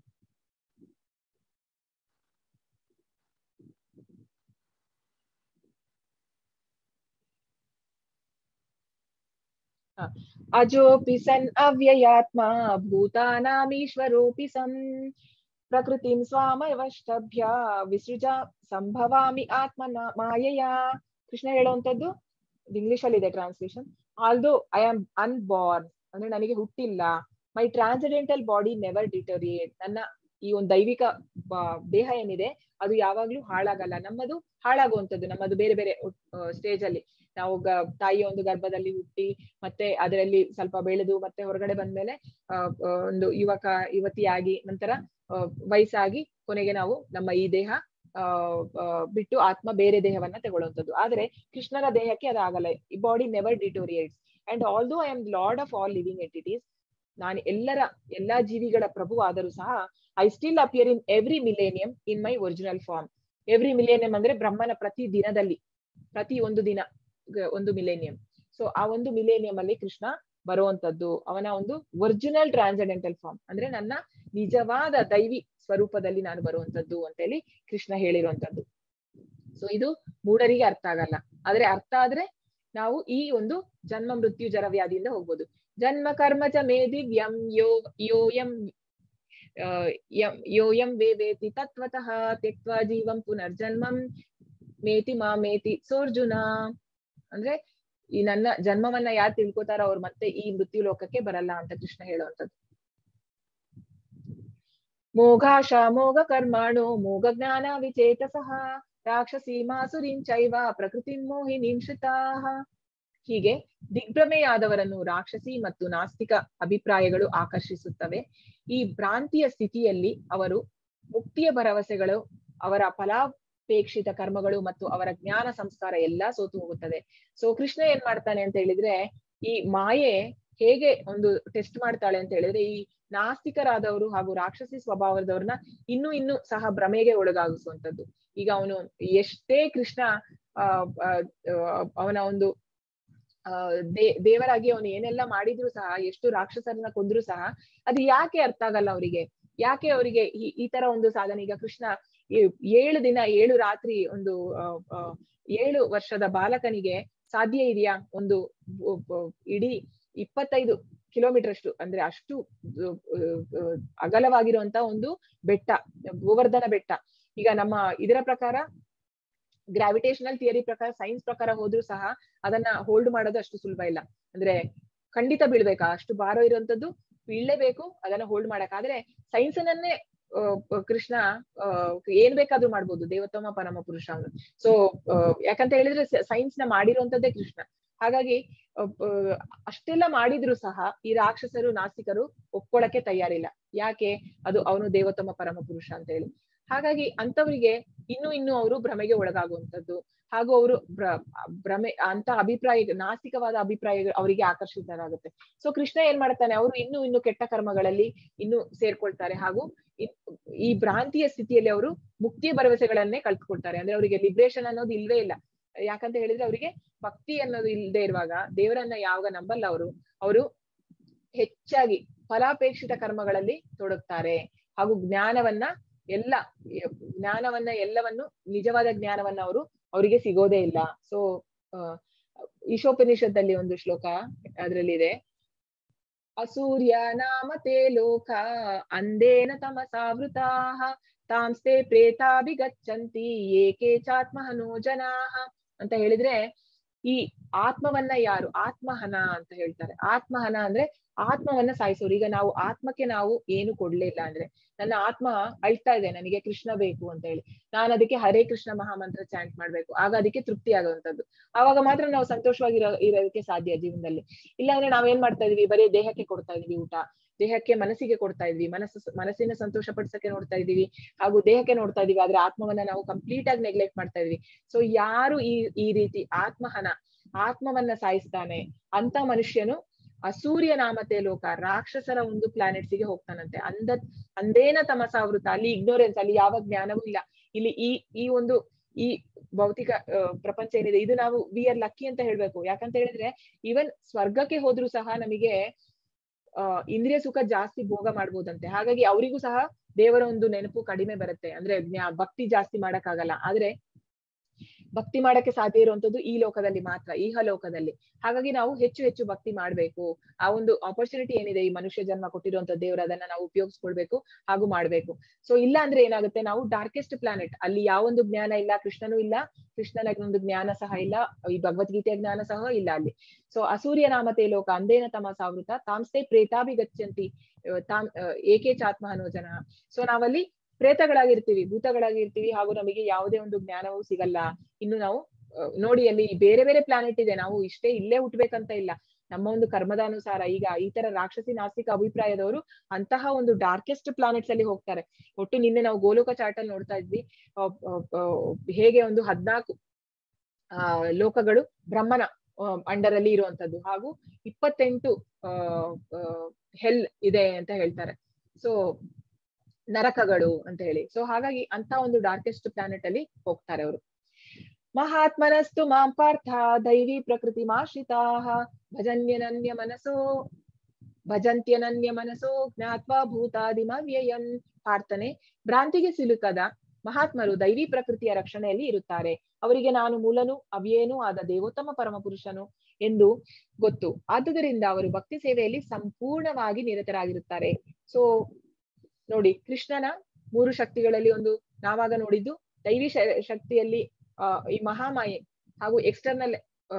ಹ. ಅಜೋಪಿ ಸನ್ ಅವ್ಯಯಾತ್ಮ ಭೂತಾನಾಮೀಶ್ವರೋಪಿ ಸನ್ ಪ್ರಕೃತಿಂ ಸ್ವಾಮವಷ್ಟಭ್ಯ ವಿಸೃಜ ಸಂಭವಾಮಿ ಆತ್ಮನ ಮಾಯೆಯ ಕೃಷ್ಣ ಹೇಳುವಂತದ್ದು ಇಂಗ್ಲಿಷ್ ಅಲ್ಲಿ ಇದೆ translation although I am unborn ಅಂದ್ರೆ ನನಗೆ ಹುಟ್ಟಿಲ್ಲ my transcendental body never deteriorate ನನ್ನ ಈ ಒಂದು ದೈವಿಕ ಬ- ದೇಹ ಏನಿದೆ ಅದು ಯಾವಾಗ್ಲೂ ಹಾಳಾಗಲ್ಲ ನಮ್ಮದು ಹಾಳಾಗುವಂತದ್ದು ನಮ್ಮದು ಬೇರೆ ಬೇರೆ ಸ್ಟೇಜ್ ಅಲ್ಲಿ ನಾವು ಗ ತಾಯಿಯ ಒಂದು ಗರ್ಭದಲ್ಲಿ ಹುಟ್ಟಿ ಮತ್ತೆ ಅದರಲ್ಲಿ ಸ್ವಲ್ಪ ಬೆಳೆದು ಮತ್ತೆ ಹೊರಗಡೆ ಬಂದ್ಮೇಲೆ ಆ ಆ, ಒಂದು ಯುವಕ ಯುವತಿಯಾಗಿ ನಂತರ ಆ, ವಯಸ್ಸಾಗಿ ಕೊನೆಗೆ ನಾವು ನಮ್ಮ ಈ ದೇಹ ಆ ಆ, ಬಿಟ್ಟು ಆತ್ಮ ಬೇರೆ ದೇಹವನ್ನ ತಗೊಳ್ಳುವಂಥದ್ದು ಆದ್ರೆ ಕೃಷ್ಣನ ದೇಹಕ್ಕೆ ಅದಾಗಲ್ಲ ಈ body never deteriorates and although I am lord of all living entities ನಾನು ಎಲ್ಲರ ಎಲ್ಲಾ ಜೀವಿಗಳ ಪ್ರಭು ಆದರೂ ಸಹ I still appear in every millennium in my original form every millennium ಅಂದ್ರೆ ಬ್ರಹ್ಮನ ಪ್ರತಿ ದಿನದಲ್ಲಿ ಪ್ರತಿ ಒಂದು ದಿನ ಗ- ಒಂದು ಮಿಲೇನಿಯಂ ಸೊ ಆ ಒಂದು ಮಿಲೇನಿಯಂ ಅಲ್ಲಿ ಕೃಷ್ಣ ಬರುವಂತದ್ದು ಅವನ ಒಂದು ಒರಿಜಿನಲ್ ಟ್ರಾನ್ಸಡೆಂಟಲ್ ಫಾರ್ಮ್ ಅಂದ್ರೆ ನನ್ನ ನಿಜವಾದ ದೈವಿ ಸ್ವರೂಪದಲ್ಲಿ ನಾನು ಬರುವಂತದ್ದು ಅಂತೇಳಿ ಕೃಷ್ಣ ಹೇಳಿರುವಂತದ್ದು ಸೊ ಇದು ಮೂಢರಿಗೆ ಅರ್ಥ ಆಗಲ್ಲ ಆದ್ರೆ ಅರ್ಥ ಆದ್ರೆ ನಾವು ಈ ಒಂದು ಜನ್ಮ ಮೃತ್ಯು ಜರ ವ್ಯಾಧಿಯಿಂದ ಹೋಗ್ಬೋದು ಜನ್ಮ ಕರ್ಮ ಚ ಮೇ ದಿವ್ಯಂ ಯೋ ಯೋಯಂ ಆ, ಯಂ- ಯೋಯಂ ವೇವೇತಿ ತತ್ವತಃ ತ್ಯಕ್ವಾ ಜೀವಂ ಪುನರ್ಜನ್ಮಂ ಮೇತಿ ಮಾ ಮೇತಿ ಸೋರ್ಜುನ ಅಂದ್ರೆ ಈ ನನ್ನ ಜನ್ಮವನ್ನ ಯಾರು ತಿಳ್ಕೊತಾರೋ ಅವ್ರು ಮತ್ತೆ ಈ ಮೃತ್ಯು ಲೋಕಕ್ಕೆ ಬರಲ್ಲ ಅಂತ ಕೃಷ್ಣ ಹೇಳುವಂತದ್ದು ಮೋಘಾಶ ಮೋಘ ಕರ್ಮಾಣು ಮೋಘ ಜ್ಞಾನ ವಿಚೇತಸಃ ರಾಕ್ಷಸೀಮಾಸುರಿಂಚೈವ ಪ್ರಕೃತಿ ಮೋಹಿನೀಂ ಶ್ರಿತಾಃ ಹೀಗೆ ದಿಗ್ಭ್ರಮೆಯಾದವರನ್ನು ರಾಕ್ಷಸಿ ಮತ್ತು ನಾಸ್ತಿಕ ಅಭಿಪ್ರಾಯಗಳು ಆಕರ್ಷಿಸುತ್ತವೆ ಈ ಭ್ರಾಂತಿಯ ಸ್ಥಿತಿಯಲ್ಲಿ ಅವರು ಮುಕ್ತಿಯ ಭರವಸೆಗಳು ಅವರ ಫಲಾಪೇಕ್ಷಿತ ಕರ್ಮಗಳು ಮತ್ತು ಅವರ ಜ್ಞಾನ ಸಂಸ್ಕಾರ ಎಲ್ಲಾ ಸೋತು ಹೋಗುತ್ತದೆ ಸೊ ಕೃಷ್ಣ ಏನ್ ಮಾಡ್ತಾನೆ ಅಂತ ಹೇಳಿದ್ರೆ ಈ ಮಾಯೆ ಹೇಗೆ ಒಂದು ಟೆಸ್ಟ್ ಮಾಡ್ತಾಳೆ ಅಂತ ಹೇಳಿದ್ರೆ ಈ ನಾಸ್ತಿಕರಾದವರು ಹಾಗೂ ರಾಕ್ಷಸಿ ಸ್ವಭಾವದವ್ರನ್ನ ಇನ್ನೂ ಇನ್ನೂ ಸಹ ಭ್ರಮೆಗೆ ಒಳಗಾಗಿಸುವಂತದ್ದು ಈಗ ಅವನು ಎಷ್ಟೇ ಕೃಷ್ಣ ಆ ಆ, ಆ, ಅವನ ಒಂದು ಆ ದೇ ದೇವರಾಗಿ ಅವನು ಏನೆಲ್ಲ ಮಾಡಿದ್ರು ಸಹ ಎಷ್ಟು ರಾಕ್ಷಸರನ್ನ ಕೊಂದ್ರು ಸಹ ಅದು ಯಾಕೆ ಅರ್ಥ ಆಗಲ್ಲ ಅವರಿಗೆ ಯಾಕೆ ಅವರಿಗೆ ಈ ಈ ತರ ಒಂದು ಸಾಧನೆ ಈಗ ಕೃಷ್ಣ ಏ- ಏಳು ದಿನ ಏಳು ರಾತ್ರಿ ಒಂದು ಆ, ಆ, ಏಳು ವರ್ಷದ ಬಾಲಕನಿಗೆ ಸಾಧ್ಯ ಇದೆಯಾ ಒಂದು ಬ- ಬ- ಇಡೀ ಇಪ್ಪತ್ತೈದು ಕಿಲೋಮೀಟರ್ ಅಷ್ಟು ಅಂದ್ರೆ ಅಷ್ಟು ಆ, ಆ, ಅಗಲವಾಗಿರುವಂತ ಒಂದು ಬೆಟ್ಟ ಗೋವರ್ಧನ ಬೆಟ್ಟ ಈಗ ನಮ್ಮ ಇದರ ಪ್ರಕಾರ ಗ್ರಾವಿಟೇಷನಲ್ ಥಿಯರಿ ಪ್ರಕಾರ ಸೈನ್ಸ್ ಪ್ರಕಾರ ಹೋದ್ರೂ ಸಹ ಅದನ್ನ ಹೋಲ್ಡ್ ಮಾಡೋದು ಅಷ್ಟು ಸುಲಭ ಇಲ್ಲ ಅಂದ್ರೆ ಖಂಡಿತ ಬೀಳ್ಬೇಕಾ ಅಷ್ಟು ಭಾರ ಇರುವಂತದ್ದು ಬೀಳ್ಲೇಬೇಕು ಅದನ್ನ ಹೋಲ್ಡ್ ಮಾಡಕ್ ಆದ್ರೆ ಸೈನ್ಸ್ ಅನ್ನೇ ಆ, ಕೃಷ್ಣ ಆ, ಏನ್ ಬೇಕಾದ್ರೂ ಮಾಡ್ಬೋದು ದೇವೋತ್ತಮ ಪರಮ ಪುರುಷ ಅವನು ಸೊ ಯಾಕಂತ ಹೇಳಿದ್ರೆ ಸೈನ್ಸ್ ನ ಮಾಡಿರುವಂತದ್ದೇ ಕೃಷ್ಣ ಹಾಗಾಗಿ ಆ, ಆ, ಅಷ್ಟೆಲ್ಲ ಮಾಡಿದ್ರು ಸಹ ಈ ರಾಕ್ಷಸರು ನಾಸ್ತಿಕರು ಒಪ್ಕೊಳಕ್ಕೆ ತಯಾರಿಲ್ಲ ಯಾಕೆ ಅದು ಅವನು ದೇವೋತ್ತಮ ಪರಮ ಪುರುಷ ಅಂತ ಹೇಳಿ ಹಾಗಾಗಿ ಅಂತವರಿಗೆ ಇನ್ನು ಇನ್ನು ಅವರು ಭ್ರಮೆಗೆ ಒಳಗಾಗುವಂತದ್ದು ಹಾಗೂ ಅವರು ಭ್ರಮೆ ಅಂತ ಅಭಿಪ್ರಾಯ ನಾಸ್ತಿಕವಾದ ಅಭಿಪ್ರಾಯಗಳು ಅವರಿಗೆ ಆಕರ್ಷಿತರಾಗುತ್ತೆ ಸೊ ಕೃಷ್ಣ ಏನ್ ಮಾಡ್ತಾನೆ ಅವರು ಇನ್ನು ಇನ್ನು ಕೆಟ್ಟ ಕರ್ಮಗಳಲ್ಲಿ ಇನ್ನು ಸೇರ್ಕೊಳ್ತಾರೆ ಹಾಗೂ ಇ- ಈ ಭ್ರಾಂತಿಯ ಸ್ಥಿತಿಯಲ್ಲಿ ಅವರು ಮುಕ್ತಿಯ ಭರವಸೆಗಳನ್ನೇ ಕಲ್ತ್ಕೊಳ್ತಾರೆ ಅಂದ್ರೆ ಅವರಿಗೆ ಲಿಬ್ರೇಷನ್ ಅನ್ನೋದು ಇಲ್ವೇ ಇಲ್ಲ ಯಾಕಂತ ಹೇಳಿದ್ರೆ ಅವರಿಗೆ ಭಕ್ತಿ ಅನ್ನೋದು ಇಲ್ಲದೆ ಇರುವಾಗ ದೇವರನ್ನ ಯಾವಾಗ ನಂಬಲ್ಲ ಅವರು ಅವರು ಹೆಚ್ಚಾಗಿ ಫಲಾಪೇಕ್ಷಿತ ಕರ್ಮಗಳಲ್ಲಿ ತೊಡಗ್ತಾರೆ ಹಾಗೂ ಜ್ಞಾನವನ್ನ ಎಲ್ಲ ಜ್ಞಾನವನ್ನ ಎಲ್ಲವನ್ನು ನಿಜವಾದ ಜ್ಞಾನವನ್ನ ಅವರು ಅವರಿಗೆ ಸಿಗೋದೇ ಇಲ್ಲ ಸೊ ಈಶೋಪನಿಷತ್ತಲ್ಲಿ ಒಂದು ಶ್ಲೋಕ ಅದ್ರಲ್ಲಿ ಇದೆ ಅಸೂರ್ಯ ನಾಮತೆ ಲೋಕ ಅಂದೇನ ತಮಸಾವೃತಾಹ ತಾಂಸ್ತೆ ಪ್ರೇತಾಭಿಗಚ್ಚಂತಿ ಏಕೆ ಚಾತ್ಮಹನೋ ಜನಾಹ ಅಂತ ಹೇಳಿದ್ರೆ ಈ ಆತ್ಮವನ್ನ ಯಾರು ಆತ್ಮಹನ ಅಂತ ಹೇಳ್ತಾರೆ ಆತ್ಮಹನ ಅಂದ್ರೆ ಆತ್ಮವನ್ನ ಸಾಯಿಸೋರು ಈಗ ನಾವು ಆತ್ಮಕ್ಕೆ ನಾವು ಏನು ಕೊಡ್ಲಿಲ್ಲ ಅಂದ್ರೆ ನನ್ನ ಆತ್ಮ ಅಳ್ತಾ ಇದೆ ನನಗೆ ಕೃಷ್ಣ ಬೇಕು ಅಂತ ಹೇಳಿ ನಾನು ಅದಕ್ಕೆ ಹರೇ ಕೃಷ್ಣ ಮಹಾಮಂತ್ರ ಚಾಂಟ್ ಮಾಡ್ಬೇಕು ಆಗ ಅದಕ್ಕೆ ತೃಪ್ತಿ ಆಗುವಂತದ್ದು ಆವಾಗ ಮಾತ್ರ ನಾವು ಸಂತೋಷವಾಗಿರೋ ಇರೋದಕ್ಕೆ ಸಾಧ್ಯ ಜೀವನದಲ್ಲಿ ಇಲ್ಲಾಂದ್ರೆ ನಾವೇನ್ ಮಾಡ್ತಾ ಇದೀವಿ ಬರೀ ದೇಹಕ್ಕೆ ಕೊಡ್ತಾ ಇದೀವಿ ಊಟ ದೇಹಕ್ಕೆ ಮನಸ್ಸಿಗೆ ಕೊಡ್ತಾ ಇದ್ವಿ ಮನಸ್ಸು ಮನಸ್ಸಿನ ಸಂತೋಷ ಪಡಿಸಕ್ಕೆ ನೋಡ್ತಾ ಇದೀವಿ ಹಾಗೂ ದೇಹಕ್ಕೆ ನೋಡ್ತಾ ಇದೀವಿ ಆದ್ರೆ ಆತ್ಮವನ್ನ ನಾವು ಕಂಪ್ಲೀಟ್ ಆಗಿ ನೆಗ್ಲೆಕ್ಟ್ ಮಾಡ್ತಾ ಇದೀವಿ ಸೊ ಯಾರು ಈ ಈ ರೀತಿ ಆತ್ಮಹನ ಆತ್ಮವನ್ನ ಸಾಯಿಸ್ತಾನೆ ಅಂತ ಮನುಷ್ಯನು ಅಸೂರ್ಯ ನಾಮತೆ ಲೋಕ ರಾಕ್ಷಸರ ಒಂದು ಪ್ಲಾನೆಟ್ಸ್ ಗೆ ಹೋಗ್ತಾನಂತೆ ಅಂದ ಅಂದೇನ ತಮಸಾವೃತ ಅಲ್ಲಿ ಇಗ್ನೋರೆನ್ಸ್ ಅಲ್ಲಿ ಯಾವ ಜ್ಞಾನವೂ ಇಲ್ಲ ಇಲ್ಲಿ ಈ ಈ ಒಂದು ಈ ಭೌತಿಕ ಆ, ಪ್ರಪಂಚ ಏನಿದೆ ಇದು ನಾವು ವಿ ಆರ್ ಲಕ್ಕಿ ಅಂತ ಹೇಳ್ಬೇಕು ಯಾಕಂತ ಹೇಳಿದ್ರೆ ಈವನ್ ಸ್ವರ್ಗಕ್ಕೆ ಹೋದ್ರೂ ಸಹ ನಮಗೆ ಆ ಇಂದ್ರಿಯ ಸುಖ ಜಾಸ್ತಿ ಭೋಗ ಮಾಡ್ಬೋದಂತೆ ಹಾಗಾಗಿ ಅವರಿಗೂ ಸಹ ದೇವರ ಒಂದು ನೆನಪು ಕಡಿಮೆ ಬರುತ್ತೆ ಅಂದ್ರೆ ಜ್ಞಾ- ಭಕ್ತಿ ಜಾಸ್ತಿ ಮಾಡಕ್ಕಾಗಲ್ಲ ಆದ್ರೆ ಭಕ್ತಿ ಮಾಡಕ್ಕೆ ಸಾಧ್ಯ ಇರುವಂತದ್ದು ಈ ಲೋಕದಲ್ಲಿ ಮಾತ್ರ ಈಹ ಲೋಕದಲ್ಲಿ ಹಾಗಾಗಿ ನಾವು ಹೆಚ್ಚು ಹೆಚ್ಚು ಭಕ್ತಿ ಮಾಡ್ಬೇಕು ಆ ಒಂದು ಆಪರ್ಚುನಿಟಿ ಏನಿದೆ ಈ ಮನುಷ್ಯ ಜನ್ಮ ಕೊಟ್ಟಿರುವಂತ ದೇವರು ಅದನ್ನ ನಾವು ಉಪಯೋಗಿಸ್ಕೊಳ್ಬೇಕು ಹಾಗೂ ಮಾಡ್ಬೇಕು ಸೊ ಇಲ್ಲ ಅಂದ್ರೆ ಏನಾಗುತ್ತೆ ನಾವು ಡಾರ್ಕೆಸ್ಟ್ ಪ್ಲಾನೆಟ್ ಅಲ್ಲಿ ಯಾವೊಂದು ಜ್ಞಾನ ಇಲ್ಲ ಕೃಷ್ಣನೂ ಇಲ್ಲ ಕೃಷ್ಣನ ಒಂದು ಜ್ಞಾನ ಸಹ ಇಲ್ಲ ಈ ಭಗವದ್ಗೀತೆಯ ಜ್ಞಾನ ಸಹ ಇಲ್ಲ ಅಲ್ಲಿ ಸೊ ಅಸೂರ್ಯ ನಾಮತೆ ಲೋಕ ಅಂದೇನ ತಮ ಸಾವೃತ ತಾಂಸ್ತೆ ಪ್ರೇತಾಭಿಗಚ್ಚಂತಿ ಅಹ್ ತಾಮ್ ಅಹ್ ಏಕೆ ಚಾತ್ಮಹನೋ ಜನ ಸೊ ನಾವಲ್ಲಿ ಪ್ರೇತಗಳಾಗಿರ್ತೀವಿ ಭೂತಗಳಾಗಿರ್ತೀವಿ ಹಾಗೂ ನಮಗೆ ಯಾವುದೇ ಒಂದು ಜ್ಞಾನವೂ ಸಿಗಲ್ಲ ಇನ್ನು ನಾವು ಅಹ್ ನೋಡಿ ಅಲ್ಲಿ ಬೇರೆ ಬೇರೆ ಪ್ಲಾನೆಟ್ ಇದೆ ನಾವು ಇಷ್ಟೇ ಇಲ್ಲೇ ಹುಟ್ಬೇಕಂತ ಇಲ್ಲ ನಮ್ಮ ಒಂದು ಕರ್ಮದ ಅನುಸಾರ ಈಗ ಈ ತರ ರಾಕ್ಷಸಿ ನಾಸ್ತಿಕ ಅಭಿಪ್ರಾಯದವರು ಅಂತಹ ಒಂದು ಡಾರ್ಕೆಸ್ಟ್ ಪ್ಲಾನೆಟ್ಸ್ ಅಲ್ಲಿ ಹೋಗ್ತಾರೆ ಒಟ್ಟು ನಿನ್ನೆ ನಾವು ಗೋಲೋಕ ಚಾರ್ಟ್ ಅಲ್ಲಿ ನೋಡ್ತಾ ಇದ್ವಿ ಅಹ್ ಅಹ್ ಅಹ್ ಹೇಗೆ ಒಂದು ಹದ್ನಾಲ್ಕು ಆ ಲೋಕಗಳು ಬ್ರಹ್ಮನ ಅಂಡರ್ ಅಲ್ಲಿ ಇರುವಂತದ್ದು ಹಾಗೂ ಇಪ್ಪತ್ತೆಂಟು ಹೆಲ್ ಇದೆ ಅಂತ ಹೇಳ್ತಾರೆ ಸೊ ನರಕಗಳು ಅಂತ ಹೇಳಿ ಸೊ ಹಾಗಾಗಿ ಅಂತ ಒಂದು ಡಾರ್ಕೆಸ್ಟ್ ಪ್ಲಾನೆಟ್ ಅಲ್ಲಿ ಹೋಗ್ತಾರೆ ಅವರು ಮಹಾತ್ಮನಸ್ತು ಮಾಂ ಪಾರ್ಥ ದೈವಿ ಪ್ರಕೃತಿ ಮಾಶ್ರಿತಾ ಭಜನ್ಯನನ್ಯ ಮನಸೋ ಭಜಂತ್ಯನನ್ಯ ಮನಸೋ ಜ್ಞಾತ್ವಾ ಭೂತಾದಿಮವ್ಯಯನ್ ಪಾರ್ಥನೆ ಭ್ರಾಂತಿಗೆ ಸಿಲುಕದ ಮಹಾತ್ಮರು ದೈವಿ ಪ್ರಕೃತಿಯ ರಕ್ಷಣೆಯಲ್ಲಿ ಇರುತ್ತಾರೆ ಅವರಿಗೆ ನಾನು ಮೂಲನು ಅವ್ಯೇನೂ ಆದ ದೇವೋತ್ತಮ ಪರಮ ಪುರುಷನು ಎಂದು ಗೊತ್ತು ಆದುದರಿಂದ ಅವರು ಭಕ್ತಿ ಸೇವೆಯಲ್ಲಿ ಸಂಪೂರ್ಣವಾಗಿ ನಿರತರಾಗಿರುತ್ತಾರೆ ಸೊ ನೋಡಿ ಕೃಷ್ಣನ ಮೂರು ಶಕ್ತಿಗಳಲ್ಲಿ ಒಂದು ನಾವಾಗ ನೋಡಿದ್ದು ದೈವಿ ಶ- ಶಕ್ತಿಯಲ್ಲಿ ಆ ಈ ಮಹಾಮಾಯೆ ಹಾಗೂ ಎಕ್ಸ್ಟರ್ನಲ್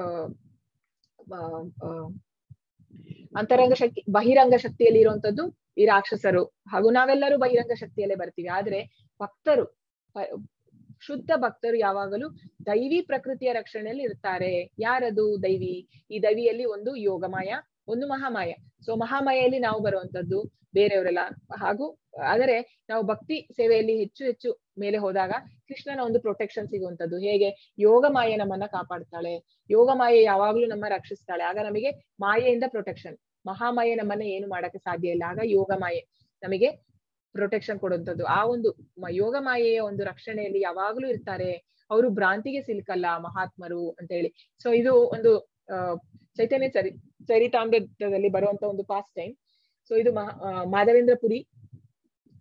ಅಂತರಂಗ ಶಕ್ತಿ ಬಹಿರಂಗ ಶಕ್ತಿಯಲ್ಲಿ ಇರುವಂತದ್ದು ಈ ರಾಕ್ಷಸರು ಹಾಗೂ ನಾವೆಲ್ಲರೂ ಬಹಿರಂಗ ಶಕ್ತಿಯಲ್ಲೇ ಬರ್ತೀವಿ ಆದ್ರೆ ಭಕ್ತರು ಪ- ಶುದ್ಧ ಭಕ್ತರು ಯಾವಾಗಲೂ ದೈವಿ ಪ್ರಕೃತಿಯ ರಕ್ಷಣೆಯಲ್ಲಿ ಇರ್ತಾರೆ ಯಾರದು ದೈವಿ ಈ ದೈವಿಯಲ್ಲಿ ಒಂದು ಯೋಗಮಾಯ ಒಂದು ಮಹಾಮಾಯ ಸೊ ಮಹಾಮಾಯಲ್ಲಿ ನಾವು ಬರುವಂತದ್ದು ಬೇರೆಯವರೆಲ್ಲ ಹಾಗೂ ಆದರೆ ನಾವು ಭಕ್ತಿ ಸೇವೆಯಲ್ಲಿ ಹೆಚ್ಚು ಹೆಚ್ಚು ಮೇಲೆ ಹೋದಾಗ ಕೃಷ್ಣನ ಒಂದು ಪ್ರೊಟೆಕ್ಷನ್ ಸಿಗುವಂತದ್ದು ಹೇಗೆ ಯೋಗ ಮಾಯೆ ನಮ್ಮನ್ನ ಕಾಪಾಡ್ತಾಳೆ ಯೋಗ ಮಾಯೆ ಯಾವಾಗ್ಲೂ ನಮ್ಮ ರಕ್ಷಿಸ್ತಾಳೆ ಆಗ ನಮಗೆ ಮಾಯೆಯಿಂದ ಪ್ರೊಟೆಕ್ಷನ್ ಮಹಾಮಾಯೆ ನಮ್ಮನ್ನ ಏನು ಮಾಡಕ್ಕೆ ಸಾಧ್ಯ ಇಲ್ಲ ಆಗ ಯೋಗ ಮಾಯೆ ನಮಗೆ ಪ್ರೊಟೆಕ್ಷನ್ ಕೊಡುವಂತದ್ದು ಆ ಒಂದು ಮ- ಯೋಗ ಮಾಯೆಯ ಒಂದು ರಕ್ಷಣೆಯಲ್ಲಿ ಯಾವಾಗ್ಲೂ ಇರ್ತಾರೆ ಅವರು ಭ್ರಾಂತಿಗೆ ಸಿಲುಕಲ್ಲ ಮಹಾತ್ಮರು ಅಂತ ಹೇಳಿ ಸೊ ಇದು ಒಂದು ಆ ಚೈತನ್ಯ ಚರಿ ಚರಿತಾಮೃತದಲ್ಲಿ ಬರುವಂತ ಒಂದು ಪಾಸ್ಟ್ ಟೈಮ್ ಸೊ ಇದು ಮಹಾ ಆ, ಮಾಧವೇಂದ್ರ ಪುರಿ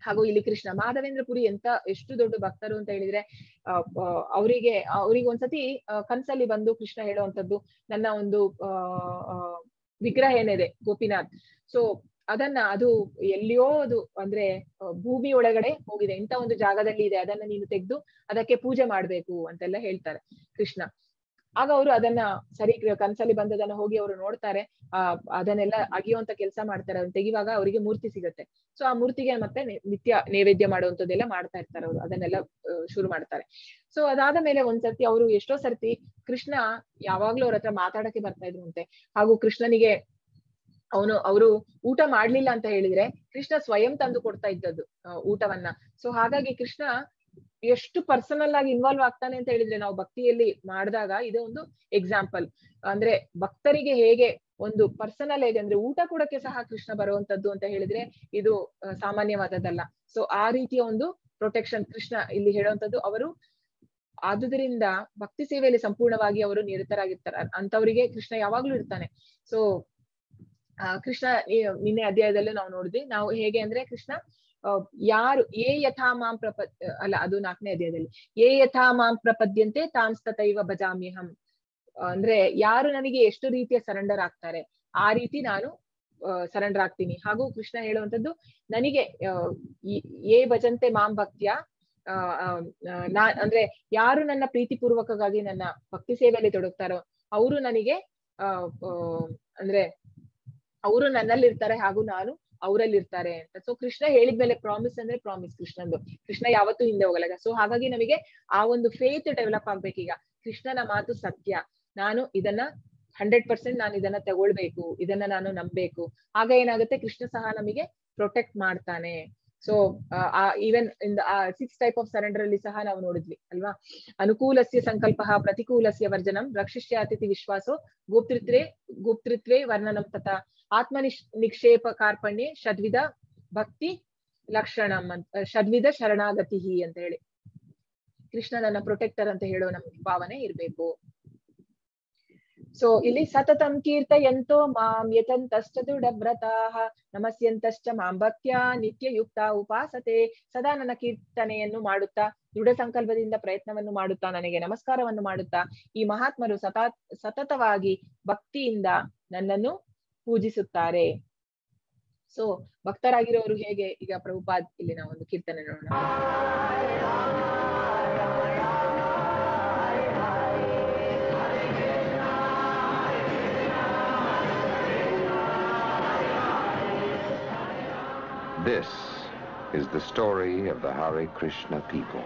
ಹಾಗೂ ಇಲ್ಲಿ ಕೃಷ್ಣ ಮಾಧವೇಂದ್ರ ಪುರಿ ಎಂತ ಎಷ್ಟು ದೊಡ್ಡ ಭಕ್ತರು ಅಂತ ಹೇಳಿದ್ರೆ ಆ ಅವರಿಗೆ ಅವ್ರಿಗೆ ಒಂದ್ಸತಿ ಕನ್ಸಲ್ಲಿ ಬಂದು ಕೃಷ್ಣ ಹೇಳುವಂತದ್ದು ನನ್ನ ಒಂದು ಆ ವಿಗ್ರಹ ಏನಿದೆ ಗೋಪಿನಾಥ್ ಸೊ ಅದನ್ನ ಅದು ಎಲ್ಲಿಯೋ ಅದು ಅಂದ್ರೆ ಭೂಮಿ ಒಳಗಡೆ ಹೋಗಿದೆ ಇಂತ ಒಂದು ಜಾಗದಲ್ಲಿ ಇದೆ ಅದನ್ನ ನೀನು ತೆಗೆದು ಅದಕ್ಕೆ ಪೂಜೆ ಮಾಡ್ಬೇಕು ಅಂತೆಲ್ಲ ಹೇಳ್ತಾರೆ ಕೃಷ್ಣ ಆಗ ಅವರು ಅದನ್ನ ಸರಿ ಕನ್ಸಲ್ಲಿ ಬಂದದನ್ನ ಹೋಗಿ ಅವರು ನೋಡ್ತಾರೆ ಆ ಅದನ್ನೆಲ್ಲ ಅಗಿಯುವಂತ ಕೆಲಸ ಮಾಡ್ತಾರೆ ಅದನ್ನ ತೆಗಿವಾಗ ಅವರಿಗೆ ಮೂರ್ತಿ ಸಿಗತ್ತೆ ಸೊ ಆ ಮೂರ್ತಿಗೆ ಮತ್ತೆ ನಿತ್ಯ ನೈವೇದ್ಯ ಮಾಡುವಂತದ್ದೆಲ್ಲ ಮಾಡ್ತಾ ಇರ್ತಾರೆ ಅವರು ಅದನ್ನೆಲ್ಲ ಶುರು ಮಾಡ್ತಾರೆ ಸೊ ಅದಾದ ಮೇಲೆ ಒಂದ್ಸರ್ತಿ ಅವರು ಎಷ್ಟೋ ಸರ್ತಿ ಕೃಷ್ಣ ಯಾವಾಗ್ಲೂ ಅವ್ರ ಹತ್ರ ಮಾತಾಡಕ್ಕೆ ಬರ್ತಾ ಇದ್ರು ಅಂತೆ ಹಾಗೂ ಕೃಷ್ಣನಿಗೆ ಅವನು ಅವರು ಊಟ ಮಾಡ್ಲಿಲ್ಲ ಅಂತ ಹೇಳಿದ್ರೆ ಕೃಷ್ಣ ಸ್ವಯಂ ತಂದು ಕೊಡ್ತಾ ಇದ್ದದ್ದು ಊಟವನ್ನ ಸೊ ಹಾಗಾಗಿ ಕೃಷ್ಣ ಎಷ್ಟು ಪರ್ಸನಲ್ ಆಗಿ ಇನ್ವಾಲ್ವ್ ಆಗ್ತಾನೆ ಅಂತ ಹೇಳಿದ್ರೆ ನಾವು ಭಕ್ತಿಯಲ್ಲಿ ಮಾಡಿದಾಗ ಇದು ಒಂದು ಎಕ್ಸಾಂಪಲ್ ಅಂದ್ರೆ ಭಕ್ತರಿಗೆ ಹೇಗೆ ಒಂದು ಪರ್ಸನಲ್ ಆಗಿ ಅಂದ್ರೆ ಊಟ ಕೊಡಕ್ಕೆ ಸಹ ಕೃಷ್ಣ ಬರುವಂತದ್ದು ಅಂತ ಹೇಳಿದ್ರೆ ಇದು ಸಾಮಾನ್ಯವಾದದ್ದಲ್ಲ ಸೊ ಆ ರೀತಿಯ ಒಂದು ಪ್ರೊಟೆಕ್ಷನ್ ಕೃಷ್ಣ ಇಲ್ಲಿ ಹೇಳುವಂತದ್ದು ಅವರು ಆದುದರಿಂದ ಭಕ್ತಿ ಸೇವೆಯಲ್ಲಿ ಸಂಪೂರ್ಣವಾಗಿ ಅವರು ನಿರತರಾಗಿರ್ತಾರೆ ಅಂತವರಿಗೆ ಕೃಷ್ಣ ಯಾವಾಗ್ಲೂ ಇರ್ತಾನೆ ಸೊ ಆ ಕೃಷ್ಣ ನಿನ್ನೆ ಅಧ್ಯಾಯದಲ್ಲೂ ನಾವು ನೋಡಿದ್ವಿ ನಾವು ಹೇಗೆ ಅಂದ್ರೆ ಕೃಷ್ಣ ಯಾರು ಏ ಯಥಾ ಮಾಂ ಪ್ರಪ ಅಲ್ಲ ಅದು ನಾಲ್ಕನೇ ಅಧ್ಯಾಯದಲ್ಲಿ ಏ ಯಥಾ ಮಾಂ ಪ್ರಪದ್ಯಂತೆ ತಾಂಸ್ತತೈವ ಭಜಾಮ್ಯಹಂ ಅಂದ್ರೆ ಯಾರು ನನಗೆ ಎಷ್ಟು ರೀತಿಯ ಸರೆಂಡರ್ ಆಗ್ತಾರೆ ಆ ರೀತಿ ನಾನು ಸರೆಂಡರ್ ಆಗ್ತೀನಿ ಹಾಗೂ ಕೃಷ್ಣ ಹೇಳುವಂತದ್ದು ನನಗೆ ಏ ಭಜಂತೆ ಮಾಂ ಭಕ್ತಿಯ ನಾ ಅಂದ್ರೆ ಯಾರು ನನ್ನ ಪ್ರೀತಿ ಪೂರ್ವಕವಾಗಿ ನನ್ನ ಭಕ್ತಿ ಸೇವೆಯಲ್ಲಿ ತೊಡಗ್ತಾರೋ ಅವರು ನನಗೆ ಆ ಅಂದ್ರೆ ಅವರು ನನ್ನಲ್ಲಿರ್ತಾರೆ ಹಾಗೂ ನಾನು ಅವರಲ್ಲಿ ಇರ್ತಾರೆ ಅಂತ ಸೊ ಕೃಷ್ಣ ಹೇಳಿದ್ಮೇಲೆ ಪ್ರಾಮಿಸ್ ಅಂದ್ರೆ ಪ್ರಾಮಿಸ್ ಕೃಷ್ಣಂದು ಕೃಷ್ಣ ಯಾವತ್ತೂ ಹಿಂದೆ ಹೋಗಲ್ಲ ಸೊ ಹಾಗಾಗಿ ನಮಗೆ ಆ ಒಂದು ಫೇತ್ ಡೆವಲಪ್ ಆಗ್ಬೇಕೀಗ ಕೃಷ್ಣನ ಮಾತು ಸತ್ಯ ನಾನು ಇದನ್ನ ಹಂಡ್ರೆಡ್ ಪರ್ಸೆಂಟ್ ನಾನು ಇದನ್ನ ತಗೊಳ್ಬೇಕು ಇದನ್ನ ನಾನು ನಂಬೇಕು ಆಗ ಏನಾಗುತ್ತೆ ಕೃಷ್ಣ ಸಹ ನಮಗೆ ಪ್ರೊಟೆಕ್ಟ್ ಮಾಡ್ತಾನೆ so even in six type of surrender ಅಲ್ಲಿ ಸಹ ನಾವು ನೋಡಿದ್ವಿ ಅಲ್ವಾ ಅನುಕೂಲಸ್ಯ ಸಂಕಲ್ಪ ಪ್ರತಿಕೂಲಸ್ಯ ವರ್ಜನಂ ರಕ್ಷಿಷ್ಯಾತಿಥಿ ವಿಶ್ವಾಸೋ ಗೋಪ್ತೃತ್ವೇ ಗೋಪ್ತೃತ್ವೇ ವರ್ಣನಂ ತಥಾ ಆತ್ಮ ನಿಕ್ಷೇಪ ಕಾರ್ಪಣ್ಯೆ ಷಡ್ವಿಧ ಭಕ್ತಿ ಲಕ್ಷಣಂ ಅಂತ ಷಡ್ವಿಧ ಶರಣಾಗತಿ ಅಂತ ಹೇಳಿ ಕೃಷ್ಣ ನನ್ನ ಪ್ರೊಟೆಕ್ಟರ್ ಅಂತ ಹೇಳೋ ನಮ್ಗೆ ಭಾವನೆ ಇರ್ಬೇಕು ಸೊ ಇಲ್ಲಿ ಸತತಂ ಕೀರ್ತಯಂತೋ ಮಾಂ ಯತಂತಶ್ಚ ದೃಢವ್ರತಾಃ ನಮಸ್ಯಂತಶ್ಚ ಮಾಂ ಭಕ್ತ್ಯ ನಿತ್ಯಯುಕ್ತ ಉಪಾಸತೆ ಸದಾ ನನ್ನ ಕೀರ್ತನೆಯನ್ನು ಮಾಡುತ್ತಾ ದೃಢ ಸಂಕಲ್ಪದಿಂದ ಪ್ರಯತ್ನವನ್ನು ಮಾಡುತ್ತಾ ನನಗೆ ನಮಸ್ಕಾರವನ್ನು ಮಾಡುತ್ತಾ ಈ ಮಹಾತ್ಮರು ಸತಾ ಸತತವಾಗಿ ಭಕ್ತಿಯಿಂದ ನನ್ನನ್ನು ಪೂಜಿಸುತ್ತಾರೆ ಸೊ ಭಕ್ತರಾಗಿರೋರು ಹೇಗೆ ಈಗ ಪ್ರಭುಪಾದ್ ಇಲ್ಲಿ ನಾವು ಒಂದು ಕೀರ್ತನೆ ನೋಡೋಣ This is the story of the Hare Krishna people.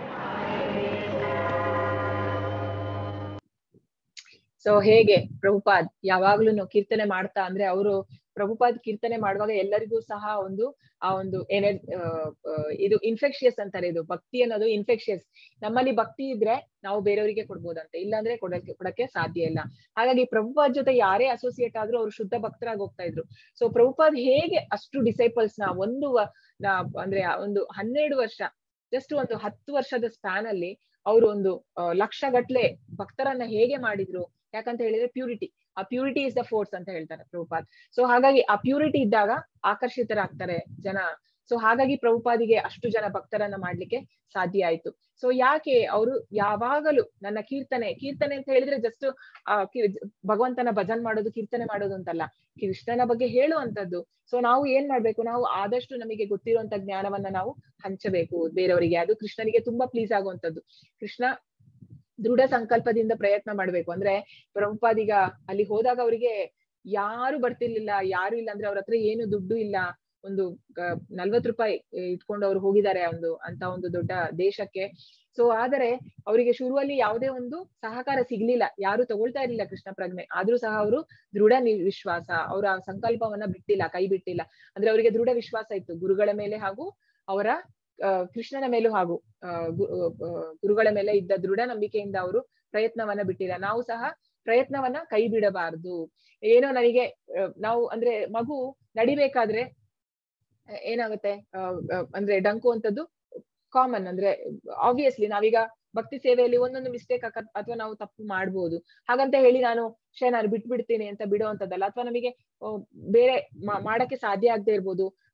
So ಹೇಗೆ ಪ್ರಭುಪಾದ್ ಯಾವಾಗ್ಲೂ ಕೀರ್ತನೆ ಮಾಡ್ತಾ ಅಂದ್ರೆ ಅವರು ಪ್ರಭುಪಾದ್ ಕೀರ್ತನೆ ಮಾಡುವಾಗ ಎಲ್ಲರಿಗೂ ಸಹ ಒಂದು ಆ ಒಂದು ಎನರ್ ಇದು ಇನ್ಫೆಕ್ಷಿಯಸ್ ಅಂತಾರೆ ಇದು ಭಕ್ತಿ ಅನ್ನೋದು ಇನ್ಫೆಕ್ಷಿಯಸ್ ನಮ್ಮಲ್ಲಿ ಭಕ್ತಿ ಇದ್ರೆ ನಾವು ಬೇರೆಯವರಿಗೆ ಕೊಡ್ಬೋದಂತೆ ಇಲ್ಲಾಂದ್ರೆ ಕೊಡಕ್ಕೆ ಕೊಡಕ್ಕೆ ಸಾಧ್ಯ ಇಲ್ಲ ಹಾಗಾಗಿ ಪ್ರಭುಪಾದ್ ಜೊತೆ ಯಾರೇ ಅಸೋಸಿಯೇಟ್ ಆದ್ರೂ ಅವ್ರು ಶುದ್ಧ ಭಕ್ತರಾಗಿ ಹೋಗ್ತಾ ಇದ್ರು ಸೊ ಪ್ರಭುಪಾದ್ ಹೇಗೆ ಅಷ್ಟು ಡಿಸೈಪಲ್ಸ್ ನ ಒಂದು ಅಂದ್ರೆ ಒಂದು ಹನ್ನೆರಡು ವರ್ಷ ಜಸ್ಟ್ ಒಂದು ಹತ್ತು ವರ್ಷದ ಸ್ಪ್ಯಾನ್ ಅಲ್ಲಿ ಅವರು ಒಂದು ಲಕ್ಷ ಗಟ್ಲೆ ಭಕ್ತರನ್ನ ಹೇಗೆ ಮಾಡಿದ್ರು ಯಾಕಂತ ಹೇಳಿದ್ರೆ ಪ್ಯೂರಿಟಿ ಆ ಪ್ಯೂರಿಟಿ ಇಸ್ ದ ಫೋರ್ಸ್ ಅಂತ ಹೇಳ್ತಾರೆ ಪ್ರಭುಪಾದ್ ಸೊ ಹಾಗಾಗಿ ಆ ಪ್ಯೂರಿಟಿ ಇದ್ದಾಗ ಆಕರ್ಷಿತರಾಗ್ತಾರೆ ಜನ ಸೊ ಹಾಗಾಗಿ ಪ್ರಭುಪಾದಿಗೆ ಅಷ್ಟು ಜನ ಭಕ್ತರನ್ನ ಮಾಡ್ಲಿಕ್ಕೆ ಸಾಧ್ಯ ಆಯ್ತು ಸೊ ಯಾಕೆ ಅವರು ಯಾವಾಗಲೂ ನನ್ನ ಕೀರ್ತನೆ ಕೀರ್ತನೆ ಅಂತ ಹೇಳಿದ್ರೆ ಜಸ್ಟ್ ಆ ಭಗವಂತನ ಭಜನ್ ಮಾಡೋದು ಕೀರ್ತನೆ ಮಾಡೋದು ಅಂತಲ್ಲ ಕೃಷ್ಣನ ಬಗ್ಗೆ ಹೇಳುವಂತದ್ದು ಸೊ ನಾವು ಏನ್ ಮಾಡ್ಬೇಕು ನಾವು ಆದಷ್ಟು ನಮಗೆ ಗೊತ್ತಿರುವಂತ ಜ್ಞಾನವನ್ನ ನಾವು ಹಂಚಬೇಕು ಬೇರೆಯವರಿಗೆ ಅದು ಕೃಷ್ಣನಿಗೆ ತುಂಬಾ ಪ್ಲೀಸ್ ಆಗುವಂತದ್ದು ಕೃಷ್ಣ ದೃಢ ಸಂಕಲ್ಪದಿಂದ ಪ್ರಯತ್ನ ಮಾಡ್ಬೇಕು ಅಂದ್ರೆ ಪ್ರಭುಪಾದಿಗ ಅಲ್ಲಿ ಹೋದಾಗ ಅವರಿಗೆ ಯಾರು ಬರ್ತಿರ್ಲಿಲ್ಲ ಯಾರು ಇಲ್ಲ ಅಂದ್ರೆ ಅವ್ರ ಹತ್ರ ಏನು ದುಡ್ಡು ಇಲ್ಲ ಒಂದು ನಲ್ವತ್ ರೂಪಾಯಿ ಇಟ್ಕೊಂಡು ಅವ್ರು ಹೋಗಿದ್ದಾರೆ ಒಂದು ಅಂತ ಒಂದು ದೊಡ್ಡ ದೇಶಕ್ಕೆ ಸೊ ಆದರೆ ಅವರಿಗೆ ಶುರುವಲ್ಲಿ ಯಾವುದೇ ಒಂದು ಸಹಕಾರ ಸಿಗ್ಲಿಲ್ಲ ಯಾರು ತಗೊಳ್ತಾ ಇರ್ಲಿಲ್ಲ ಕೃಷ್ಣ ಪ್ರಜ್ಞೆ ಆದ್ರೂ ಸಹ ಅವರು ದೃಢ ವಿಶ್ವಾಸ ಅವರ ಸಂಕಲ್ಪವನ್ನ ಬಿಟ್ಟಿಲ್ಲ ಕೈ ಬಿಟ್ಟಿಲ್ಲ ಅಂದ್ರೆ ಅವರಿಗೆ ದೃಢ ವಿಶ್ವಾಸ ಇತ್ತು ಗುರುಗಳ ಮೇಲೆ ಹಾಗೂ ಅವರ ಕೃಷ್ಣನ ಮೇಲೂ ಹಾಗೂ ಗುರುಗಳ ಮೇಲೆ ಇದ್ದ ದೃಢ ನಂಬಿಕೆಯಿಂದ ಅವರು ಪ್ರಯತ್ನವನ್ನ ಬಿಟ್ಟಿಲ್ಲ ನಾವು ಸಹ ಪ್ರಯತ್ನವನ್ನ ಕೈ ಬಿಡಬಾರದು ಏನೋ ನನಗೆ ನಾವು ಅಂದ್ರೆ ಮಗು ನಡಿಬೇಕಾದ್ರೆ ಏನಾಗುತ್ತೆ ಅಂದ್ರೆ ಡಂಕು ಅಂತದ್ದು ಕಾಮನ್ ಅಂದ್ರೆ ಆಬ್ವಿಯಸ್ಲಿ ನಾವೀಗ ಭಕ್ತಿ ಸೇವೆಯಲ್ಲಿ ಒಂದೊಂದು ಮಿಸ್ಟೇಕ್ ಅಥವಾ ನಾವು ತಪ್ಪು ಮಾಡ್ಬೋದು ಹಾಗಂತ ಹೇಳಿ ನಾನು ಶೇ ನಾನು ಬಿಟ್ಬಿಡ್ತೀನಿ ಅಂತ ಬಿಡುವಂತದ್ದಲ್ಲ ಅಥವಾ ನಮಗೆ ಬೇರೆ ಮಾಡಕ್ಕೆ ಸಾಧ್ಯ ಆಗದೆ ಇರ್ಬೋದು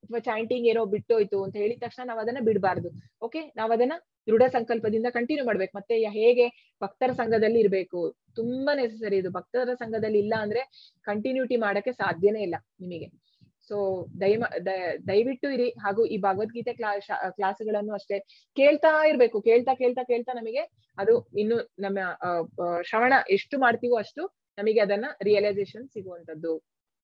ಅಥವಾ ಚಾಂಟಿಂಗ್ ಏನೋ ಬಿಟ್ಟೋಯ್ತು ಅಂತ ಹೇಳಿದ ತಕ್ಷಣ ನಾವ್ ಅದನ್ನ ಬಿಡಬಾರ್ದು ಓಕೆ ನಾವ್ ಅದನ್ನ ದೃಢ ಸಂಕಲ್ಪದಿಂದ ಕಂಟಿನ್ಯೂ ಮಾಡ್ಬೇಕು ಮತ್ತೆ ಯ- ಹೇಗೆ ಭಕ್ತರ ಸಂಘದಲ್ಲಿ ಇರ್ಬೇಕು ತುಂಬಾ ನೆಸಸರಿ ಇದು ಭಕ್ತರ ಸಂಘದಲ್ಲಿ ಇಲ್ಲ ಅಂದ್ರೆ ಕಂಟಿನ್ಯೂಟಿ ಮಾಡಕ್ಕೆ ಸಾಧ್ಯನೇ ಇಲ್ಲ ನಿಮಗೆ ಸೊ ದಯಮ ದ- ದಯವಿಟ್ಟು ಇರಿ ಹಾಗೂ ಈ ಭಗವದ್ಗೀತೆ ಕ್ಲಾಸ್ ಕ್ಲಾಸ್ಗಳನ್ನು ಅಷ್ಟೇ ಕೇಳ್ತಾ ಇರ್ಬೇಕು ಕೇಳ್ತಾ ಕೇಳ್ತಾ ಕೇಳ್ತಾ ನಮಗೆ ಅದು ಇನ್ನು ನಮ್ಮ ಆ, ಆ, ಶ್ರವಣ ಎಷ್ಟು ಮಾಡ್ತೀವೋ ಅಷ್ಟು ನಮಗೆ ಅದನ್ನ ರಿಯಲೈಸೇಷನ್ ಸಿಗುವಂತದ್ದು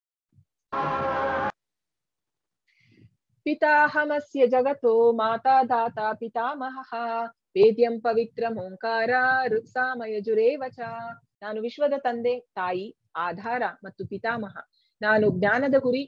ಪಿತಾಹಮಸ್ಯ ಜಗತೋ ಮಾತಾ ದಾತ ಪಿತಾಮಹಃ ವೇದ್ಯಂ ಪವಿತ್ರಂ ಓಂಕಾರ ಋತ್ಸಾಮಯಜುರೇವ ಚ ನಾನು ವಿಶ್ವದ ತಂದೆ ತಾಯಿ ಆಧಾರ ಮತ್ತು ಪಿತಾಮಹ ನಾನು ಜ್ಞಾನದ ಗುರಿ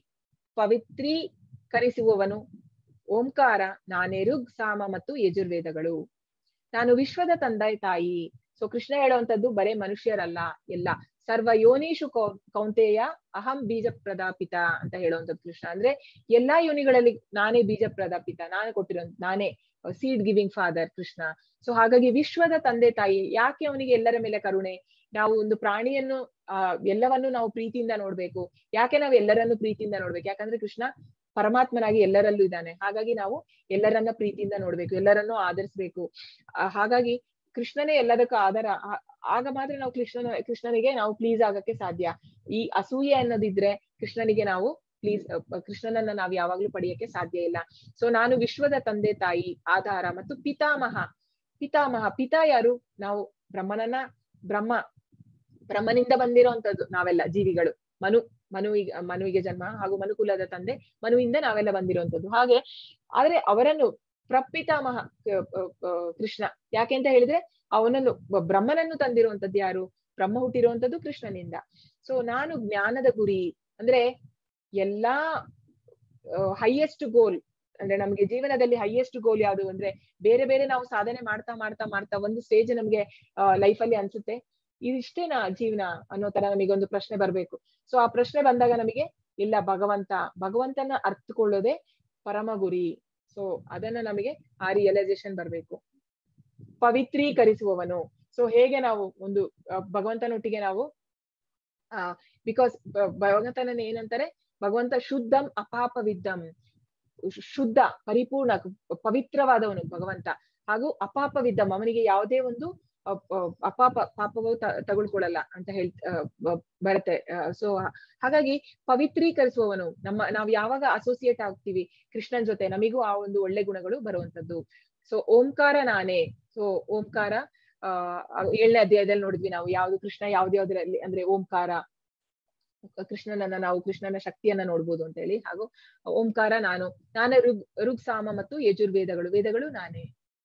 ಪವಿತ್ರೀಕರಿಸುವವನು ಓಂಕಾರ ನಾನೇ ಋಗ್ ಸಾಮ ಮತ್ತು ಯಜುರ್ವೇದಗಳು ನಾನು ವಿಶ್ವದ ತಂದೆ ತಾಯಿ ಸೊ ಕೃಷ್ಣ ಹೇಳುವಂತದ್ದು ಬರೇ ಮನುಷ್ಯರಲ್ಲ ಎಲ್ಲ ಸರ್ವ ಯೋನೀಶು ಕೌ ಕೌಂತೆಯ ಅಹಂ ಬೀಜ ಪ್ರದಾಪಿತ ಅಂತ ಹೇಳುವಂತದ್ದು ಕೃಷ್ಣ ಅಂದ್ರೆ ಎಲ್ಲಾ ಯೋನಿಗಳಲ್ಲಿ ನಾನೇ ಬೀಜ ಪ್ರದಾಪಿತ ನಾನು ಕೊಟ್ಟಿರೋ ನಾನೇ seed giving father Krishna so ಹಾಗಾಗಿ ವಿಶ್ವದ ತಂದೆ ತಾಯಿ ಯಾಕೆ ಅವನಿಗೆ ಎಲ್ಲರ ಮೇಲೆ ಕರುಣೆ ನಾವು ಒಂದು ಪ್ರಾಣಿಯನ್ನು ಆ ಎಲ್ಲವನ್ನು ನಾವು ಪ್ರೀತಿಯಿಂದ ನೋಡ್ಬೇಕು ಯಾಕೆ ನಾವು ಎಲ್ಲರನ್ನು ಪ್ರೀತಿಯಿಂದ ನೋಡ್ಬೇಕು ಯಾಕಂದ್ರೆ ಕೃಷ್ಣ ಪರಮಾತ್ಮನಾಗಿ ಎಲ್ಲರಲ್ಲೂ ಇದ್ದಾನೆ ಹಾಗಾಗಿ ನಾವು ಎಲ್ಲರನ್ನ ಪ್ರೀತಿಯಿಂದ ನೋಡ್ಬೇಕು ಎಲ್ಲರನ್ನೂ ಆದರಿಸ್ಬೇಕು ಆ, ಹಾಗಾಗಿ ಕೃಷ್ಣನೇ ಎಲ್ಲದಕ್ಕೂ ಆಧಾರ ಆ- ಆಗ ಮಾತ್ರ ನಾವು ಕೃಷ್ಣನ ಕೃಷ್ಣನಿಗೆ ನಾವು ಪ್ಲೀಸ್ ಆಗಕ್ಕೆ ಸಾಧ್ಯ ಈ ಅಸೂಯೆ ಅನ್ನೋದಿದ್ರೆ ಕೃಷ್ಣನಿಗೆ ನಾವು ಪ್ಲೀಸ್ ಕೃಷ್ಣನನ್ನ ನಾವು ಯಾವಾಗ್ಲೂ ಪಡೆಯಕ್ಕೆ ಸಾಧ್ಯ ಇಲ್ಲ ಸೊ ನಾನು ವಿಶ್ವದ ತಂದೆ ತಾಯಿ ಆಧಾರ ಮತ್ತು ಪಿತಾಮಹ ಪಿತಾಮಹ ಪಿತಾ ಯಾರು ನಾವು ಬ್ರಹ್ಮನನ್ನ ಬ್ರಹ್ಮ ಬ್ರಹ್ಮನಿಂದ ಬಂದಿರೋಂಥದ್ದು ನಾವೆಲ್ಲ ಜೀವಿಗಳು ಮನು ಮನುವಿಗೆ ಮನುವಿಗೆ ಜನ್ಮ ಹಾಗೂ ಮನುಕುಲದ ತಂದೆ ಮನುವಿಂದ ನಾವೆಲ್ಲ ಬಂದಿರುವಂತದ್ದು ಹಾಗೆ ಆದ್ರೆ ಅವರನ್ನು ಪ್ರಪಿತಾಮಹ ಕ- ಅ- ಅ- ಕೃಷ್ಣ ಯಾಕೆ ಅಂತ ಹೇಳಿದ್ರೆ ಅವನನ್ನು ಬ- ಬ್ರಹ್ಮನನ್ನು ತಂದಿರುವಂತದ್ದು ಯಾರು ಬ್ರಹ್ಮ ಹುಟ್ಟಿರುವಂತದ್ದು ಕೃಷ್ಣನಿಂದ ಸೊ ನಾನು ಜ್ಞಾನದ ಗುರಿ ಅಂದ್ರೆ ಎಲ್ಲಾ ಹೈಯೆಸ್ಟ್ ಗೋಲ್ ಅಂದ್ರೆ ನಮ್ಗೆ ಜೀವನದಲ್ಲಿ ಹೈಯೆಸ್ಟ್ ಗೋಲ್ ಯಾವುದು ಅಂದ್ರೆ ಬೇರೆ ಬೇರೆ ನಾವು ಸಾಧನೆ ಮಾಡ್ತಾ ಮಾಡ್ತಾ ಮಾಡ್ತಾ ಒಂದು ಸ್ಟೇಜ್ ನಮ್ಗೆ ಲೈಫ್ ಅಲ್ಲಿ ಅನ್ಸುತ್ತೆ ಇದಿಷ್ಟೇನಾ ಜೀವನ ಅನ್ನೋ ತರ ನಮಗೆ ಒಂದು ಪ್ರಶ್ನೆ ಬರ್ಬೇಕು ಸೊ ಆ ಪ್ರಶ್ನೆ ಬಂದಾಗ ನಮಗೆ ಇಲ್ಲ ಭಗವಂತ ಭಗವಂತನ ಅರ್ಥಕೊಳ್ಳೋದೇ ಪರಮ ಗುರಿ ಸೊ ಅದನ್ನ ನಮಗೆ ಆ ರಿಯಲೈಸೇಷನ್ ಬರ್ಬೇಕು ಪವಿತ್ರೀಕರಿಸುವವನು ಸೊ ಹೇಗೆ ನಾವು ಒಂದು ಆ, ಭಗವಂತನೊಟ್ಟಿಗೆ ನಾವು ಆ ಬಿಕಾಸ್ ಭಗವಂತನ ಏನಂತಾರೆ ಭಗವಂತ ಶುದ್ಧಂ ಅಪಾಪವಿದ್ದಂ ಶು- ಶುದ್ಧ ಪರಿಪೂರ್ಣ ಪವಿತ್ರವಾದವನು ಭಗವಂತ ಹಾಗೂ ಅಪಾಪವಿದ್ದಂ ಅವನಿಗೆ ಯಾವುದೇ ಒಂದು ಅ, ಅ, ಅಪಾಪ ಪಾಪವು ತ- ತಗೊಳ್ಕೊಳ್ಳಲ್ಲ ಅಂತ ಹೇಳ್ ಆ, ಬ- ಬರುತ್ತೆ ಸೊ ಹಾಗಾಗಿ ಪವಿತ್ರೀಕರಿಸುವವನು ನಮ್ಮ ನಾವು ಯಾವಾಗ ಅಸೋಸಿಯೇಟ್ ಆಗ್ತೀವಿ ಕೃಷ್ಣನ್ ಜೊತೆ ನಮಿಗೂ ಆ ಒಂದು ಒಳ್ಳೆ ಗುಣಗಳು ಬರುವಂತದ್ದು ಸೊ ಓಂಕಾರ ನಾನೇ ಸೊ ಓಂಕಾರ ಆ ಏಳನೇ ಅಧ್ಯಾಯದಲ್ಲಿ ನೋಡಿದ್ವಿ ನಾವು ಯಾವ್ದು ಕೃಷ್ಣ ಯಾವ್ದ್ಯಾವ್ದ್ರಲ್ಲಿ ಅಂದ್ರೆ ಓಂಕಾರ ಕೃಷ್ಣನನ್ನ ನಾವು ಕೃಷ್ಣನ ಶಕ್ತಿಯನ್ನ ನೋಡ್ಬೋದು ಅಂತ ಹೇಳಿ ಹಾಗೂ ಓಂಕಾರ ನಾನು ನಾನೇ ಋಗ್ ಋಗ್ ಸಾಮ ಮತ್ತು ಯಜುರ್ವೇದಗಳು ವೇದಗಳು ನಾನೇ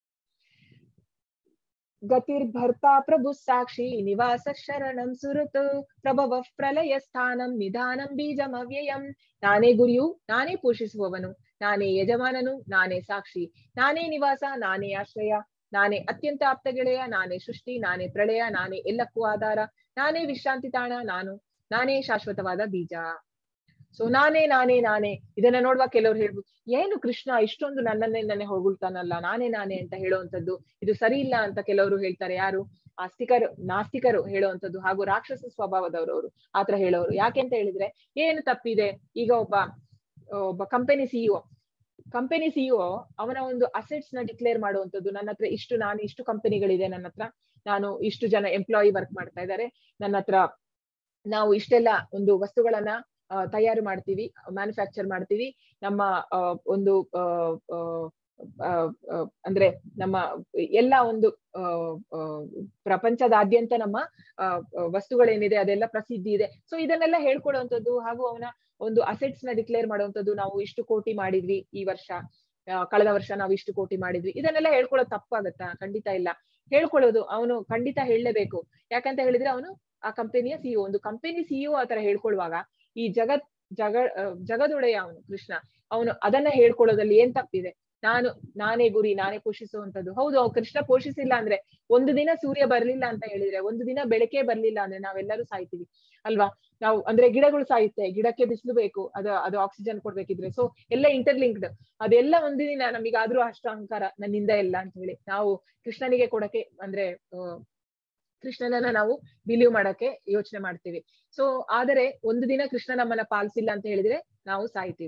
ಗತಿರ್ಭರ್ತಾ ಪ್ರಭು ಸಾಕ್ಷಿ ನಿವಾಸ ಶರಣಂ ಸುರತು ಪ್ರಭವ ಪ್ರಲಯ ಸ್ಥಾನಂ ನಿಧಾನಂ ಬೀಜಂ ಅವ್ಯಯಂ ನಾನೇ ಗುರಿಯು ನಾನೇ ಪೋಷಿಸುವವನು ನಾನೇ ಯಜಮಾನನು ನಾನೇ ಸಾಕ್ಷಿ ನಾನೇ ನಿವಾಸ ನಾನೇ ಆಶ್ರಯ ನಾನೇ ಅತ್ಯಂತ ಆಪ್ತ ಗೆಳೆಯ ನಾನೇ ಸೃಷ್ಟಿ ನಾನೇ ಪ್ರಳಯ ನಾನೇ ಎಲ್ಲಕ್ಕೂ ಆಧಾರ ನಾನೇ ವಿಶ್ರಾಂತಿ ತಾಣ ನಾನು ನಾನೇ ಶಾಶ್ವತವಾದ ಬೀಜ ಸೊ ನಾನೇ ನಾನೇ ನಾನೇ ಇದನ್ನ ನೋಡುವ ಕೆಲವ್ರು ಹೇಳ್ಬೋದು ಏನು ಕೃಷ್ಣ ಇಷ್ಟೊಂದು ನನ್ನನ್ನೇ ನನ್ನೇ ಹೊಗಳ್ತಾನಲ್ಲ ನಾನೇ ನಾನೇ ಅಂತ ಹೇಳುವಂತದ್ದು ಇದು ಸರಿ ಇಲ್ಲ ಅಂತ ಕೆಲವರು ಹೇಳ್ತಾರೆ ಯಾರು ಆಸ್ತಿಕರು ನಾಸ್ತಿಕರು ಹೇಳುವಂತದ್ದು ಹಾಗೂ ರಾಕ್ಷಸ ಸ್ವಭಾವದವರವರು ಆತರ ಹೇಳೋರು ಯಾಕೆ ಅಂತ ಹೇಳಿದ್ರೆ ಏನು ತಪ್ಪಿದೆ ಈಗ ಒಬ್ಬ ಒಬ್ಬ ಕಂಪನಿ ಸಿಇಒ ಕಂಪನಿ ಸಿಇಒ ಅವನ ಒಂದು ಅಸೆಟ್ಸ್ ನ ಡಿಕ್ಲೇರ್ ಮಾಡುವಂತದ್ದು ನನ್ನ ಹತ್ರ ಇಷ್ಟು ನಾನು ಇಷ್ಟು ಕಂಪನಿಗಳಿದೆ ನನ್ನ ಹತ್ರ ನಾನು ಇಷ್ಟು ಜನ ಎಂಪ್ಲಾಯಿ ವರ್ಕ್ ಮಾಡ್ತಾ ಇದ್ದಾರೆ ನನ್ನ ಹತ್ರ ನಾವು ಇಷ್ಟೆಲ್ಲ ಒಂದು ವಸ್ತುಗಳನ್ನ ಆ, ತಯಾರು ಮಾಡ್ತೀವಿ ಮ್ಯಾನುಫ್ಯಾಕ್ಚರ್ ಮಾಡ್ತೀವಿ ನಮ್ಮ ಆ, ಒಂದು ಆ, ಆ, ಆ, ಆ, ಅಂದ್ರೆ ನಮ್ಮ ಎಲ್ಲ ಒಂದು ಆ, ಆ, ಪ್ರಪಂಚದಾದ್ಯಂತ ನಮ್ಮ ಆ, ಆ, ವಸ್ತುಗಳೇನಿದೆ ಅದೆಲ್ಲ ಪ್ರಸಿದ್ಧಿ ಇದೆ ಸೊ ಇದನ್ನೆಲ್ಲ ಹೇಳ್ಕೊಡುವಂಥದ್ದು ಹಾಗೂ ಅವನ ಒಂದು ಅಸೆಟ್ಸ್ ನ ಡಿಕ್ಲೇರ್ ಮಾಡುವಂಥದ್ದು ನಾವು ಇಷ್ಟು ಕೋಟಿ ಮಾಡಿದ್ವಿ ಈ ವರ್ಷ ಆ, ಕಳೆದ ವರ್ಷ ನಾವು ಇಷ್ಟು ಕೋಟಿ ಮಾಡಿದ್ವಿ ಇದನ್ನೆಲ್ಲ ಹೇಳ್ಕೊಳ್ಳೋದು ತಪ್ಪಾಗತ್ತಾ ಖಂಡಿತ ಇಲ್ಲ ಹೇಳ್ಕೊಳ್ಳೋದು ಅವನು ಖಂಡಿತ ಹೇಳಲೇಬೇಕು ಯಾಕಂತ ಹೇಳಿದ್ರೆ ಅವನು ಆ ಕಂಪನಿಯ ಸಿಇಒ ಒಂದು ಕಂಪನಿ ಸಿಇಒ ಆತರ ಹೇಳ್ಕೊಳ್ಳುವಾಗ ಈ ಜಗತ್ ಜಗ ಆ, ಜಗದೊಡೆಯ ಅವನು ಕೃಷ್ಣ ಅವನು ಅದನ್ನ ಹೇಳ್ಕೊಳ್ಳೋದ್ರಲ್ಲಿ ಏನ್ ತಪ್ಪಿದೆ ನಾನು ನಾನೇ ಗುರಿ ನಾನೇ ಪೋಷಿಸುವಂತದ್ದು ಹೌದು ಅವ್ ಕೃಷ್ಣ ಪೋಷಿಸಿಲ್ಲ ಅಂದ್ರೆ ಒಂದು ದಿನ ಸೂರ್ಯ ಬರ್ಲಿಲ್ಲ ಅಂತ ಹೇಳಿದ್ರೆ ಒಂದು ದಿನ ಬೆಳಕೆ ಬರ್ಲಿಲ್ಲ ಅಂದ್ರೆ ನಾವೆಲ್ಲರೂ ಸಾಯ್ತೀವಿ ಅಲ್ವಾ ನಾವು ಅಂದ್ರೆ ಗಿಡಗಳು ಸಾಯುತ್ತೆ ಗಿಡಕ್ಕೆ ಬಿಸಿಲು ಬೇಕು ಅದು ಅದು ಆಕ್ಸಿಜನ್ ಕೊಡ್ಬೇಕಿದ್ರೆ ಸೊ ಎಲ್ಲ ಇಂಟರ್ಲಿಂಕ್ಡ್ ಅದೆಲ್ಲ ಒಂದು ದಿನ ನಮಗಾದ್ರೂ ಅಷ್ಟು ಅಹಂಕಾರ ನನ್ನಿಂದ ಎಲ್ಲ ಅಂತ ಹೇಳಿ ನಾವು ಕೃಷ್ಣನಿಗೆ ಕೊಡಕ್ಕೆ ಅಂದ್ರೆ ಆ, ಕೃಷ್ಣನನ್ನ ನಾವು ಬಿಲೀವ್ ಮಾಡಕ್ಕೆ ಯೋಚನೆ ಮಾಡ್ತೀವಿ ಸೊ ಆದರೆ ಒಂದು ದಿನ ಕೃಷ್ಣ ನಮ್ಮನ್ನ ಪಾಲಿಸಿಲ್ಲ ಅಂತ ಹೇಳಿದ್ರೆ ನಾವು ಸಾಯ್ತೀವಿ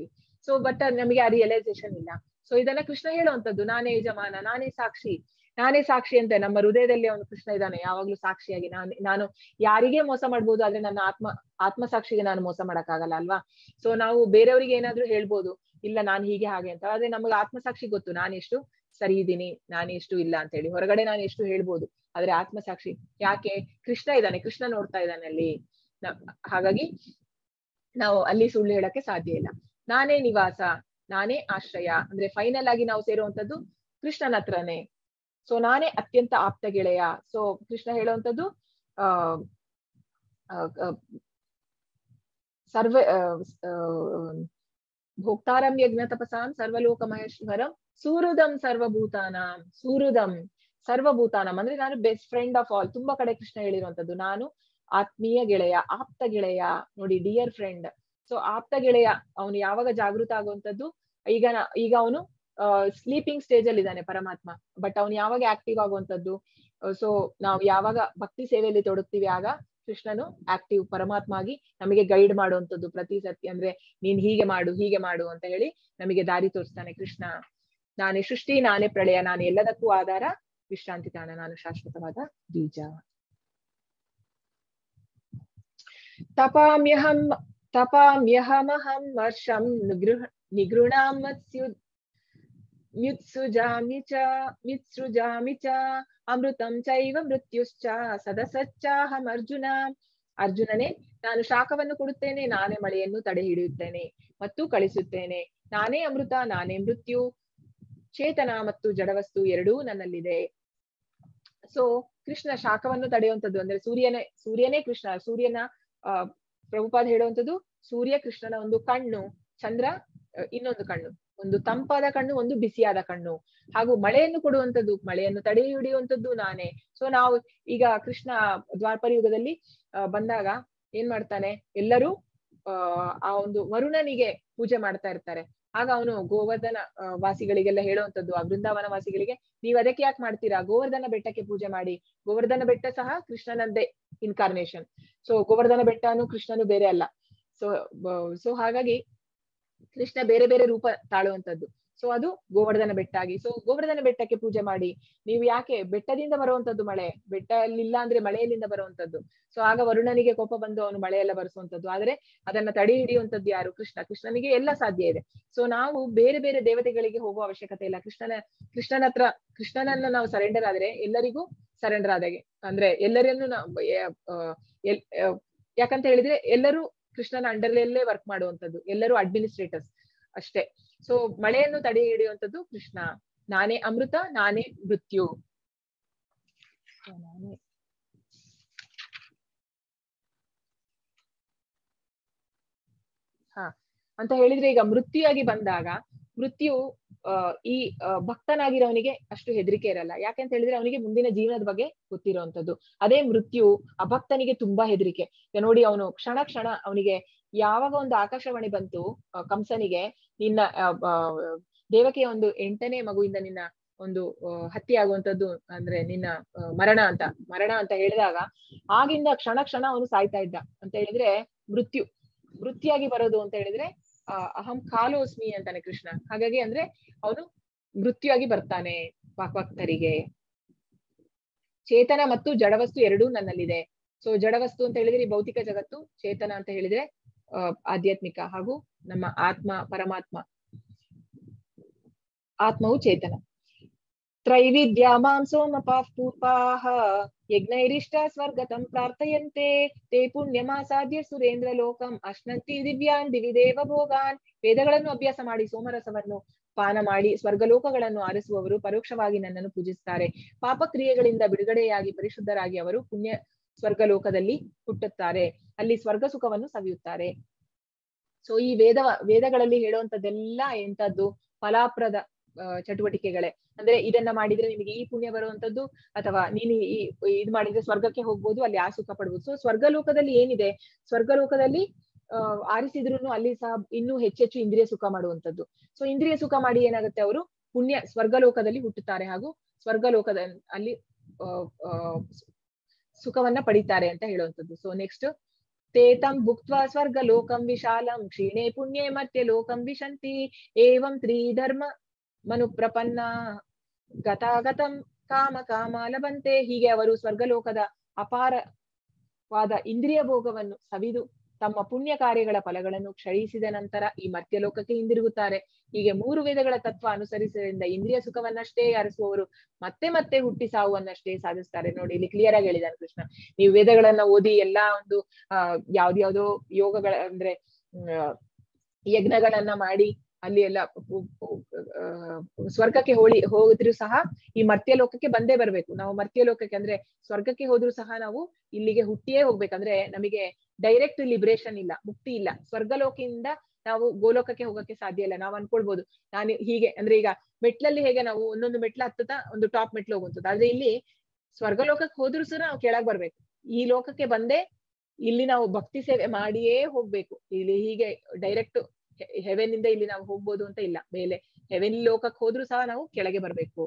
ಸೊ ಬಟ್ ನಮಗೆ ಆ ರಿಯಲೈಸೇಷನ್ ಇಲ್ಲ ಸೊ ಇದನ್ನ ಕೃಷ್ಣ ಹೇಳುವಂತದ್ದು ನಾನೇ ಯಜಮಾನ ನಾನೇ ಸಾಕ್ಷಿ ನಾನೇ ಸಾಕ್ಷಿ ಅಂತ ನಮ್ಮ ಹೃದಯದಲ್ಲಿ ಅವನು ಕೃಷ್ಣ ಇದ್ದಾನೆ ಯಾವಾಗ್ಲೂ ಸಾಕ್ಷಿಯಾಗಿ ನಾನು ನಾನು ಯಾರಿಗೇ ಮೋಸ ಮಾಡ್ಬೋದು ಆದ್ರೆ ನನ್ನ ಆತ್ಮ ಆತ್ಮ ಸಾಕ್ಷಿಗೆ ನಾನು ಮೋಸ ಮಾಡಕ್ಕಾಗಲ್ಲ ಅಲ್ವಾ ಸೊ ನಾವು ಬೇರೆಯವರಿಗೆ ಏನಾದ್ರೂ ಹೇಳ್ಬೋದು ಇಲ್ಲ ನಾನು ಹೀಗೆ ಹಾಗೆ ಅಂತ ಆದ್ರೆ ನಮಗೆ ಆತ್ಮಸಾಕ್ಷಿ ಗೊತ್ತು ನಾನು ಎಷ್ಟು ಸರಿ ಇದ್ದೀನಿ ನಾನು ಎಷ್ಟು ಇಲ್ಲ ಅಂತ ಹೇಳಿ ಹೊರಗಡೆ ನಾನು ಎಷ್ಟು ಹೇಳ್ಬೋದು ಆದ್ರೆ ಆತ್ಮಸಾಕ್ಷಿ ಯಾಕೆ ಕೃಷ್ಣ ಇದ್ದಾನೆ ಕೃಷ್ಣ ನೋಡ್ತಾ ಇದ್ದಾನೆ ಅಲ್ಲಿ ಹಾಗಾಗಿ ನಾವು ಅಲ್ಲಿ ಸುಳ್ಳು ಹೇಳಕ್ಕೆ ಸಾಧ್ಯ ಇಲ್ಲ ನಾನೇ ನಿವಾಸ ನಾನೇ ಆಶ್ರಯ ಅಂದ್ರೆ ಫೈನಲ್ ಆಗಿ ನಾವು ಸೇರುವಂತದ್ದು ಕೃಷ್ಣನ ಹತ್ರನೇ ಸೊ ನಾನೇ ಅತ್ಯಂತ ಆಪ್ತ ಗೆಳೆಯ ಸೊ ಕೃಷ್ಣ ಹೇಳುವಂತದ್ದು ಆ ಸರ್ವ ಭೋಕ್ತಾರಂ ಯಜ್ಞ ತಪಸಾಂ ಸರ್ವಲೋಕ ಮಹೇಶ್ವರಂ ಸೂರುದಂ ಸರ್ವಭೂತಾನಾಂ ಸೂರುದಂ ಸರ್ವಭೂತಾನಂ ಅಂದ್ರೆ ನಾನು ಬೆಸ್ಟ್ ಫ್ರೆಂಡ್ ಆಫ್ ಆಲ್ ತುಂಬಾ ಕಡೆ ಕೃಷ್ಣ ಹೇಳಿರುವಂತದ್ದು ನಾನು ಆತ್ಮೀಯ ಗೆಳೆಯ ಆಪ್ತ ಗೆಳೆಯ ನೋಡಿ ಡಿಯರ್ ಫ್ರೆಂಡ್ ಸೊ ಆಪ್ತ ಗೆಳೆಯ ಅವನು ಯಾವಾಗ ಜಾಗೃತ ಆಗುವಂತದ್ದು ಈಗ ಈಗ ಅವನು ಸ್ಲೀಪಿಂಗ್ ಸ್ಟೇಜ್ ಅಲ್ಲಿ ಇದ್ದಾನೆ ಪರಮಾತ್ಮ ಬಟ್ ಅವನು ಯಾವಾಗ ಆಕ್ಟಿವ್ ಆಗುವಂತದ್ದು ಸೊ ನಾವು ಯಾವಾಗ ಭಕ್ತಿ ಸೇವೆಯಲ್ಲಿ ತೊಡಗ್ತೀವಿ ಆಗ ಕೃಷ್ಣನು ಆಕ್ಟಿವ್ ಪರಮಾತ್ಮ ಆಗಿ ನಮಗೆ ಗೈಡ್ ಮಾಡುವಂತದ್ದು ಪ್ರತಿ ಸತಿ ಅಂದ್ರೆ ನೀನ್ ಹೀಗೆ ಮಾಡು ಹೀಗೆ ಮಾಡು ಅಂತ ಹೇಳಿ ನಮಗೆ ದಾರಿ ತೋರಿಸ್ತಾನೆ ಕೃಷ್ಣ ನಾನೇ ಸೃಷ್ಟಿ ನಾನೇ ಪ್ರಳಯ ನಾನು ಎಲ್ಲದಕ್ಕೂ ಆಧಾರ ವಿಶ್ರಾಂತಿ ತಾಣ ನಾನು ಶಾಶ್ವತವಾದ ಬೀಜ ತಪಾಮ್ಯಹಂ ತಪಾಮ್ಯಹಮಹಂ ವರ್ಷಂ ನಿಗೃಹ ನಿಗೃಣಾಂ ಮತ್ಸ್ಯು ಮ್ಯುತ್ಸುಜಾಮಿ ಚ ಮಿತ್ಸೃಜಾಮಿ ಚ ಅಮೃತಂ ಚೈವ ಮೃತ್ಯುಶ್ಚ ಸದಸಚ್ಚಾಹಂ ಅರ್ಜುನ ಅರ್ಜುನನೇ ನಾನು ಶಾಖವನ್ನು ಕೊಡುತ್ತೇನೆ ನಾನೇ ಮಳೆಯನ್ನು ತಡೆ ಹಿಡಿಯುತ್ತೇನೆ ಮತ್ತು ಕಳಿಸುತ್ತೇನೆ ನಾನೇ ಅಮೃತ ನಾನೇ ಮೃತ್ಯು ಚೇತನ ಮತ್ತು ಜಡವಸ್ತು ಎರಡೂ ನನ್ನಲ್ಲಿದೆ ಸೊ ಕೃಷ್ಣ ಶಾಖವನ್ನು ತಡೆಯುವಂಥದ್ದು ಅಂದ್ರೆ ಸೂರ್ಯನೇ ಸೂರ್ಯನೇ ಕೃಷ್ಣ ಸೂರ್ಯನ ಆ ಪ್ರಭುಪಾದ ಹೇಳುವಂಥದ್ದು ಸೂರ್ಯ ಕೃಷ್ಣನ ಒಂದು ಕಣ್ಣು ಚಂದ್ರ ಇನ್ನೊಂದು ಕಣ್ಣು ಒಂದು ತಂಪಾದ ಕಣ್ಣು ಒಂದು ಬಿಸಿಯಾದ ಕಣ್ಣು ಹಾಗೂ ಮಳೆಯನ್ನು ಕೊಡುವಂಥದ್ದು ಮಳೆಯನ್ನು ತಡೆ ಹಿಡಿಯುವಂಥದ್ದು ನಾನೇ ಸೊ ನಾವು ಈಗ ಕೃಷ್ಣ ದ್ವಾಪರ ಯುಗದಲ್ಲಿ ಬಂದಾಗ ಏನ್ ಮಾಡ್ತಾನೆ ಎಲ್ಲರೂ ಆ ಒಂದು ವರುಣನಿಗೆ ಪೂಜೆ ಮಾಡ್ತಾ ಇರ್ತಾರೆ ಆಗ ಅವನು ಗೋವರ್ಧನ ವಾಸಿಗಳಿಗೆಲ್ಲ ಹೇಳುವಂಥದ್ದು ಆ ಬೃಂದಾವನ ವಾಸಿಗಳಿಗೆ ನೀವು ಅದಕ್ಕೆ ಯಾಕೆ ಮಾಡ್ತೀರಾ ಗೋವರ್ಧನ ಬೆಟ್ಟಕ್ಕೆ ಪೂಜೆ ಮಾಡಿ ಗೋವರ್ಧನ ಬೆಟ್ಟ ಸಹ ಕೃಷ್ಣನದ್ದೇ ಇನ್ಕಾರ್ನೇಷನ್ ಸೊ ಗೋವರ್ಧನ ಬೆಟ್ಟನು ಕೃಷ್ಣನು ಬೇರೆ ಅಲ್ಲ ಸೊ ಸೊ ಹಾಗಾಗಿ ಕೃಷ್ಣ ಬೇರೆ ಬೇರೆ ರೂಪ ತಾಳುವಂತದ್ದು ಸೊ ಅದು ಗೋವರ್ಧನ ಬೆಟ್ಟ ಆಗಿ ಸೊ ಗೋವರ್ಧನ ಬೆಟ್ಟಕ್ಕೆ ಪೂಜೆ ಮಾಡಿ ನೀವು ಯಾಕೆ ಬೆಟ್ಟದಿಂದ ಬರುವಂತದ್ದು ಮಳೆ ಬೆಟ್ಟ ಇಲ್ಲ ಅಂದ್ರೆ ಮಳೆಯಲ್ಲಿಂದ ಬರುವಂತದ್ದು ಸೊ ಆಗ ವರುಣನಿಗೆ ಕೋಪ ಬಂದು ಅವನು ಮಳೆಯೆಲ್ಲ ಬರೆಸುವಂತದ್ದು ಆದ್ರೆ ಅದನ್ನ ತಡೆ ಹಿಡಿಯುವಂತದ್ದು ಯಾರು ಕೃಷ್ಣ ಕೃಷ್ಣನಿಗೆ ಎಲ್ಲ ಸಾಧ್ಯ ಇದೆ ಸೊ ನಾವು ಬೇರೆ ಬೇರೆ ದೇವತೆಗಳಿಗೆ ಹೋಗುವ ಅವಶ್ಯಕತೆ ಇಲ್ಲ ಕೃಷ್ಣನ ಕೃಷ್ಣನ ಹತ್ರ ಕೃಷ್ಣನನ್ನ ನಾವು ಸರೆಂಡರ್ ಆದ್ರೆ ಎಲ್ಲರಿಗೂ ಸರೆಂಡರ್ ಆದಾಗೆ ಅಂದ್ರೆ ಎಲ್ಲರನ್ನು ಯಾಕಂತ ಹೇಳಿದ್ರೆ ಎಲ್ಲರೂ ಕೃಷ್ಣನ ಅಂಡರ್ಲೇ ವರ್ಕ್ ಮಾಡುವಂತದ್ದು ಎಲ್ಲರೂ ಅಡ್ಮಿನಿಸ್ಟ್ರೇಟರ್ಸ್ ಅಷ್ಟೇ ಸೊ ಮಳೆಯನ್ನು ತಡೆ ಹಿಡಿಯುವಂತದ್ದು ಕೃಷ್ಣ ನಾನೇ ಅಮೃತ ನಾನೇ ಮೃತ್ಯು ನಾನೇ ಹಾ ಅಂತ ಹೇಳಿದ್ರೆ ಈಗ ಮೃತ್ಯುಯಾಗಿ ಬಂದಾಗ ಮೃತ್ಯು ಅಹ್ ಈ ಭಕ್ತನಾಗಿರೋವನಿಗೆ ಅಷ್ಟು ಹೆದರಿಕೆ ಇರಲ್ಲ ಯಾಕೆಂತ ಹೇಳಿದ್ರೆ ಅವನಿಗೆ ಮುಂದಿನ ಜೀವನದ ಬಗ್ಗೆ ಗೊತ್ತಿರುವಂತದ್ದು ಅದೇ ಮೃತ್ಯು ಅಭಕ್ತನಿಗೆ ತುಂಬಾ ಹೆದರಿಕೆ ನೋಡಿ ಅವನು ಕ್ಷಣ ಕ್ಷಣ ಅವನಿಗೆ ಯಾವಾಗ ಒಂದು ಆಕಾಶವಾಣಿ ಬಂತು ಕಂಸನಿಗೆ ನಿನ್ನ ದೇವಕಿಯ ಒಂದು ಎಂಟನೇ ಮಗುವಿಂದ ನಿನ್ನ ಒಂದು ಹತ್ಯೆ ಆಗುವಂತದ್ದು ಅಂದ್ರೆ ನಿನ್ನ ಮರಣ ಅಂತ ಮರಣ ಅಂತ ಹೇಳಿದಾಗ ಆಗಿಂದ ಕ್ಷಣ ಕ್ಷಣ ಅವನು ಸಾಯ್ತಾ ಇದ್ದ ಅಂತ ಹೇಳಿದ್ರೆ ಮೃತ್ಯು ಮೃತ್ಯಾಗಿ ಬರೋದು ಅಂತ ಹೇಳಿದ್ರೆ ಅಹಂ ಕಾಲೋಸ್ಮಿ ಅಂತಾನೆ ಕೃಷ್ಣ ಹಾಗಾಗಿ ಅಂದ್ರೆ ಅವನು ಮೃತ್ಯುವಾಗಿ ಬರ್ತಾನೆ ಭಕ್ತರಿಗೆ ಚೇತನ ಮತ್ತು ಜಡವಸ್ತು ಎರಡೂ ನನ್ನಲ್ಲಿದೆ ಸೊ ಜಡವಸ್ತು ಅಂತ ಹೇಳಿದ್ರೆ ಈ ಭೌತಿಕ ಜಗತ್ತು ಚೇತನ ಅಂತ ಹೇಳಿದ್ರೆ ಅಹ್ ಆಧ್ಯಾತ್ಮಿಕ ಹಾಗೂ ನಮ್ಮ ಆತ್ಮ ಪರಮಾತ್ಮ ಆತ್ಮವು ಚೇತನ ತ್ರೈವಿದ್ಯಾ ಮಾಂ ಸೋಮಪಾಃ ಪೂರ್ವಾಹ ಯಜ್ಞೈರಿಷ್ಟ ಸ್ವರ್ಗತಂ ಪ್ರಾರ್ಥಯಂತೆ ತೇ ಪುಣ್ಯಮಾಸಾದ್ಯ ಸುರೇಂದ್ರ ಲೋಕಂ ಅಶ್ನಂತಿ ದಿವ್ಯಾನ್ ದಿವಿದೇವ ಭೋಗಾನ್ ವೇದಗಳನ್ನು ಅಭ್ಯಾಸ ಮಾಡಿ ಸೋಮರಸವನ್ನು ಪಾನ ಮಾಡಿ ಸ್ವರ್ಗಲೋಕಗಳನ್ನು ಆರಿಸುವವರು ಪರೋಕ್ಷವಾಗಿ ನನ್ನನ್ನು ಪೂಜಿಸುತ್ತಾರೆ ಪಾಪ ಕ್ರಿಯೆಗಳಿಂದ ಬಿಡುಗಡೆಯಾಗಿ ಪರಿಶುದ್ಧರಾಗಿ ಅವರು ಪುಣ್ಯ ಸ್ವರ್ಗಲೋಕದಲ್ಲಿ ಹುಟ್ಟುತ್ತಾರೆ ಅಲ್ಲಿ ಸ್ವರ್ಗ ಸುಖವನ್ನು ಸವಿಯುತ್ತಾರೆ ಸೊ ಈ ವೇದ ವೇದಗಳಲ್ಲಿ ಹೇಳುವಂತದ್ದೆಲ್ಲ ಎಂತದ್ದು ಫಲಾಪ್ರದ ಚಟುವಟಿಕೆಗಳೇ ಅಂದ್ರೆ ಇದನ್ನ ಮಾಡಿದ್ರೆ ನಿಮಗೆ ಈ ಪುಣ್ಯ ಬರುವಂತದ್ದು ಅಥವಾ ನೀನು ಈ ಇದ್ ಮಾಡಿದ್ರೆ ಸ್ವರ್ಗಕ್ಕೆ ಹೋಗ್ಬೋದು ಅಲ್ಲಿ ಆ ಸುಖ ಪಡ್ಬೋದು ಸೊ ಸ್ವರ್ಗಲೋಕದಲ್ಲಿ ಏನಿದೆ ಸ್ವರ್ಗಲೋಕದಲ್ಲಿ ಅಹ್ ಆರಿಸಿದ್ರು ಅಲ್ಲಿ ಸಹ ಇನ್ನೂ ಹೆಚ್ಚೆಚ್ಚು ಇಂದ್ರಿಯ ಸುಖ ಮಾಡುವಂತದ್ದು ಸೊ ಇಂದ್ರಿಯ ಸುಖ ಮಾಡಿ ಏನಾಗುತ್ತೆ ಅವರು ಪುಣ್ಯ ಸ್ವರ್ಗಲೋಕದಲ್ಲಿ ಹುಟ್ಟುತ್ತಾರೆ ಹಾಗೂ ಸ್ವರ್ಗಲೋಕದ ಅಲ್ಲಿ ಸುಖವನ್ನ ಪಡಿತಾರೆ ಅಂತ ಹೇಳುವಂಥದ್ದು ಸೊ ನೆಕ್ಸ್ಟ್ ते तं भुक्त्वा स्वर्गलोकं विशालं क्षीणे पुण्ये मर्त्य लोकं विशन्ति एवं त्रिधर्म ಮನುಪ್ರಪನ್ನ ಗತಾಗತಂ ಕಾಮ ಕಾಮ ಲಭಂತೆ ಹೀಗೆ ಅವರು ಸ್ವರ್ಗಲೋಕದ ಅಪಾರವಾದ ಇಂದ್ರಿಯ ಭೋಗವನ್ನು ಸವಿದು ತಮ್ಮ ಪುಣ್ಯ ಕಾರ್ಯಗಳ ಫಲಗಳನ್ನು ಕ್ಷಯಿಸಿದ ನಂತರ ಈ ಮರ್ತ್ಯಲೋಕಕ್ಕೆ ಹಿಂದಿರುಗುತ್ತಾರೆ ಹೀಗೆ ಮೂರು ವೇದಗಳ ತತ್ವ ಅನುಸರಿಸುವುದರಿಂದ ಇಂದ್ರಿಯ ಸುಖವನ್ನಷ್ಟೇ ಅರಸುವವರು ಮತ್ತೆ ಮತ್ತೆ ಹುಟ್ಟಿ ಸಾವನ್ನಷ್ಟೇ ಸಾಧಿಸ್ತಾರೆ ನೋಡಿ ಇಲ್ಲಿ ಕ್ಲಿಯರ್ ಆಗಿ ಹೇಳಿದಾನೆ ಕೃಷ್ಣ ನೀವು ವೇದಗಳನ್ನ ಓದಿ ಎಲ್ಲಾ ಒಂದು ಆ ಯಾವ್ದ್ಯಾವ್ದೋ ಯೋಗಗಳ ಅಂದ್ರೆ ಆ, ಯಜ್ಞಗಳನ್ನ ಮಾಡಿ ಅಲ್ಲಿ ಎಲ್ಲ ಪು- ಪು- ಆ, ಸ್ವರ್ಗಕ್ಕೆ ಹೋಳಿ ಹೋದ್ರು ಸಹ ಈ ಮರ್ತ್ಯ ಲೋಕಕ್ಕೆ ಬಂದೇ ಬರ್ಬೇಕು ನಾವು ಮರ್ತ್ಯ ಲೋಕಕ್ಕೆ ಅಂದ್ರೆ ಸ್ವರ್ಗಕ್ಕೆ ಹೋದ್ರು ಸಹ ನಾವು ಇಲ್ಲಿಗೆ ಹುಟ್ಟಿಯೇ ಹೋಗ್ಬೇಕಂದ್ರೆ ನಮಗೆ ಡೈರೆಕ್ಟ್ ಲಿಬರೇಷನ್ ಇಲ್ಲ ಮುಕ್ತಿ ಇಲ್ಲ ಸ್ವರ್ಗಲೋಕದಿಂದ ನಾವು ಗೋಲೋಕಕ್ಕೆ ಹೋಗಕ್ಕೆ ಸಾಧ್ಯ ಇಲ್ಲ ನಾವು ಅನ್ಕೊಳ್ಬಹುದು ನಾನು ಹೀಗೆ ಅಂದ್ರೆ ಈಗ ಮೆಟ್ಲಲ್ಲಿ ಹೇಗೆ ನಾವು ಒಂದೊಂದು ಮೆಟ್ಲು ಹತ್ತುತ್ತಾ ಒಂದು ಟಾಪ್ ಮೆಟ್ಲು ಹೋಗುವಂಥದ್ದು ಆದ್ರೆ ಇಲ್ಲಿ ಸ್ವರ್ಗಲೋಕಕ್ಕೆ ಹೋದ್ರು ಸಹ ನಾವು ಕೆಳಗ್ ಬರ್ಬೇಕು ಈ ಲೋಕಕ್ಕೆ ಬಂದೇ ಇಲ್ಲಿ ನಾವು ಭಕ್ತಿ ಸೇವೆ ಮಾಡಿಯೇ ಹೋಗ್ಬೇಕು ಇಲ್ಲಿ ಹೀಗೆ ಡೈರೆಕ್ಟ್ ಹೆವೆನ್ ಇಂದ ಇಲ್ಲಿ ನಾವು ಹೋಗ್ಬೋದು ಅಂತ ಇಲ್ಲ ಮೇಲೆ ಹೆವೆನ್ ಲೋಕಕ್ಕೆ ಹೋದ್ರು ಸಹ ನಾವು ಕೆಳಗೆ ಬರ್ಬೇಕು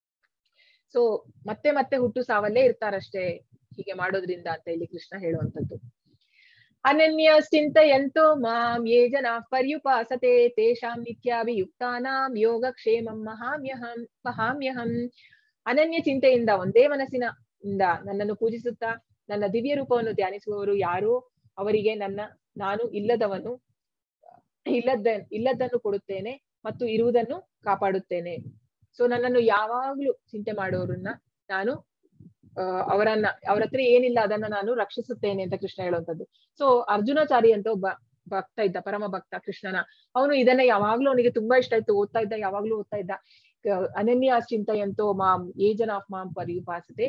ಸೊ ಮತ್ತೆ ಮತ್ತೆ ಹುಟ್ಟು ಸಾವಲ್ಲೇ ಇರ್ತಾರಷ್ಟೇ ಹೀಗೆ ಮಾಡೋದ್ರಿಂದ ಅಂತ ಇಲ್ಲಿ ಕೃಷ್ಣ ಹೇಳುವಂತದ್ದು ಅನನ್ಯ ಚಿಂತೆಯಂತೋ ಮಾಂ ಯೇ ಜನ ಪರ್ಯುಪಾಸತೆ ತೇಷಾಂ ನಿತ್ಯಾಭಿಯುಕ್ತಾನಾಂ ಯೋಗಕ್ಷೇಮಂ ಮಹಾಮ್ಯಹಂ ಮಹಾಮ್ಯಹಂ ಅನನ್ಯ ಚಿಂತೆಯಿಂದ ಒಂದೇ ಮನಸ್ಸಿನ ಇಂದ ನನ್ನನ್ನು ಪೂಜಿಸುತ್ತಾ ನನ್ನ ದಿವ್ಯ ರೂಪವನ್ನು ಧ್ಯಾನಿಸುವವರು ಯಾರು ಅವರಿಗೆ ನನ್ನ ನಾನು ಇಲ್ಲದವನು ಇಲ್ಲದ ಇಲ್ಲದನ್ನು ಕೊಡುತ್ತೇನೆ ಮತ್ತು ಇರುವುದನ್ನು ಕಾಪಾಡುತ್ತೇನೆ ಸೊ ನನ್ನನ್ನು ಯಾವಾಗ್ಲೂ ಚಿಂತೆ ಮಾಡೋರನ್ನ ನಾನು ಆ, ಅವರನ್ನ ಅವ್ರ ಹತ್ರ ಏನಿಲ್ಲ ಅದನ್ನ ನಾನು ರಕ್ಷಿಸುತ್ತೇನೆ ಅಂತ ಕೃಷ್ಣ ಹೇಳುವಂತದ್ದು ಸೊ ಅರ್ಜುನಾಚಾರಿ ಅಂತ ಒಬ್ಬ ಭಕ್ತ ಇದ್ದ ಪರಮ ಭಕ್ತ ಕೃಷ್ಣನ ಅವನು ಇದನ್ನ ಯಾವಾಗ್ಲೂ ಅವನಿಗೆ ತುಂಬಾ ಇಷ್ಟ ಇತ್ತು ಓದ್ತಾ ಇದ್ದ ಯಾವಾಗ್ಲೂ ಓದ್ತಾ ಇದ್ದ ಕ- ಅನನ್ಯ ಚಿಂತೆಯಂತೋ ಮಾಂ ಏ ಜನ ಆಫ್ ಮಾಂ ಪರಿಪಾಸತೆ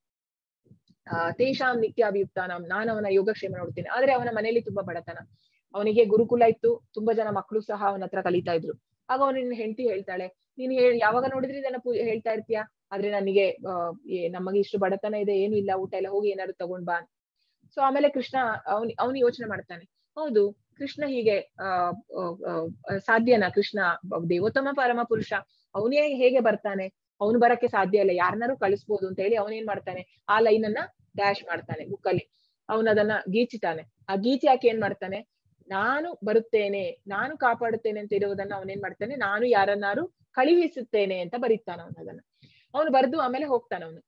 ಆ ತೇಷಾಂ ನಿತ್ಯಾಭಿಯುಕ್ತಾನಾಂ ನಾನು ಅವನ ಯೋಗಕ್ಷೇಮ ನೋಡ್ತೇನೆ ಆದ್ರೆ ಅವನ ಮನೆಯಲ್ಲಿ ತುಂಬಾ ಬಡತನ ಅವನಿಗೆ ಗುರುಕುಲ ಇತ್ತು ತುಂಬಾ ಜನ ಮಕ್ಕಳು ಸಹ ಅವನ ಹತ್ರ ಕಲಿತಾ ಇದ್ರು ಆಗ ಅವನಿನ ಹೆಂಡತಿ ಹೇಳ್ತಾಳೆ ನೀನ್ ಹೇಳ್ ಯಾವಾಗ ನೋಡಿದ್ರೆ ಇದನ್ನ ಪೂ- ಹೇಳ್ತಾ ಇರ್ತೀಯ ಆದ್ರೆ ನನಗೆ ಆ, ಏ- ನಮಗೆ ಇಷ್ಟು ಬಡತನ ಇದೆ ಏನು ಇಲ್ಲ ಊಟ ಎಲ್ಲ ಹೋಗಿ ಏನಾದ್ರು ತಗೊಂಡ್ ಬಾ ಸೊ ಆಮೇಲೆ ಕೃಷ್ಣ ಅವನ್ ಅವನು ಯೋಚನೆ ಮಾಡ್ತಾನೆ ಹೌದು ಕೃಷ್ಣ ಹೀಗೆ ಆ ಆ, ಆ, ಸಾಧ್ಯನಾ ಕೃಷ್ಣ ಬ- ದೇವೋತ್ತಮ ಪರಮ ಪುರುಷ ಅವನೇ ಹೇಗೆ ಬರ್ತಾನೆ ಅವನು ಬರಕ್ಕೆ ಸಾಧ್ಯ ಇಲ್ಲ ಯಾರನ್ನಾರು ಕಳಿಸ್ಬೋದು ಅಂತ ಹೇಳಿ ಅವನೇನ್ ಮಾಡ್ತಾನೆ ಆ ಲೈನ್ ಅನ್ನ ಡ್ಯಾಶ್ ಮಾಡ್ತಾನೆ ಬುಕ್ಕಲ್ಲಿ ಅವನು ಅದನ್ನ ಗೀಚಿತಾನೆ ಆ ಗೀಚಿ ಯಾಕೆ ಏನ್ ಮಾಡ್ತಾನೆ ನಾನು ಬರುತ್ತೇನೆ ನಾನು ಕಾಪಾಡುತ್ತೇನೆ ಅಂತ ಇರುವುದನ್ನ ಅವನೇನ್ ಮಾಡ್ತಾನೆ ನಾನು ಯಾರನ್ನಾರು ಕಳುಹಿಸುತ್ತೇನೆ ಅಂತ ಬರೀತಾನ ಅವನು ಅದನ್ನ ಅವನು ಬರೆದು ಆಮೇಲೆ ಹೋಗ್ತಾನೆ ಅವನು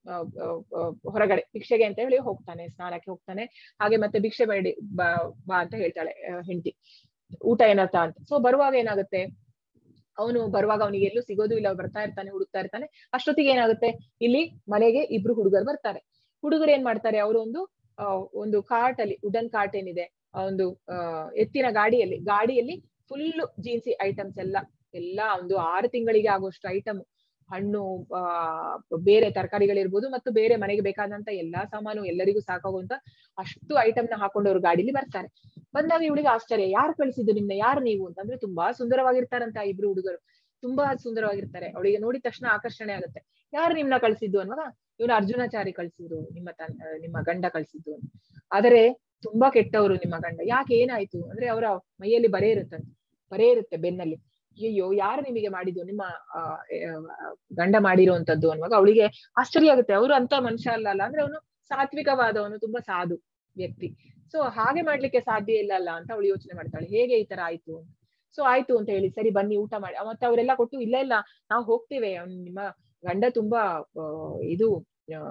ಹೊರಗಡೆ ಭಿಕ್ಷೆಗೆ ಅಂತ ಹೇಳಿ ಹೋಗ್ತಾನೆ ಸ್ನಾನಕ್ಕೆ ಹೋಗ್ತಾನೆ ಹಾಗೆ ಮತ್ತೆ ಭಿಕ್ಷೆ ಬೇಡಿ ಬಾ ಬಾ ಅಂತ ಹೇಳ್ತಾಳೆ ಹೆಂಡತಿ ಊಟ ಏನತ್ತ ಅಂತ ಸೊ ಬರುವಾಗ ಏನಾಗುತ್ತೆ ಅವನು ಬರುವಾಗ ಅವನಿಗೆ ಎಲ್ಲೂ ಸಿಗೋದು ಇಲ್ಲ ಬರ್ತಾ ಇರ್ತಾನೆ ಹುಡುಕ್ತಾ ಇರ್ತಾನೆ ಅಷ್ಟೊತ್ತಿಗೆ ಏನಾಗುತ್ತೆ ಇಲ್ಲಿ ಮನೆಗೆ ಇಬ್ರು ಹುಡುಗರು ಬರ್ತಾರೆ ಹುಡುಗರು ಏನ್ ಮಾಡ್ತಾರೆ ಅವರು ಒಂದು ಆ, ಒಂದು ಕಾರ್ಟ್ ಅಲ್ಲಿ ವುಡನ್ ಕಾರ್ಟ್ ಏನಿದೆ ಆ ಒಂದು ಆ, ಎತ್ತಿನ ಗಾಡಿಯಲ್ಲಿ ಗಾಡಿಯಲ್ಲಿ ಫುಲ್ ಜೀನ್ಸಿ ಐಟಮ್ಸ್ ಎಲ್ಲ ಎಲ್ಲ ಒಂದು ಆರು ತಿಂಗಳಿಗೆ ಆಗುವಷ್ಟು ಐಟಮ್ ಹಣ್ಣು ಆ ಬೇರೆ ತರಕಾರಿಗಳಿರ್ಬೋದು ಮತ್ತು ಬೇರೆ ಮನೆಗೆ ಬೇಕಾದಂತ ಎಲ್ಲಾ ಸಾಮಾನು ಎಲ್ಲರಿಗೂ ಸಾಕಾಗುವಂತ ಅಷ್ಟು ಐಟಮ್ ನ ಹಾಕೊಂಡು ಅವ್ರು ಗಾಡಿಲಿ ಬರ್ತಾರೆ ಬಂದಾಗ ಇವಳಿಗೆ ಆಶ್ಚರ್ಯ ಯಾರು ಕಳಿಸಿದ್ದು ನಿಮ್ನ ಯಾರು ನೀವು ಅಂತಂದ್ರೆ ತುಂಬಾ ಸುಂದರವಾಗಿರ್ತಾರಂತ ಆ ಇಬ್ರು ಹುಡುಗರು ತುಂಬಾ ಸುಂದರವಾಗಿರ್ತಾರೆ ಅವಳಿಗೆ ನೋಡಿದ ತಕ್ಷಣ ಆಕರ್ಷಣೆ ಆಗುತ್ತೆ ಯಾರು ನಿಮ್ನ ಕಳ್ಸಿದ್ದು ಅನ್ನುವಾಗ ಇವನು ಅರ್ಜುನಾಚಾರಿ ಕಳ್ಸಿದ್ರು ನಿಮ್ಮ ತನ್ ನಿಮ್ಮ ಗಂಡ ಕಳ್ಸಿದ್ದು ಅಂತ ಆದರೆ ತುಂಬಾ ಕೆಟ್ಟವರು ನಿಮ್ಮ ಗಂಡ ಯಾಕೆ ಏನಾಯ್ತು ಅಂದ್ರೆ ಅವರ ಮೈಯಲ್ಲಿ ಬರೇ ಇರುತ್ತಂತೆ ಬರೇ ಇರುತ್ತೆ ಬೆನ್ನಲ್ಲಿ ಅಯ್ಯೋ ಯಾರು ನಿಮಗೆ ಮಾಡಿದ್ದು ನಿಮ್ಮ ಆ, ಆ, ಗಂಡ ಮಾಡಿರುವಂತದ್ದು ಅನ್ನುವಾಗ ಅವಳಿಗೆ ಆಶ್ಚರ್ಯ ಆಗುತ್ತೆ ಅವರು ಅಂತ ಮನುಷ್ಯ ಅಲ್ಲ ಅಲ್ಲ ಅಂದ್ರೆ ಅವನು ಸಾತ್ವಿಕವಾದವನು ತುಂಬಾ ಸಾಧು ವ್ಯಕ್ತಿ ಸೊ ಹಾಗೆ ಮಾಡ್ಲಿಕ್ಕೆ ಸಾಧ್ಯ ಇಲ್ಲ ಅಲ್ಲ ಅಂತ ಅವಳು ಯೋಚನೆ ಮಾಡ್ತಾಳೆ ಹೇಗೆ ಈ ತರ ಆಯ್ತು ಅಂತ ಸೊ ಆಯ್ತು ಅಂತ ಹೇಳಿ ಸರಿ ಬನ್ನಿ ಊಟ ಮಾಡಿ ಮತ್ತೆ ಅವರೆಲ್ಲ ಕೊಟ್ಟು ಇಲ್ಲ ಇಲ್ಲ ನಾವು ಹೋಗ್ತೇವೆ ಅವ್ನು ನಿಮ್ಮ ಗಂಡ ತುಂಬಾ ಆ, ಇದು ಆ,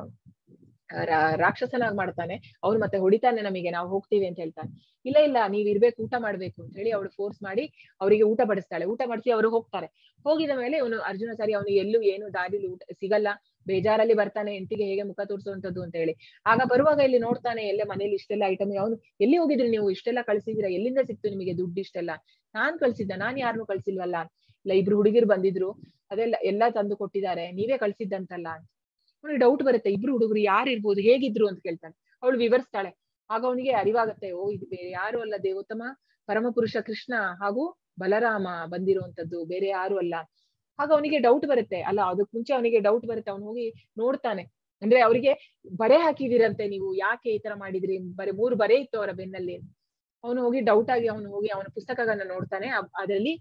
ರಾ- ರಾಕ್ಷಸನಾಗ್ ಮಾಡ್ತಾನೆ ಅವ್ನು ಮತ್ತೆ ಹೊಡಿತಾನೆ ನಮಗೆ ನಾವು ಹೋಗ್ತೀವಿ ಅಂತ ಹೇಳ್ತಾನೆ ಇಲ್ಲ ಇಲ್ಲ ನೀವ್ ಇರ್ಬೇಕು ಊಟ ಮಾಡ್ಬೇಕು ಅಂತ ಹೇಳಿ ಅವಳು ಫೋರ್ಸ್ ಮಾಡಿ ಅವರಿಗೆ ಊಟ ಬಡಿಸ್ತಾಳೆ ಊಟ ಮಾಡಿಸಿ ಅವರು ಹೋಗ್ತಾರೆ ಹೋಗಿದ ಮೇಲೆ ಇವನು ಅರ್ಜುನ ಸರಿ ಅವನಿಗೆ ಎಲ್ಲೂ ಏನು ದಾರಿಲಿ ಊಟ ಸಿಗಲ್ಲ ಬೇಜಾರಲ್ಲಿ ಬರ್ತಾನೆ ಹೆಂಡತಿಗೆ ಹೇಗೆ ಮುಖ ತೋರಿಸುವಂತದ್ದು ಅಂತ ಹೇಳಿ ಆಗ ಬರುವಾಗ ಇಲ್ಲಿ ನೋಡ್ತಾನೆ ಎಲ್ಲ ಮನೇಲಿ ಇಷ್ಟೆಲ್ಲ ಐಟಮ್ ಅವನು ಎಲ್ಲಿ ಹೋಗಿದ್ರಿ ನೀವು ಇಷ್ಟೆಲ್ಲ ಕಳ್ಸಿದೀರಾ ಎಲ್ಲಿಂದ ಸಿಕ್ತು ನಿಮಗೆ ದುಡ್ಡು ಇಷ್ಟೆಲ್ಲ ನಾನ್ ಕಳ್ಸಿದ್ದ ನಾನ್ ಯಾರನ್ನು ಕಳ್ಸಿಲ್ವಲ್ಲ ಇಲ್ಲ ಇಬ್ರು ಹುಡುಗಿರು ಬಂದಿದ್ರು ಅದೆಲ್ಲ ಎಲ್ಲಾ ತಂದು ಕೊಟ್ಟಿದ್ದಾರೆ ನೀವೇ ಕಳ್ಸಿದ್ದಂತಲ್ಲ ಅಂತ ಅವನಿಗೆ ಡೌಟ್ ಬರುತ್ತೆ ಇಬ್ರು ಹುಡುಗರು ಯಾರು ಇರ್ಬೋದು ಹೇಗಿದ್ರು ಅಂತ ಕೇಳ್ತಾನೆ ಅವಳು ವಿವರಿಸ್ತಾಳೆ ಆಗ ಅವನಿಗೆ ಅರಿವಾಗತ್ತೆ ಓ ಇದು ಬೇರೆ ಯಾರು ಅಲ್ಲ ದೇವೋತ್ತಮ ಪರಮಪುರುಷ ಕೃಷ್ಣ ಹಾಗೂ ಬಲರಾಮ ಬಂದಿರುವಂತದ್ದು ಬೇರೆ ಯಾರು ಅಲ್ಲ ಆಗ ಅವನಿಗೆ ಡೌಟ್ ಬರುತ್ತೆ ಅಲ್ಲ ಅದಕ್ ಮುಂಚೆ ಅವನಿಗೆ ಡೌಟ್ ಬರುತ್ತೆ ಅವನು ಹೋಗಿ ನೋಡ್ತಾನೆ ಅಂದ್ರೆ ಅವರಿಗೆ ಬರೆ ಹಾಕಿದಿರಂತೆ ನೀವು ಯಾಕೆ ಈ ತರ ಮಾಡಿದ್ರಿ ಬರೀ ಮೂರು ಬರೆ ಇತ್ತು ಅವರ ಬೆನ್ನಲ್ಲಿ ಅವನು ಹೋಗಿ ಡೌಟ್ ಆಗಿ ಅವನು ಹೋಗಿ ಅವನ ಪುಸ್ತಕಗಳನ್ನ ನೋಡ್ತಾನೆ ಅ- ಅದರಲ್ಲಿ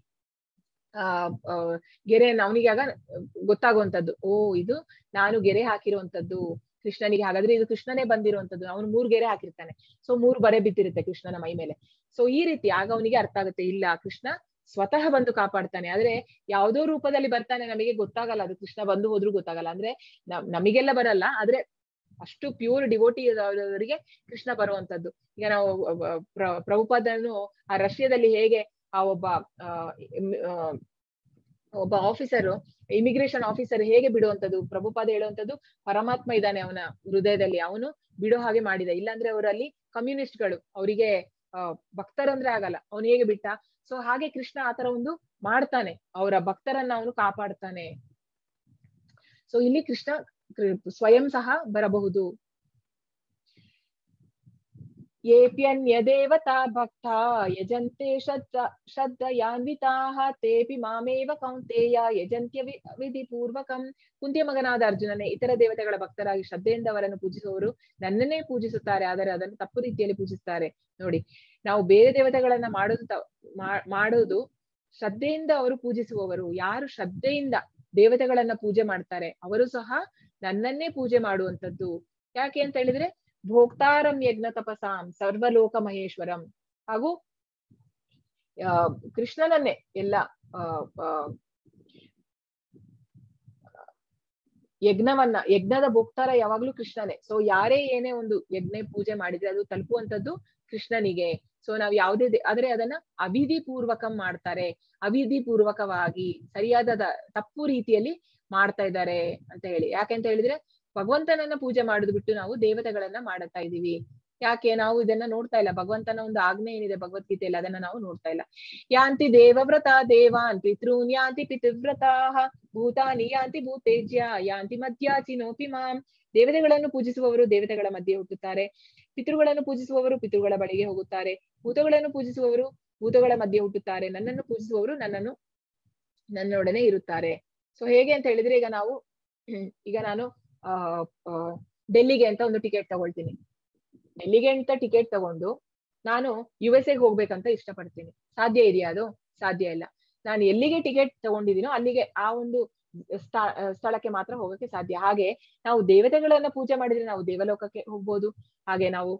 ಆ ಆ, ಗೆರೆಯನ್ನ ಅವನಿಗೆ ಆಗ ಗೊತ್ತಾಗುವಂತದ್ದು ಓ ಇದು ನಾನು ಗೆರೆ ಹಾಕಿರುವಂತದ್ದು ಕೃಷ್ಣನಿಗೆ ಹಾಗಾದ್ರೆ ಇದು ಕೃಷ್ಣನೇ ಬಂದಿರುವಂತದ್ದು ಅವನು ಮೂರ್ ಗೆರೆ ಹಾಕಿರ್ತಾನೆ ಸೊ ಮೂರು ಬರೆ ಬಿದ್ದಿರುತ್ತೆ ಕೃಷ್ಣನ ಮೈ ಮೇಲೆ ಸೊ ಈ ರೀತಿ ಆಗ ಅವನಿಗೆ ಅರ್ಥ ಆಗುತ್ತೆ ಇಲ್ಲ ಕೃಷ್ಣ ಸ್ವತಃ ಬಂದು ಕಾಪಾಡ್ತಾನೆ ಆದ್ರೆ ಯಾವ್ದೋ ರೂಪದಲ್ಲಿ ಬರ್ತಾನೆ ನಮಗೆ ಗೊತ್ತಾಗಲ್ಲ ಅದು ಕೃಷ್ಣ ಬಂದು ಹೋದ್ರೂ ಗೊತ್ತಾಗಲ್ಲ ಅಂದ್ರೆ ನಮಿಗೆಲ್ಲ ಬರಲ್ಲ ಆದ್ರೆ ಅಷ್ಟು ಪ್ಯೂರ್ ಡಿವೋಟಿ ಅವರಿಗೆ ಕೃಷ್ಣ ಬರುವಂತದ್ದು ಈಗ ನಾವು ಪ್ರಭುಪಾದನು ಆ ರಷ್ಯಾದಲ್ಲಿ ಹೇಗೆ ಆ ಒಬ್ಬ ಒಬ್ಬ ಆಫೀಸರು ಇಮಿಗ್ರೇಷನ್ ಆಫೀಸರ್ ಹೇಗೆ ಬಿಡುವಂತದ್ದು ಪ್ರಭುಪಾದ ಹೇಳುವಂತದ್ದು ಪರಮಾತ್ಮ ಇದ್ದಾನೆ ಅವನ ಹೃದಯದಲ್ಲಿ ಅವನು ಬಿಡೋ ಹಾಗೆ ಮಾಡಿದ ಇಲ್ಲಾಂದ್ರೆ ಅವರಲ್ಲಿ ಕಮ್ಯುನಿಸ್ಟ್ಗಳು ಅವರಿಗೆ ಅಹ್ ಭಕ್ತರಂದ್ರೆ ಆಗಲ್ಲ ಅವನು ಹೇಗೆ ಬಿಟ್ಟ ಸೊ ಹಾಗೆ ಕೃಷ್ಣ ಆತರ ಒಂದು ಮಾಡ್ತಾನೆ ಅವರ ಭಕ್ತರನ್ನ ಅವನು ಕಾಪಾಡ್ತಾನೆ ಸೊ ಇಲ್ಲಿ ಕೃಷ್ಣ ಸ್ವಯಂ ಸಹ ಬರಬಹುದು येऽप्यन्य देवता भक्ता यजन्ते श्रद्धा ಶ್ರದ್ಧಯಾನ್ವಿತಾಃ ತೇಪಿ ಮಾಮೇವ ಕೌಂತೆಯ ಯಜಂತ್ಯ ವಿಧಿಪೂರ್ವಕಂ ಕುಂತಿಯ ಮಗನಾದ ಅರ್ಜುನನೇ ಇತರ ದೇವತೆಗಳ ಭಕ್ತರಾಗಿ ಶ್ರದ್ಧೆಯಿಂದ ಅವರನ್ನು ಪೂಜಿಸುವವರು ನನ್ನನ್ನೇ ಪೂಜಿಸುತ್ತಾರೆ ಆದರೆ ಅದನ್ನು ತಪ್ಪು ರೀತಿಯಲ್ಲಿ ಪೂಜಿಸುತ್ತಾರೆ ನೋಡಿ ನಾವು ಬೇರೆ ದೇವತೆಗಳನ್ನ ಮಾಡೋದು ಮಾಡೋದು ಶ್ರದ್ಧೆಯಿಂದ ಅವರು ಪೂಜಿಸುವವರು ಯಾರು ಶ್ರದ್ಧೆಯಿಂದ ದೇವತೆಗಳನ್ನ ಪೂಜೆ ಮಾಡ್ತಾರೆ ಅವರು ಸಹ ನನ್ನನ್ನೇ ಪೂಜೆ ಮಾಡುವಂತದ್ದು ಯಾಕೆ ಅಂತ ಹೇಳಿದ್ರೆ ಭೋಕ್ತಾರಂ ಯಜ್ಞ ತಪಸಾಂ ಸರ್ವಲೋಕ ಮಹೇಶ್ವರಂ ಹಾಗೂ ಆ ಕೃಷ್ಣನನ್ನೇ ಎಲ್ಲ ಯಜ್ಞವನ್ನ ಯಜ್ಞದ ಭೋಕ್ತಾರ ಯಾವಾಗ್ಲೂ ಕೃಷ್ಣನೇ ಸೊ ಯಾರೇ ಏನೇ ಒಂದು ಯಜ್ಞ ಪೂಜೆ ಮಾಡಿದ್ರೆ ಅದು ತಲುಪುವಂತದ್ದು ಕೃಷ್ಣನಿಗೆ ಸೊ ನಾವ್ ಯಾವುದೇ ಆದ್ರೆ ಅದನ್ನ ಅವಿಧಿ ಪೂರ್ವಕಂ ಮಾಡ್ತಾರೆ ಅವಿಧಿ ಪೂರ್ವಕವಾಗಿ ಸರಿಯಾದ ತಪ್ಪು ರೀತಿಯಲ್ಲಿ ಮಾಡ್ತಾ ಇದ್ದಾರೆ ಅಂತ ಹೇಳಿ ಯಾಕೆಂತ ಹೇಳಿದ್ರೆ ಭಗವಂತನನ್ನ ಪೂಜೆ ಮಾಡುದು ಬಿಟ್ಟು ನಾವು ದೇವತೆಗಳನ್ನ ಮಾಡುತ್ತಾ ಇದೀವಿ ಯಾಕೆ ನಾವು ಇದನ್ನ ನೋಡ್ತಾ ಇಲ್ಲ ಭಗವಂತನ ಒಂದು ಆಜ್ಞೆ ಏನಿದೆ ಭಗವದ್ಗೀತೆಯಲ್ಲಿ ಅದನ್ನ ನಾವು ನೋಡ್ತಾ ಇಲ್ಲ ಯಾಂತಿ ದೇವವ್ರತ ದೇವಾನ್ ಪಿತೃನ್ ಯಾಂತಿ ಪಿತೃವ್ರತಾ ಭೂತಾನಿ ಯಾಂತಿ ಭೂತೇಜ್ಯ ಯಾಂತಿ ಮಧ್ಯಾಚಿನೋಪಿ ಮಾಂ ದೇವತೆಗಳನ್ನು ಪೂಜಿಸುವವರು ದೇವತೆಗಳ ಮಧ್ಯೆ ಹುಟ್ಟುತ್ತಾರೆ ಪಿತೃಗಳನ್ನು ಪೂಜಿಸುವವರು ಪಿತೃಗಳ ಬಳಿಗೆ ಹೋಗುತ್ತಾರೆ ಭೂತಗಳನ್ನು ಪೂಜಿಸುವವರು ಭೂತಗಳ ಮಧ್ಯೆ ಹುಟ್ಟುತ್ತಾರೆ ನನ್ನನ್ನು ಪೂಜಿಸುವವರು ನನ್ನನ್ನು ನನ್ನೊಡನೆ ಇರುತ್ತಾರೆ ಸೊ ಹೇಗೆ ಅಂತ ಹೇಳಿದ್ರೆ ಈಗ ನಾವು ಈಗ ನಾನು ಅಹ್ ಡೆಲ್ಲಿಗೆ ಅಂತ ಒಂದು ಟಿಕೆಟ್ ತಗೊಳ್ತೀನಿ ಡೆಲ್ಲಿಗೆ ಅಂತ ಟಿಕೆಟ್ ತಗೊಂಡು ನಾನು ಯು ಎಸ್ ಎಗೆ ಹೋಗ್ಬೇಕಂತ ಇಷ್ಟಪಡ್ತೀನಿ ಸಾಧ್ಯ ಇದೆಯಾ ಅದು ಸಾಧ್ಯ ಇಲ್ಲ ನಾನು ಎಲ್ಲಿಗೆ ಟಿಕೆಟ್ ತಗೊಂಡಿದ್ದೀನೋ ಅಲ್ಲಿಗೆ ಆ ಒಂದು ಸ್ಥಳಕ್ಕೆ ಮಾತ್ರ ಹೋಗಕ್ಕೆ ಸಾಧ್ಯ ಹಾಗೆ ನಾವು ದೇವತೆಗಳನ್ನ ಪೂಜೆ ಮಾಡಿದ್ರೆ ನಾವು ದೇವಲೋಕಕ್ಕೆ ಹೋಗ್ಬೋದು ಹಾಗೆ ನಾವು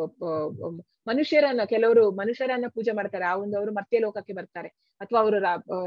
ಮನುಷ್ಯರನ್ನ ಕೆಲವರು ಮನುಷ್ಯರನ್ನ ಪೂಜೆ ಮಾಡ್ತಾರೆ ಆ ಒಂದು ಅವರು ಮರ್ತ್ಯ ಲೋಕಕ್ಕೆ ಬರ್ತಾರೆ ಅಥವಾ ಅವರು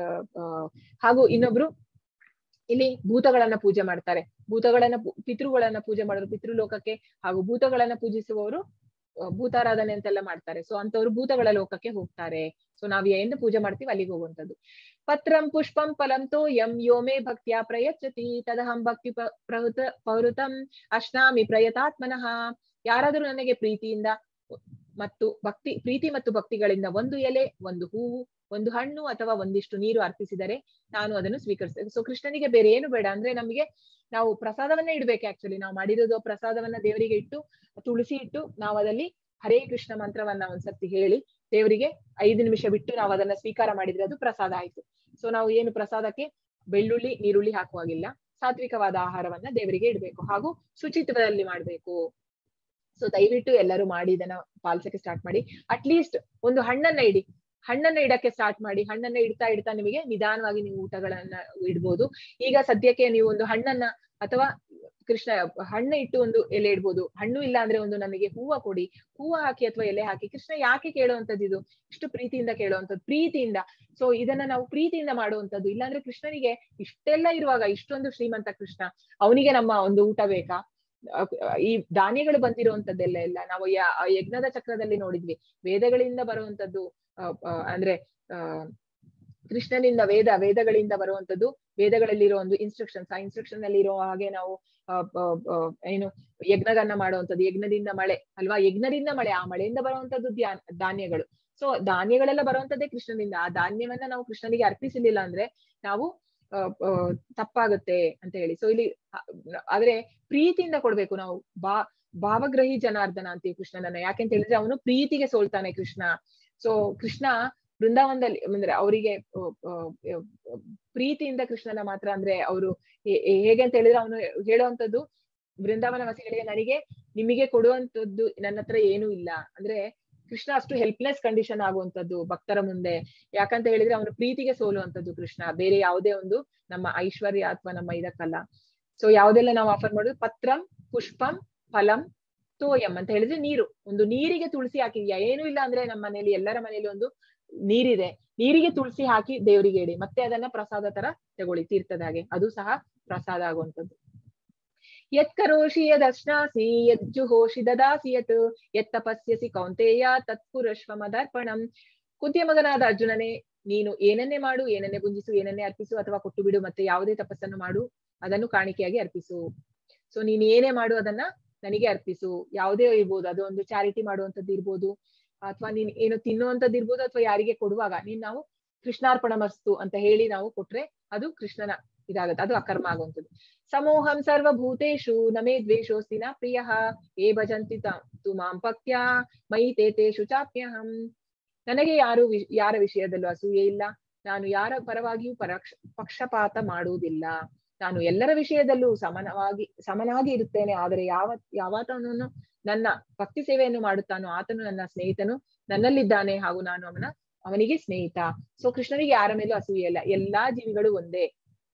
ಹಾಗೂ ಇನ್ನೊಬ್ರು ಇಲ್ಲಿ ಭೂತಗಳನ್ನ ಪೂಜೆ ಮಾಡ್ತಾರೆ ಭೂತಗಳನ್ನ ಪಿತೃಗಳನ್ನ ಪೂಜೆ ಮಾಡೋರು ಪಿತೃಲೋಕಕ್ಕೆ ಹಾಗೂ ಭೂತಗಳನ್ನ ಪೂಜಿಸುವವರು ಭೂತಾರಾಧನೆ ಅಂತೆಲ್ಲ ಮಾಡ್ತಾರೆ ಸೊ ಅಂತವ್ರು ಭೂತಗಳ ಲೋಕಕ್ಕೆ ಹೋಗ್ತಾರೆ ಸೊ ನಾವ್ ಎಂದು ಪೂಜೆ ಮಾಡ್ತೀವಿ ಅಲ್ಲಿಗೆ ಹೋಗುವಂತದ್ದು ಪತ್ರಂ ಪುಷ್ಪಂ ಫಲಂ ತೋ ಯಂ ಯೋಮೇ ಭಕ್ತಿಯ ಪ್ರಯಚ್ಛತಿ ತದಹಂ ಭಕ್ತಿ ಪ್ರಹುತ ಪೌರುತಂ ಅಶ್ನಾಮಿ ಪ್ರಯತಾತ್ಮನಃ ಯಾರಾದರೂ ನನಗೆ ಪ್ರೀತಿಯಿಂದ ಮತ್ತು ಭಕ್ತಿ ಪ್ರೀತಿ ಮತ್ತು ಭಕ್ತಿಗಳಿಂದ ಒಂದು ಎಲೆ ಒಂದು ಹೂವು ಒಂದು ಹಣ್ಣು ಅಥವಾ ಒಂದಿಷ್ಟು ನೀರು ಅರ್ಪಿಸಿದರೆ ನಾನು ಅದನ್ನು ಸ್ವೀಕರಿಸ್ತೇನೆ ಸೊ ಕೃಷ್ಣನಿಗೆ ಬೇರೆ ಏನು ಬೇಡ ಅಂದ್ರೆ ನಮಗೆ ನಾವು ಪ್ರಸಾದವನ್ನ ಇಡ್ಬೇಕು ಆಕ್ಚುಲಿ ನಾವು ಮಾಡಿರೋದು ಪ್ರಸಾದವನ್ನ ದೇವರಿಗೆ ಇಟ್ಟು ತುಳಸಿ ಇಟ್ಟು ನಾವು ಅದಲ್ಲಿ ಹರೇ ಕೃಷ್ಣ ಮಂತ್ರವನ್ನ ಒಂದ್ಸತಿ ಹೇಳಿ ದೇವರಿಗೆ ಐದು ನಿಮಿಷ ಬಿಟ್ಟು ನಾವು ಅದನ್ನ ಸ್ವೀಕಾರ ಮಾಡಿದ್ರೆ ಅದು ಪ್ರಸಾದ ಆಯ್ತು ಸೊ ನಾವು ಏನು ಪ್ರಸಾದಕ್ಕೆ ಬೆಳ್ಳುಳ್ಳಿ ನೀರುಳ್ಳಿ ಹಾಕುವಾಗಿಲ್ಲ ಸಾತ್ವಿಕವಾದ ಆಹಾರವನ್ನ ದೇವರಿಗೆ ಇಡ್ಬೇಕು ಹಾಗೂ ಶುಚಿತ್ವದಲ್ಲಿ ಮಾಡ್ಬೇಕು ಸೊ ದಯವಿಟ್ಟು ಎಲ್ಲರೂ ಮಾಡಿ ಇದನ್ನ ಪಾಲಿಸಕ್ಕೆ ಸ್ಟಾರ್ಟ್ ಮಾಡಿ ಅಟ್ಲೀಸ್ಟ್ ಒಂದು ಹಣ್ಣನ್ನ ಇಡಿ ಹಣ್ಣನ್ನ ಇಡಕ್ಕೆ ಸ್ಟಾರ್ಟ್ ಮಾಡಿ ಹಣ್ಣನ್ನ ಇಡ್ತಾ ಇಡ್ತಾ ನಿಮಗೆ ನಿಧಾನವಾಗಿ ನೀವು ಊಟಗಳನ್ನ ಇಡ್ಬೋದು ಈಗ ಸದ್ಯಕ್ಕೆ ನೀವು ಒಂದು ಹಣ್ಣನ್ನ ಅಥವಾ ಕೃಷ್ಣ ಹಣ್ಣು ಇಟ್ಟು ಒಂದು ಎಲೆ ಇಡ್ಬೋದು ಹಣ್ಣು ಇಲ್ಲ ಅಂದ್ರೆ ಒಂದು ನನಗೆ ಹೂವ ಕೊಡಿ ಹೂವ ಹಾಕಿ ಅಥವಾ ಎಲೆ ಹಾಕಿ ಕೃಷ್ಣ ಯಾಕೆ ಕೇಳುವಂತದ್ದು ಇದು ಇಷ್ಟು ಪ್ರೀತಿಯಿಂದ ಕೇಳುವಂಥದ್ದು ಪ್ರೀತಿಯಿಂದ ಸೊ ಇದನ್ನ ನಾವು ಪ್ರೀತಿಯಿಂದ ಮಾಡುವಂತದ್ದು ಇಲ್ಲಾಂದ್ರೆ ಕೃಷ್ಣನಿಗೆ ಇಷ್ಟೆಲ್ಲ ಇರುವಾಗ ಇಷ್ಟೊಂದು ಶ್ರೀಮಂತ ಕೃಷ್ಣ ಅವನಿಗೆ ನಮ್ಮ ಒಂದು ಊಟ ಬೇಕಾ ಈ ಧಾನ್ಯಗಳು ಬಂದಿರುವಂತದ್ದೆಲ್ಲ ಇಲ್ಲ ನಾವು ಯಜ್ಞದ ಚಕ್ರದಲ್ಲಿ ನೋಡಿದ್ವಿ ವೇದಗಳಿಂದ ಬರುವಂತದ್ದು ಅಂದ್ರೆ ಅಹ್ ಕೃಷ್ಣನಿಂದ ವೇದ ವೇದಗಳಿಂದ ಬರುವಂತದ್ದು ವೇದಗಳಲ್ಲಿರೋ ಒಂದು ಇನ್ಸ್ಟ್ರಕ್ಷನ್ಸ್ ಆ ಇನ್ಸ್ಟ್ರಕ್ಷನ್ ಅಲ್ಲಿ ಇರೋ ಹಾಗೆ ನಾವು ಏನು ಯಜ್ಞಗನ್ನ ಮಾಡುವಂತದ್ದು ಯಜ್ಞದಿಂದ ಮಳೆ ಅಲ್ವಾ ಯಜ್ಞದಿಂದ ಮಳೆ ಆ ಮಳೆಯಿಂದ ಬರುವಂತದ್ದು ಧಾನ್ಯಗಳು ಸೊ ಧಾನ್ಯಗಳೆಲ್ಲ ಬರುವಂತದ್ದೇ ಕೃಷ್ಣನಿಂದ ಆ ಧಾನ್ಯವನ್ನ ನಾವು ಕೃಷ್ಣನಿಗೆ ಅರ್ಪಿಸಲಿಲ್ಲ ಅಂದ್ರೆ ನಾವು ತಪ್ಪಾಗುತ್ತೆ ಅಂತ ಹೇಳಿ ಸೊ ಇಲ್ಲಿ ಆದ್ರೆ ಪ್ರೀತಿಯಿಂದ ಕೊಡ್ಬೇಕು ನಾವು ಬಾ ಭಾವಗ್ರಹಿ ಜನಾರ್ದನ ಅಂತೀವಿ ಕೃಷ್ಣನನ್ನ ಯಾಕೆಂತ ಹೇಳಿದ್ರೆ ಅವನು ಪ್ರೀತಿಗೆ ಸೋಲ್ತಾನೆ ಕೃಷ್ಣ ಸೊ ಕೃಷ್ಣ ಬೃಂದಾವನದಲ್ಲಿ ಅಂದ್ರೆ ಅವರಿಗೆ ಪ್ರೀತಿಯಿಂದ ಕೃಷ್ಣನ ಮಾತ್ರ ಅಂದ್ರೆ ಅವರು ಹೇಗೆ ಅಂತ ಹೇಳಿದ್ರೆ ಅವನು ಹೇಳುವಂತದ್ದು ಬೃಂದಾವನ ವಾಸಿಗಳಿಗೆ ನನಗೆ ನಿಮಗೆ ಕೊಡುವಂತದ್ದು ನನ್ನ ಹತ್ರ ಏನೂ ಇಲ್ಲ ಅಂದ್ರೆ ಕೃಷ್ಣ ಅಷ್ಟು ಹೆಲ್ಪ್ಲೆಸ್ ಕಂಡೀಷನ್ ಆಗುವಂತದ್ದು ಭಕ್ತರ ಮುಂದೆ ಯಾಕಂತ ಹೇಳಿದ್ರೆ ಅವನು ಪ್ರೀತಿಗೆ ಸೋಲುವಂತದ್ದು ಕೃಷ್ಣ ಬೇರೆ ಯಾವುದೇ ಒಂದು ನಮ್ಮ ಐಶ್ವರ್ಯ ಅಥವಾ ನಮ್ಮ ಇದಕ್ಕಲ್ಲ ಸೊ ಯಾವ್ದೆಲ್ಲ ನಾವು ಆಫರ್ ಮಾಡೋದು ಪತ್ರಂ ಪುಷ್ಪಂ ಫಲಂ ತೋಯಂ ಅಂತ ಹೇಳಿದ್ರೆ ನೀರು ಒಂದು ನೀರಿಗೆ ತುಳಸಿ ಹಾಕಿದ್ಯಾ ಏನು ಇಲ್ಲ ಅಂದ್ರೆ ನಮ್ಮ ಮನೆಯಲ್ಲಿ ಎಲ್ಲರ ಮನೆಯಲ್ಲಿ ಒಂದು ನೀರಿದೆ ನೀರಿಗೆ ತುಳಸಿ ಹಾಕಿ ದೇವರಿಗೆ ಇಡಿ ಮತ್ತೆ ಅದನ್ನ ಪ್ರಸಾದ ತರ ತಗೊಳ್ಳಿ ತೀರ್ಥದ ಹಾಗೆ ಅದು ಸಹ ಪ್ರಸಾದ ಆಗುವಂತದ್ದು ಯತ್ ಕರೋಷಿ ಯದಶ್ನಾಸಿ ಯಜ್ಜುಹೋಷಿ ದದಾಸಿ ಯತ್ ಯತ್ ತಪಸ್ಯಸಿ ಕೌಂತೆಯ ತತ್ಪುರಶ್ವ ಮದರ್ಪಣಂ ಕುಂತಿಯ ಮಗನಾದ ಅರ್ಜುನನೇ ನೀನು ಏನನ್ನೇ ಮಾಡು ಏನನ್ನೇ ಗುಂಜಿಸು ಏನನ್ನೇ ಅರ್ಪಿಸು ಅಥವಾ ಕೊಟ್ಟು ಬಿಡು ಮತ್ತೆ ಯಾವುದೇ ತಪಸ್ಸನ್ನು ಮಾಡು ಅದನ್ನು ಕಾಣಿಕೆಯಾಗಿ ಅರ್ಪಿಸು ಸೊ ನೀನ್ ಏನೇ ಮಾಡು ಅದನ್ನ ನನಗೆ ಅರ್ಪಿಸು ಯಾವುದೇ ಇರ್ಬೋದು ಅದು ಒಂದು ಚಾರಿಟಿ ಮಾಡುವಂತದ್ದು ಇರ್ಬೋದು ಅಥವಾ ನೀನ್ ಏನು ತಿನ್ನುವಂತದ್ದು ಇರ್ಬೋದು ಅಥವಾ ಯಾರಿಗೆ ಕೊಡುವಾಗ ನೀನ್ ನಾವು ಕೃಷ್ಣಾರ್ಪಣ ಮಸ್ತು ಅಂತ ಹೇಳಿ ನಾವು ಕೊಟ್ರೆ ಅದು ಕೃಷ್ಣನ ಇದಾಗುತ್ತೆ ಅದು ಅಕರ್ಮ ಆಗುವಂಥದ್ದು ಸಮೂಹಂ ಸರ್ವಭೂತೇಷು ನಮೇ ದ್ವೇಷೋಸ್ತಿ ನ ಪ್ರಿಯ ಏ ಭಜಂತಿ ತು ಮಾಂ ಪಕ್ಯ ಮೈ ತೇತೇಷು ಚಾಪ್ಯಹಂ ನನಗೆ ಯಾರು ವಿ- ಯಾರ ವಿಷಯದಲ್ಲೂ ಅಸೂಯೆ ಇಲ್ಲ ನಾನು ಯಾರ ಪರವಾಗಿಯೂ ಪರಕ್ಷ ಪಕ್ಷಪಾತ ಮಾಡುವುದಿಲ್ಲ ನಾನು ಎಲ್ಲರ ವಿಷಯದಲ್ಲೂ ಸಮನವಾಗಿ ಸಮನಾಗಿ ಇರುತ್ತೇನೆ ಆದರೆ ಯಾವ ಯಾವಾತನನ್ನು ನನ್ನ ಭಕ್ತಿ ಸೇವೆಯನ್ನು ಮಾಡುತ್ತಾನೋ ಆತನು ನನ್ನ ಸ್ನೇಹಿತನು ನನ್ನಲ್ಲಿದ್ದಾನೆ ಹಾಗೂ ನಾನು ಅವನ ಅವನಿಗೆ ಸ್ನೇಹಿತ ಸೊ ಕೃಷ್ಣನಿಗೆ ಯಾರ ಮೇಲೂ ಅಸೂಯೆ ಇಲ್ಲ ಎಲ್ಲಾ ಜೀವಿಗಳು ಒಂದೇ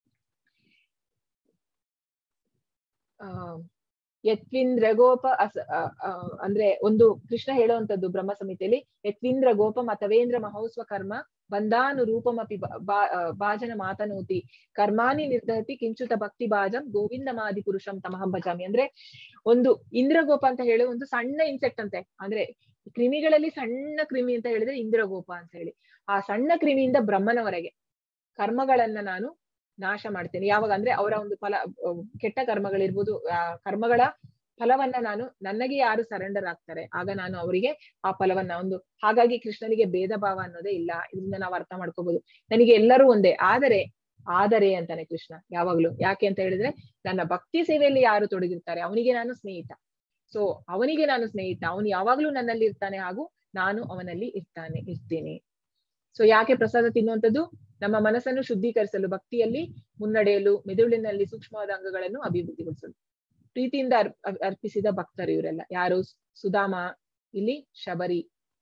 ಆ ಯತ್ವಿಂದ್ರ ಗೋಪ ಅಸ ಆ, ಆ, ಅಂದ್ರೆ ಒಂದು ಕೃಷ್ಣ ಹೇಳುವಂತದ್ದು ಬ್ರಹ್ಮ ಸಂಹಿತೆಯಲ್ಲಿ ಯತ್ವಿಂದ್ರ ಗೋಪ ಮತವೇಂದ್ರ ಮಹೋಸ್ವ ಕರ್ಮ ಬಂದಾನು ರೂಪಮಪಿ ಬ- ಬಾ- ಆ, ಭಾಜನ ಮಾತನೋತಿ ಕರ್ಮಾನಿ ನಿರ್ಧತಿ ಕಿಂಚುತ ಭಕ್ತಿ ಭಾಜಂ ಗೋವಿಂದ ಮಾದಿ ಪುರುಷಂ ತಮಹಂ ಭಜಾಮಿ ಅಂದ್ರೆ ಒಂದು ಇಂದ್ರಗೋಪ ಅಂತ ಹೇಳಿ ಒಂದು ಸಣ್ಣ ಇನ್ಸೆಕ್ಟ್ ಅಂತೆ ಅಂದ್ರೆ ಕ್ರಿಮಿಗಳಲ್ಲಿ ಸಣ್ಣ ಕ್ರಿಮಿ ಅಂತ ಹೇಳಿದ್ರೆ ಇಂದ್ರಗೋಪ ಅಂತ ಹೇಳಿ ಆ ಸಣ್ಣ ಕ್ರಿಮಿಯಿಂದ ಬ್ರಹ್ಮನವರೆಗೆ ಕರ್ಮಗಳನ್ನ ನಾನು ನಾಶ ಮಾಡ್ತೇನೆ ಯಾವಾಗ ಅಂದ್ರೆ ಅವರ ಒಂದು ಫಲ ಅಹ್ ಕೆಟ್ಟ ಕರ್ಮಗಳಿರ್ಬೋದು ಆ ಕರ್ಮಗಳ ಫಲವನ್ನ ನಾನು ನನಗೆ ಯಾರು ಸರೆಂಡರ್ ಆಗ್ತಾರೆ ಆಗ ನಾನು ಅವರಿಗೆ ಆ ಫಲವನ್ನ ಒಂದು ಹಾಗಾಗಿ ಕೃಷ್ಣನಿಗೆ ಭೇದ ಭಾವ ಅನ್ನೋದೇ ಇಲ್ಲ ಇದರಿಂದ ನಾವು ಅರ್ಥ ಮಾಡ್ಕೋಬಹುದು ನನಗೆ ಎಲ್ಲರೂ ಒಂದೇ ಆದರೆ ಆದರೆ ಅಂತಾನೆ ಕೃಷ್ಣ ಯಾವಾಗ್ಲೂ ಯಾಕೆ ಅಂತ ಹೇಳಿದ್ರೆ ನನ್ನ ಭಕ್ತಿ ಸೇವೆಯಲ್ಲಿ ಯಾರು ತೊಡಗಿರ್ತಾರೆ ಅವನಿಗೆ ನಾನು ಸ್ನೇಹಿತ ಸೊ ಅವನಿಗೆ ನಾನು ಸ್ನೇಹಿತ ಅವನು ಯಾವಾಗ್ಲೂ ನನ್ನಲ್ಲಿ ಇರ್ತಾನೆ ಹಾಗೂ ನಾನು ಅವನಲ್ಲಿ ಇರ್ತಾನೆ ಇರ್ತೀನಿ ಸೊ ಯಾಕೆ ಪ್ರಸಾದ ತಿನ್ನುವಂಥದ್ದು ನಮ್ಮ ಮನಸ್ಸನ್ನು ಶುದ್ಧೀಕರಿಸಲು ಭಕ್ತಿಯಲ್ಲಿ ಮುನ್ನಡೆಯಲು ಮೆದುಳಿನಲ್ಲಿ ಸೂಕ್ಷ್ಮವಾದ ಅಂಗಗಳನ್ನು ಅಭಿವೃದ್ಧಿಗೊಳಿಸಲು ಪ್ರೀತಿಯಿಂದ ಅರ್ ಅರ್- ಅರ್ಪಿಸಿದ ಭಕ್ತರು ಇವರೆಲ್ಲ ಯಾರು ಸುಧಾಮ ಇಲ್ಲಿ ಶಬರಿ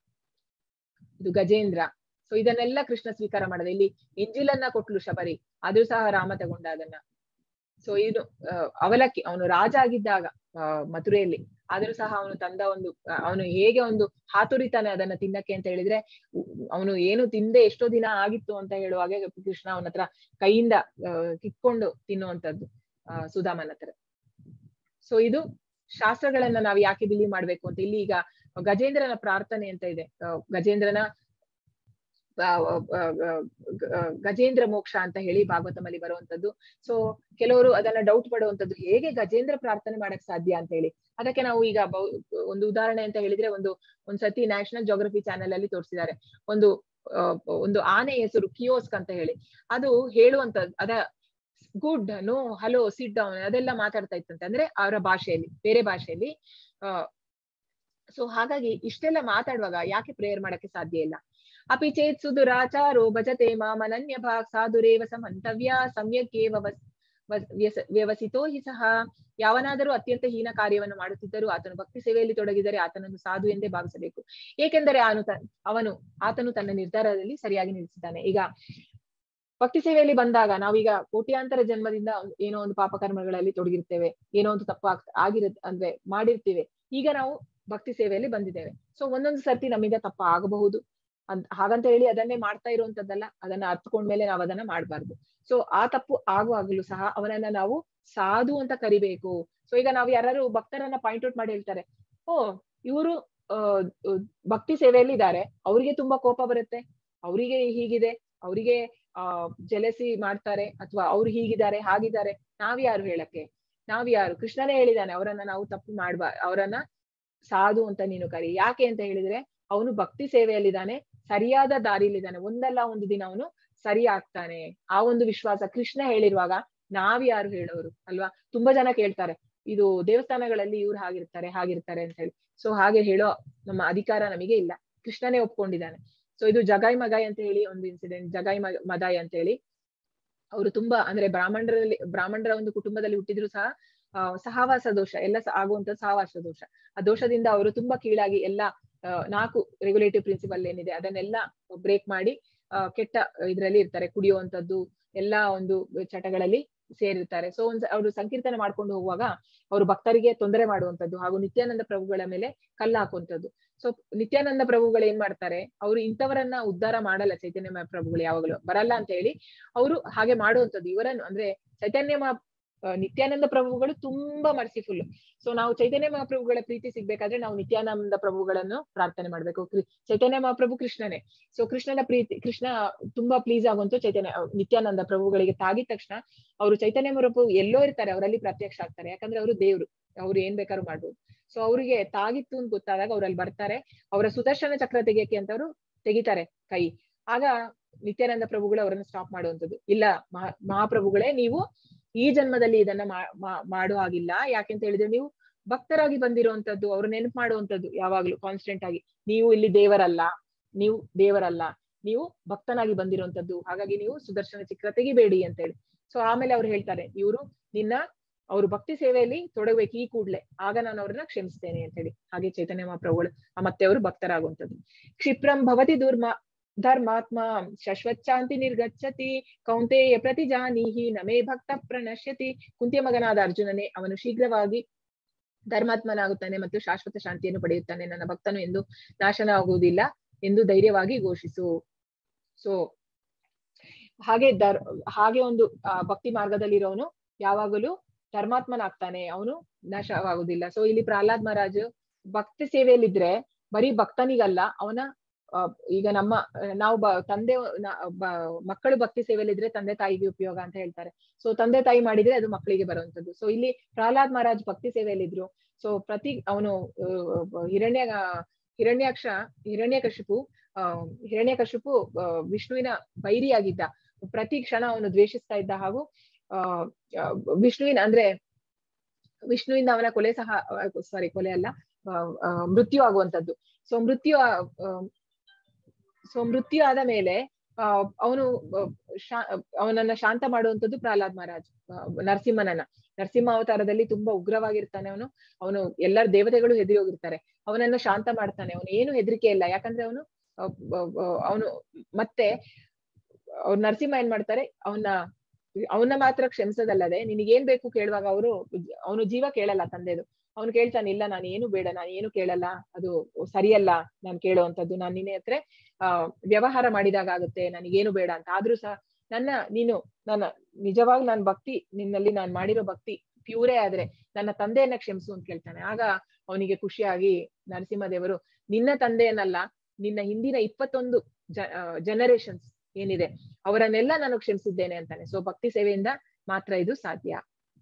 ಇದು ಗಜೇಂದ್ರ ಸೊ ಇದನ್ನೆಲ್ಲ ಕೃಷ್ಣ ಸ್ವೀಕಾರ ಮಾಡದೆ ಇಲ್ಲಿ ಎಂಜಿಲನ್ನ ಕೊಟ್ಲು ಶಬರಿ ಆದ್ರೂ ಸಹ ರಾಮ ತಗೊಂಡ ಅದನ್ನ ಸೊ ಇದು ಆ, ಅವಲಕ್ಕಿ ಅವನು ರಾಜ ಆಗಿದ್ದಾಗ ಆ, ಮಥುರೆಯಲ್ಲಿ ಆದ್ರೂ ಸಹ ಅವನು ತಂದ ಒಂದು ಆ, ಅವನು ಹೇಗೆ ಒಂದು ಹಾತುರಿತಾನೆ ಅದನ್ನ ತಿನ್ನಕ್ಕೆ ಅಂತ ಹೇಳಿದ್ರೆ ಅವನು ಏನು ತಿಂದೆ ಎಷ್ಟೋ ದಿನ ಆಗಿತ್ತು ಅಂತ ಹೇಳುವಾಗೆ ಕೃಷ್ಣ ಅವನ ಹತ್ರ ಕೈಯಿಂದ ಆ, ಕಿತ್ಕೊಂಡು ತಿನ್ನುವಂತದ್ದು ಆ ಸುಧಾಮನ ಹತ್ರ ಸೊ ಇದು ಶಾಸ್ತ್ರಗಳನ್ನ ನಾವು ಯಾಕೆ ಬಿಲಿ ಮಾಡ್ಬೇಕು ಅಂತ ಇಲ್ಲಿ ಈಗ ಗಜೇಂದ್ರನ ಪ್ರಾರ್ಥನೆ ಅಂತ ಇದೆ ಆ, ಗಜೇಂದ್ರನ ಆ, ಆ, ಆ, ಆ, ಗಜೇಂದ್ರ ಮೋಕ್ಷ ಅಂತ ಹೇಳಿ ಭಾಗವತಮಲ್ಲಿ ಬರುವಂತದ್ದು ಸೊ ಕೆಲವರು ಅದನ್ನ ಡೌಟ್ ಪಡುವಂತದ್ದು ಹೇಗೆ ಗಜೇಂದ್ರ ಪ್ರಾರ್ಥನೆ ಮಾಡಕ್ ಸಾಧ್ಯ ಅಂತ ಹೇಳಿ ಅದಕ್ಕೆ ನಾವು ಈಗ ಬೌ- ಒಂದು ಉದಾಹರಣೆ ಅಂತ ಹೇಳಿದ್ರೆ ಒಂದು ಒಂದ್ಸತಿ ನ್ಯಾಷನಲ್ ಜೋಗ್ರಫಿ ಚಾನೆಲ್ ಅಲ್ಲಿ ತೋರಿಸಿದ್ದಾರೆ ಒಂದು ಆ, ಒಂದು ಆನೆ ಹೆಸರು ಕಿಯೋಸ್ಕ್ ಅಂತ ಹೇಳಿ ಅದು ಹೇಳುವಂತದ್ದು ಅದ good no hello sit down ಅದೆಲ್ಲ ಮಾತಾಡ್ತಾ ಇತ್ತಂತೆ ಅಂದ್ರೆ ಅವರ ಭಾಷೆಯಲ್ಲಿ ಬೇರೆ ಭಾಷೆಯಲ್ಲಿ ಆ ಸೊ ಹಾಗಾಗಿ ಇಷ್ಟೆಲ್ಲ ಮಾತಾಡುವಾಗ ಯಾಕೆ ಪ್ರೇಯರ್ ಮಾಡಕ್ಕೆ ಸಾಧ್ಯ ಇಲ್ಲ ಅಪಿ ಚೇತ್ ಸುದುರಾಚಾರೋ ಭಜತೆ ಮಾಮನನ್ಯ ಭಾಗ್ ಸಾಧುರೇವ ಸಮಂತವ್ಯ ಸಮ್ಯಕ್ಕೇವ ವಸ್- ವಸ್- ವ್ಯಸ- ವ್ಯವಸಿತೋ ಹಿ ಸಹ ಯಾವನಾದರೂ ಅತ್ಯಂತ ಹೀನ ಕಾರ್ಯವನ್ನು ಮಾಡುತ್ತಿದ್ದರೂ ಆತನು ಭಕ್ತಿ ಸೇವೆಯಲ್ಲಿ ತೊಡಗಿದರೆ ಆತನನ್ನು ಸಾಧು ಎಂದೇ ಭಾವಿಸಬೇಕು ಏಕೆಂದರೆ ಅವನು ತ- ಅವನು ಆತನು ತನ್ನ ನಿರ್ಧಾರದಲ್ಲಿ ಸರಿಯಾಗಿ ನಿಲ್ಲಿಸಿದ್ದಾನೆ ಈಗ ಭಕ್ತಿ ಸೇವೆಯಲ್ಲಿ ಬಂದಾಗ ನಾವೀಗ ಕೋಟ್ಯಾಂತರ ಜನ್ಮದಿಂದ ಒಂದ್- ಏನೋ ಒಂದು ಪಾಪಕರ್ಮಗಳಲ್ಲಿ ತೊಡಗಿರ್ತೇವೆ ಏನೋ ಒಂದು ತಪ್ಪು ಆಗ್ ಆಗಿರ ಅಂದ್ರೆ ಮಾಡಿರ್ತೀವಿ ಈಗ ನಾವು ಭಕ್ತಿ ಸೇವೆಯಲ್ಲಿ ಬಂದಿದ್ದೇವೆ ಸೊ ಒಂದೊಂದು ಸರ್ತಿ ನಮ್ಮಿಂದ ತಪ್ಪ ಆಗಬಹುದು ಅಂತ ಹಾಗಂತ ಹೇಳಿ ಅದನ್ನೇ ಮಾಡ್ತಾ ಇರುವಂತದ್ದಲ್ಲ ಅದನ್ನ ಅರ್ಥಕೊಂಡ್ಮೇಲೆ ನಾವು ಅದನ್ನ ಮಾಡ್ಬಾರ್ದು ಸೊ ಆ ತಪ್ಪು ಆಗುವಾಗಲೂ ಸಹ ಅವನನ್ನ ನಾವು ಸಾಧು ಅಂತ ಕರಿಬೇಕು ಸೊ ಈಗ ನಾವು ಯಾರು ಭಕ್ತರನ್ನ ಪಾಯಿಂಟ್ ಔಟ್ ಮಾಡಿ ಹೇಳ್ತಾರೆ ಓ ಇವರು ಅಹ್ ಭಕ್ತಿ ಸೇವೆಯಲ್ಲಿ ಇದ್ದಾರೆ ಅವರಿಗೆ ತುಂಬಾ ಕೋಪ ಬರುತ್ತೆ ಅವರಿಗೆ ಹೀಗಿದೆ ಅವರಿಗೆ ಆ ಜಲಸಿ ಮಾಡ್ತಾರೆ ಅಥವಾ ಅವ್ರು ಹೀಗಿದ್ದಾರೆ ಹಾಗಿದ್ದಾರೆ ನಾವ್ಯಾರು ಹೇಳಕ್ಕೆ ನಾವ್ಯಾರು ಕೃಷ್ಣನೇ ಹೇಳಿದಾನೆ ಅವರನ್ನ ನಾವು ತಪ್ಪು ಮಾಡ್ಬಾ ಅವರನ್ನ ಸಾಧು ಅಂತ ನೀನು ಕರಿ ಯಾಕೆ ಅಂತ ಹೇಳಿದ್ರೆ ಅವನು ಭಕ್ತಿ ಸೇವೆಯಲ್ಲಿದ್ದಾನೆ ಸರಿಯಾದ ದಾರಿಯಲ್ಲಿದ್ದಾನೆ ಒಂದಲ್ಲ ಒಂದು ದಿನ ಅವನು ಸರಿ ಆಗ್ತಾನೆ ಆ ಒಂದು ವಿಶ್ವಾಸ ಕೃಷ್ಣ ಹೇಳಿರುವಾಗ ನಾವ್ಯಾರು ಹೇಳೋರು ಅಲ್ವಾ ತುಂಬಾ ಜನ ಕೇಳ್ತಾರೆ ಇದು ದೇವಸ್ಥಾನಗಳಲ್ಲಿ ಇವ್ರು ಹಾಗಿರ್ತಾರೆ ಹಾಗಿರ್ತಾರೆ ಅಂತ ಹೇಳಿ ಸೊ ಹಾಗೆ ಹೇಳೋ ನಮ್ಮ ಅಧಿಕಾರ ನಮಗೆ ಇಲ್ಲ ಕೃಷ್ಣನೇ ಒಪ್ಕೊಂಡಿದ್ದಾನೆ ಸೊ ಇದು ಜಗಾಯ್ ಮಗಾಯ್ ಅಂತ ಹೇಳಿ ಒಂದು ಇನ್ಸಿಡೆಂಟ್ ಜಗಾಯ್ ಮ- ಮದಾಯ್ ಅಂತ ಹೇಳಿ ಅವರು ತುಂಬಾ ಅಂದ್ರೆ ಬ್ರಾಹ್ಮಣರಲ್ಲಿ ಬ್ರಾಹ್ಮಣರ ಒಂದು ಕುಟುಂಬದಲ್ಲಿ ಹುಟ್ಟಿದ್ರು ಸಹ ಆ, ಸಹವಾಸ ದೋಷ ಎಲ್ಲ ಸ- ಆಗುವಂತ ಸಹವಾಸ ದೋಷ ಆ ದೋಷದಿಂದ ಅವರು ತುಂಬಾ ಕೀಳಾಗಿ ಎಲ್ಲ ಆ, ನಾಲ್ಕು ರೆಗ್ಯುಲೇಟಿವ್ ಪ್ರಿನ್ಸಿಪಲ್ ಏನಿದೆ ಅದನ್ನೆಲ್ಲ ಬ್ರೇಕ್ ಮಾಡಿ ಆ, ಕೆಟ್ಟ ಇದ್ರಲ್ಲಿ ಇರ್ತಾರೆ ಕುಡಿಯುವಂತದ್ದು ಎಲ್ಲಾ ಒಂದು ಚಟಗಳಲ್ಲಿ ಸೇರಿರ್ತಾರೆ ಸೊ ಒಂದ್ ಅವರು ಸಂಕೀರ್ತನೆ ಮಾಡ್ಕೊಂಡು ಹೋಗುವಾಗ ಅವರು ಭಕ್ತರಿಗೆ ತೊಂದರೆ ಮಾಡುವಂತದ್ದು ಹಾಗೂ ನಿತ್ಯಾನಂದ ಪ್ರಭುಗಳ ಮೇಲೆ ಕಲ್ಲು ಹಾಕುವಂತದ್ದು ಸೊ ನಿತ್ಯಾನಂದ ಪ್ರಭುಗಳು ಏನ್ ಮಾಡ್ತಾರೆ ಅವರು ಇಂಥವರನ್ನ ಉದ್ಧಾರ ಮಾಡಲ್ಲ ಚೈತನ್ಯ ಮಹಾಪ್ರಭುಗಳು ಯಾವಾಗಲೂ ಬರಲ್ಲ ಅಂತ ಹೇಳಿ ಅವರು ಹಾಗೆ ಮಾಡುವಂತದ್ದು ಇವರನ್ನು ಅಂದ್ರೆ ಚೈತನ್ಯ ಮಹಾ ಆ, ನಿತ್ಯಾನಂದ ಪ್ರಭುಗಳು ತುಂಬಾ ಮರ್ಸಿಫುಲ್ ಸೊ ನಾವು ಚೈತನ್ಯ ಮಹಾಪ್ರಭುಗಳ ಪ್ರೀತಿ ಸಿಗ್ಬೇಕಾದ್ರೆ ನಾವು ನಿತ್ಯಾನಂದ ಪ್ರಭುಗಳನ್ನು ಪ್ರಾರ್ಥನೆ ಮಾಡ್ಬೇಕು ಕೃ- ಚೈತನ್ಯ ಮಹಾಪ್ರಭು ಕೃಷ್ಣನೇ ಸೊ ಕೃಷ್ಣನ ಪ್ರೀತಿ ಕೃಷ್ಣ ತುಂಬಾ ಪ್ಲೀಸ್ ಆಗುವಂತ ಚೈತನ್ಯ ಆ, ನಿತ್ಯಾನಂದ ಪ್ರಭುಗಳಿಗೆ ತಾಗಿದ ತಕ್ಷಣ ಅವರು ಚೈತನ್ಯ ಮಹಾಪ್ರಭು ಎಲ್ಲೋ ಇರ್ತಾರೆ ಅವರಲ್ಲಿ ಪ್ರತ್ಯಕ್ಷ ಆಗ್ತಾರೆ ಯಾಕಂದ್ರೆ ಅವರು ದೇವ್ರು ಅವ್ರು ಏನ್ ಬೇಕಾದ್ರೂ ಮಾಡ್ಬೋದು ಸೊ ಅವರಿಗೆ ತಾಗಿತ್ತು ಅಂತ ಗೊತ್ತಾದಾಗ ಅವ್ರಲ್ಲಿ ಬರ್ತಾರೆ ಅವರ ಸುದರ್ಶನ ಚಕ್ರ ತೆಗಿಯಕ್ಕೆ ಅಂತ ಅವರು ತೆಗಿತಾರೆ ಕೈ ಆಗ ನಿತ್ಯಾನಂದ ಪ್ರಭುಗಳು ಅವರನ್ನು ಸ್ಟಾಪ್ ಮಾಡುವಂತದ್ದು ಇಲ್ಲ ಮಹಾ ಮಹಾಪ್ರಭುಗಳೇ ನೀವು ಈ ಜನ್ಮದಲ್ಲಿ ಇದನ್ನ ಮಾ- ಮಾ- ಮಾಡೋ ಹಾಗಿಲ್ಲ ಯಾಕೆಂತ ಹೇಳಿದ್ರೆ ನೀವು ಭಕ್ತರಾಗಿ ಬಂದಿರುವಂತದ್ದು ಅವ್ರು ನೆನಪು ಮಾಡುವಂತದ್ದು ಯಾವಾಗ್ಲೂ ಕಾನ್ಸ್ಟೆಂಟ್ ಆಗಿ ನೀವು ಇಲ್ಲಿ ದೇವರಲ್ಲ ನೀವು ದೇವರಲ್ಲ ನೀವು ಭಕ್ತನಾಗಿ ಬಂದಿರುವಂತದ್ದು ಹಾಗಾಗಿ ನೀವು ಸುದರ್ಶನ ಚಕ್ರ ತೆಗಿಬೇಡಿ ಅಂತ ಹೇಳಿ ಸೊ ಆಮೇಲೆ ಅವ್ರು ಹೇಳ್ತಾರೆ ಇವರು ನಿನ್ನ ಅವರು ಭಕ್ತಿ ಸೇವೆಯಲ್ಲಿ ತೊಡಗಬೇಕು ಈ ಕೂಡ್ಲೆ ಆಗ ನಾನು ಅವ್ರನ್ನ ಕ್ಷಮಿಸ್ತೇನೆ ಅಂತ ಹೇಳಿ ಹಾಗೆ ಚೈತನ್ಯ ಮಹಾಪ್ರಭುಗಳು ಆ ಮತ್ತೆ ಅವರು ಭಕ್ತರಾಗುವಂತದ್ದು ಕ್ಷಿಪ್ರಂ ಭವತಿ ದುರ್ಮ ಧರ್ಮಾತ್ಮ ಶಶ್ವಚ್ಚಾಂತಿ ನಿರ್ಗಚ್ಚತಿ ಕೌಂತೆಯ ಪ್ರತಿಜಾನೀಹಿ ನಮೇ ಭಕ್ತ ಪ್ರಣಶ್ಯತಿ ಕುಂತಿಯ ಮಗನಾದ ಅರ್ಜುನನೇ ಅವನು ಶೀಘ್ರವಾಗಿ ಧರ್ಮಾತ್ಮನಾಗುತ್ತಾನೆ ಮತ್ತು ಶಾಶ್ವತ ಶಾಂತಿಯನ್ನು ಪಡೆಯುತ್ತಾನೆ ನನ್ನ ಭಕ್ತನು ಎಂದು ನಾಶನ ಆಗುವುದಿಲ್ಲ ಎಂದು ಧೈರ್ಯವಾಗಿ ಘೋಷಿಸು ಸೊ ಹಾಗೆ ದರ್ ಹಾಗೆ ಒಂದು ಆ, ಭಕ್ತಿ ಮಾರ್ಗದಲ್ಲಿರೋನು ಯಾವಾಗಲೂ ಧರ್ಮಾತ್ಮನಾಗ್ತಾನೆ ಅವನು ನಾಶವಾಗುದಿಲ್ಲ ಸೊ ಇಲ್ಲಿ ಪ್ರಹ್ಲಾದ್ ಮಹಾರಾಜ್ ಭಕ್ತಿ ಸೇವೆಯಲ್ಲಿದ್ರೆ ಬರೀ ಭಕ್ತನಿಗಲ್ಲ ಅವನ ಆ, ಈಗ ನಮ್ಮ ಆ, ನಾವು ಬ ತಂದೆ ನ- ಬ- ಮಕ್ಕಳು ಭಕ್ತಿ ಸೇವೆಯಲ್ಲಿದ್ರೆ ತಂದೆ ತಾಯಿಗೆ ಉಪಯೋಗ ಅಂತ ಹೇಳ್ತಾರೆ ಸೊ ತಂದೆ ತಾಯಿ ಮಾಡಿದ್ರೆ ಅದು ಮಕ್ಕಳಿಗೆ ಬರುವಂತದ್ದು ಸೊ ಇಲ್ಲಿ ಪ್ರಹ್ಲಾದ್ ಮಹಾರಾಜ್ ಭಕ್ತಿ ಸೇವೆಯಲ್ಲಿದ್ರು ಸೊ ಪ್ರತಿ ಅವನು ಹಿರಣ್ಯ ಹಿರಣ್ಯಾಕ್ಷ ಹಿರಣ್ಯಕಶಿಪು ಆ ಹಿರಣ್ಯಕಶಿಪು ಆ, ವಿಷ್ಣುವಿನ ಬೈರಿಯಾಗಿದ್ದ ಪ್ರತಿ ಕ್ಷಣ ಅವನು ದ್ವೇಷಿಸ್ತಾ ಇದ್ದ ಹಾಗೂ ಆ ಆ, ವಿಷ್ಣುವಿನ ಅಂದ್ರೆ ವಿಷ್ಣುವಿಂದ ಅವನ ಕೊಲೆ ಸಹ ಸಾರಿ ಕೊಲೆ ಅಲ್ಲ ಆ, ಆ, ಮೃತ್ಯು ಆಗುವಂತದ್ದು ಸೊ ಮೃತ್ಯು ಸೊ ಮೃತ್ಯು ಆದ ಮೇಲೆ ಆ ಅವನು ಅವನನ್ನ ಶಾಂತ ಮಾಡುವಂತದ್ದು ಪ್ರಹ್ಲಾದ್ ಮಹಾರಾಜ್ ಆ, ನರಸಿಂಹನನ್ನ ನರಸಿಂಹ ಅವತಾರದಲ್ಲಿ ತುಂಬಾ ಉಗ್ರವಾಗಿರ್ತಾನೆ ಅವನು ಅವನು ಎಲ್ಲರ ದೇವತೆಗಳು ಹೆದರಿ ಹೋಗಿರ್ತಾರೆ ಅವನನ್ನ ಶಾಂತ ಮಾಡ್ತಾನೆ ಅವನು ಏನು ಹೆದರಿಕೆ ಇಲ್ಲ ಯಾಕಂದ್ರೆ ಅವನು ಅವನು ಮತ್ತೆ ಅವ್ರು ನರಸಿಂಹ ಏನ್ ಮಾಡ್ತಾರೆ ಅವನ ಅವನ್ನ ಮಾತ್ರ ಕ್ಷಮಿಸೋದಲ್ಲದೆ ನಿನಗೇನ್ ಬೇಕು ಕೇಳುವಾಗ ಅವರು ಅವನು ಜೀವ ಕೇಳಲ್ಲ ತಂದೆದು ಅವ್ನು ಕೇಳ್ತಾನೆ ಇಲ್ಲ ನಾನು ಏನು ಬೇಡ ನಾನು ಏನು ಕೇಳಲ್ಲ ಅದು ಸರಿಯಲ್ಲ ನಾನು ಕೇಳುವಂತದ್ದು ನಾನು ನಿನ್ನ ಹತ್ರ ಆ ವ್ಯವಹಾರ ಮಾಡಿದಾಗ ಆಗುತ್ತೆ ನನಗೇನು ಬೇಡ ಅಂತ ಆದ್ರೂ ಸಹ ನನ್ನ ನೀನು ನನ್ನ ನಿಜವಾಗ ನಾನು ಭಕ್ತಿ ನಿನ್ನಲ್ಲಿ ನಾನು ಮಾಡಿರೋ ಭಕ್ತಿ ಪ್ಯೂರೇ ಆದ್ರೆ ನನ್ನ ತಂದೆಯನ್ನ ಕ್ಷಮಿಸು ಅಂತ ಕೇಳ್ತಾನೆ ಆಗ ಅವನಿಗೆ ಖುಷಿಯಾಗಿ ನರಸಿಂಹದೇವರು ನಿನ್ನ ತಂದೆಯನ್ನಲ್ಲ ನಿನ್ನ ಹಿಂದಿನ ಇಪ್ಪತ್ತೊಂದು ಜನರೇಷನ್ಸ್ ಏನಿದೆ ಅವರನ್ನೆಲ್ಲ ನಾನು ಕ್ಷಮಿಸಿದ್ದೇನೆ ಅಂತಾನೆ ಸೊ ಭಕ್ತಿ ಸೇವೆಯಿಂದ ಮಾತ್ರ ಇದು ಸಾಧ್ಯ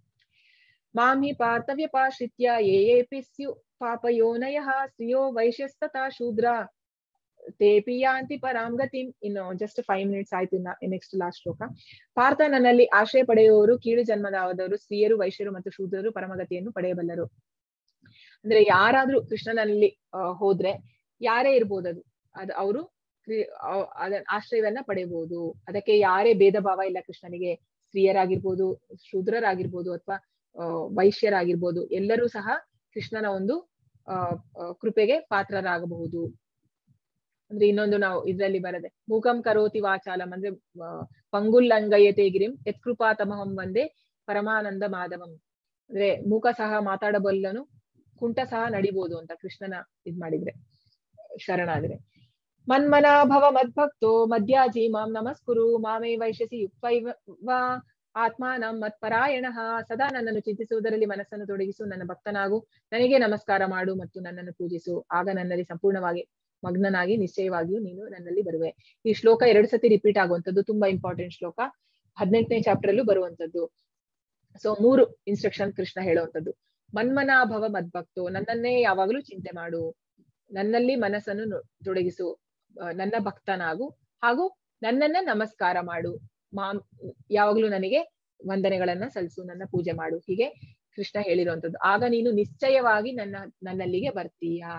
ಮಾಮಿ ಪಾರ್ಥವ್ಯಪಾಶ್ರಿತ್ಯ ಯೇ ಯೇಪಿ ಸ್ಯು ಪಾಪಯೋನಯ ಸ್ತ್ರಿಯೋ ವೈಶ್ಯಸ್ತತಾ ಶೂದ್ರ ತೇಪಿ ಯಾಂತಿ ಪರಾಂ ಗತಿಂ ಇನ್ನು ಜಸ್ಟ್ ಫೈವ್ ಮಿನಿಟ್ಸ್ ಆಯ್ತು ಇನ್ನ ನೆಕ್ಸ್ಟ್ ಲಾಸ್ಟ್ ಶ್ಲೋಕ ಪಾರ್ಥ ನನ್ನಲ್ಲಿ ಆಶ್ರಯ ಪಡೆಯುವವರು ಕೀಳು ಜನ್ಮದವದವರು ಸ್ತ್ರೀಯರು ವೈಶ್ಯರು ಮತ್ತು ಶೂದ್ರರು ಪರಮಗತಿಯನ್ನು ಪಡೆಯಬಲ್ಲರು ಅಂದ್ರೆ ಯಾರಾದ್ರೂ ಕೃಷ್ಣನಲ್ಲಿ ಹೋದ್ರೆ ಯಾರೇ ಇರ್ಬೋದು ಅದು ಅದು ಅವರು ಅದ ಆಶ್ರಯವನ್ನ ಪಡೆಯಬಹುದು ಅದಕ್ಕೆ ಯಾರೇ ಭೇದ ಭಾವ ಇಲ್ಲ ಕೃಷ್ಣನಿಗೆ ಸ್ತ್ರೀಯರಾಗಿರ್ಬೋದು ಶೂದ್ರರಾಗಿರ್ಬೋದು ಅಥವಾ ವೈಶ್ಯರಾಗಿರ್ಬೋದು ಎಲ್ಲರೂ ಸಹ ಕೃಷ್ಣನ ಒಂದು ಆ ಕೃಪೆಗೆ ಪಾತ್ರರಾಗಬಹುದು ಅಂದ್ರೆ ಇನ್ನೊಂದು ನಾವು ಇದ್ರಲ್ಲಿ ಬರದೆ ಮೂಕಂ ಕರೋತಿ ವಾಚಾಲಂ ಅಂದ್ರೆ ಪಂಗುಲ್ಲಂಗಯತೆ ಗಿರಿಂ ಯತ್ಕೃಪಾ ತಮಹಂ ಒಂದೇ ಪರಮಾನಂದ ಮಾಧವಂ ಅಂದ್ರೆ ಮೂಕ ಸಹ ಮಾತಾಡಬಲ್ಲನು ಕುಂಟ ಸಹ ನಡಿಬಹುದು ಅಂತ ಕೃಷ್ಣನ ಇದ್ ಮಾಡಿದ್ರೆ ಶರಣಾದ್ರೆ ಮನ್ಮನಾಭವ ಮದ್ಭಕ್ತೋ ಮದ್ಯಾಜಿ ಮಾಂ ನಮಸ್ಕುರು ಮಾಮೇ ವೈಶಸಿ ಯುಕ್ತೈವ ಆತ್ಮಾನಂ ಮತ್ಪರಾಯಣ ಸದಾ ನನ್ನನ್ನು ಚಿಂತಿಸುವುದರಲ್ಲಿ ಮನಸ್ಸನ್ನು ತೊಡಗಿಸು ನನ್ನ ಭಕ್ತನಾಗು ನನಗೆ ನಮಸ್ಕಾರ ಮಾಡು ಮತ್ತು ನನ್ನನ್ನು ಪೂಜಿಸು ಆಗ ನನ್ನಲ್ಲಿ ಸಂಪೂರ್ಣವಾಗಿ ಮಗ್ನನಾಗಿ ನಿಶ್ಚಯವಾಗಿಯೂ ನೀನು ನನ್ನಲ್ಲಿ ಬರುವೆ ಈ ಶ್ಲೋಕ ಎರಡು ಸತಿ ರಿಪೀಟ್ ಆಗುವಂತದ್ದು ತುಂಬಾ ಇಂಪಾರ್ಟೆಂಟ್ ಶ್ಲೋಕ ಹದಿನೆಂಟನೇ ಚಾಪ್ಟರ್ ಅಲ್ಲೂ ಬರುವಂತದ್ದು ಸೊ ಮೂರು ಇನ್ಸ್ಟ್ರಕ್ಷನ್ ಕೃಷ್ಣ ಹೇಳುವಂತದ್ದು ಮನ್ಮನಾಭವ ಮದ್ಭಕ್ತೋ ನನ್ನನ್ನೇ ಯಾವಾಗಲೂ ಚಿಂತೆ ಮಾಡು ನನ್ನಲ್ಲಿ ಮನಸ್ಸನ್ನು ತೊಡಗಿಸು ನನ್ನ ಭಕ್ತನಾಗು ಹಾಗೂ ನನ್ನನ್ನ ನಮಸ್ಕಾರ ಮಾಡು ಮಾಂ ಯಾವಾಗ್ಲೂ ನನಗೆ ವಂದನೆಗಳನ್ನ ಸಲ್ಲಿಸು ನನ್ನ ಪೂಜೆ ಮಾಡು ಹೀಗೆ ಕೃಷ್ಣ ಹೇಳಿರುವಂತದ್ದು ಆಗ ನೀನು ನಿಶ್ಚಯವಾಗಿ ನನ್ನ ನನ್ನಲ್ಲಿಗೆ ಬರ್ತೀಯಾ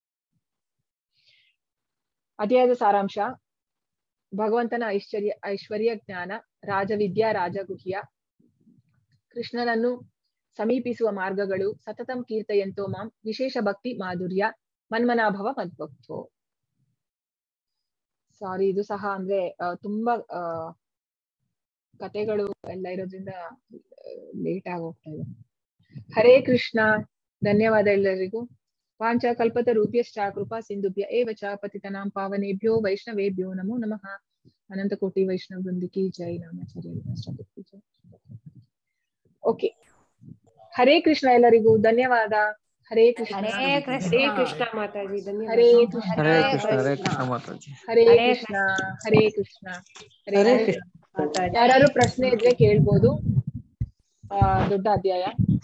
ಅಧ್ಯಾಯದ ಸಾರಾಂಶ ಭಗವಂತನ ಐಶ್ವರ್ಯ ಐಶ್ವರ್ಯ ಜ್ಞಾನ ರಾಜವಿದ್ಯಾ ರಾಜಗುಹ್ಯ ಕೃಷ್ಣನನ್ನು ಸಮೀಪಿಸುವ ಮಾರ್ಗಗಳು ಸತತಂ ಕೀರ್ತಯಂತೋ ಮಾಂ ವಿಶೇಷ ಭಕ್ತಿ ಮಾಧುರ್ಯ ಮನ್ಮನಾಭವ ಮದ್ಭಕ್ತೋ ಸಾರಿ ಇದು ಸಹ ಅಂದ್ರೆ ತುಂಬಾ ಕತೆಗಳು ಎಲ್ಲ ಇರೋದ್ರಿಂದ ಲೇಟ್ ಆಗಿ ಹೋಗ್ತಾ ಇದೆ ಹರೇ ಕೃಷ್ಣ ಧನ್ಯವಾದ ಎಲ್ಲರಿಗೂ ವಾಂಚ ಕಲ್ಪತ ರೂಪ್ಯಶ್ಚ ಕೃಪಾ ಸಿಂಧುಭ್ಯ ಏವ ಚ ಪತಿತನಾಂ ಪಾವನೇಭ್ಯೋ ವೈಷ್ಣವೇಭ್ಯೋ ನಮೋ ನಮಃ ಅನಂತ ಕೋಟಿ ವೈಷ್ಣವ ವೃಂದಿಕಿ ಜೈ ನಾಮಾಚಾರ್ಯ ಓಕೆ ಹರೇ ಕೃಷ್ಣ ಎಲ್ಲರಿಗೂ ಧನ್ಯವಾದ ಹರೇ ಕೃಷ್ಣ ಹರೇ ಕೃಷ್ಣ ಹರೇ ಕೃಷ್ಣ ಮಾತಾಜಿ ಹರೇ ಧನ್ಯವಾದ ಕೃಷ್ಣ ಹರೇ ಕೃಷ್ಣ ಹರೇ ಕೃಷ್ಣ ಮಾತಾಜಿ ಹರೇ ಹರೇ ಕೃಷ್ಣ ಹರೇ ಕೃಷ್ಣ ಹರೇ ಹರೇ ಕೃಷ್ಣ ಮಾತಾಜಿ ಯಾರು ಪ್ರಶ್ನೆ ಇದ್ರೆ ಕೇಳ್ಬೋದು ಆ ದೊಡ್ಡ ಅಧ್ಯಾಯ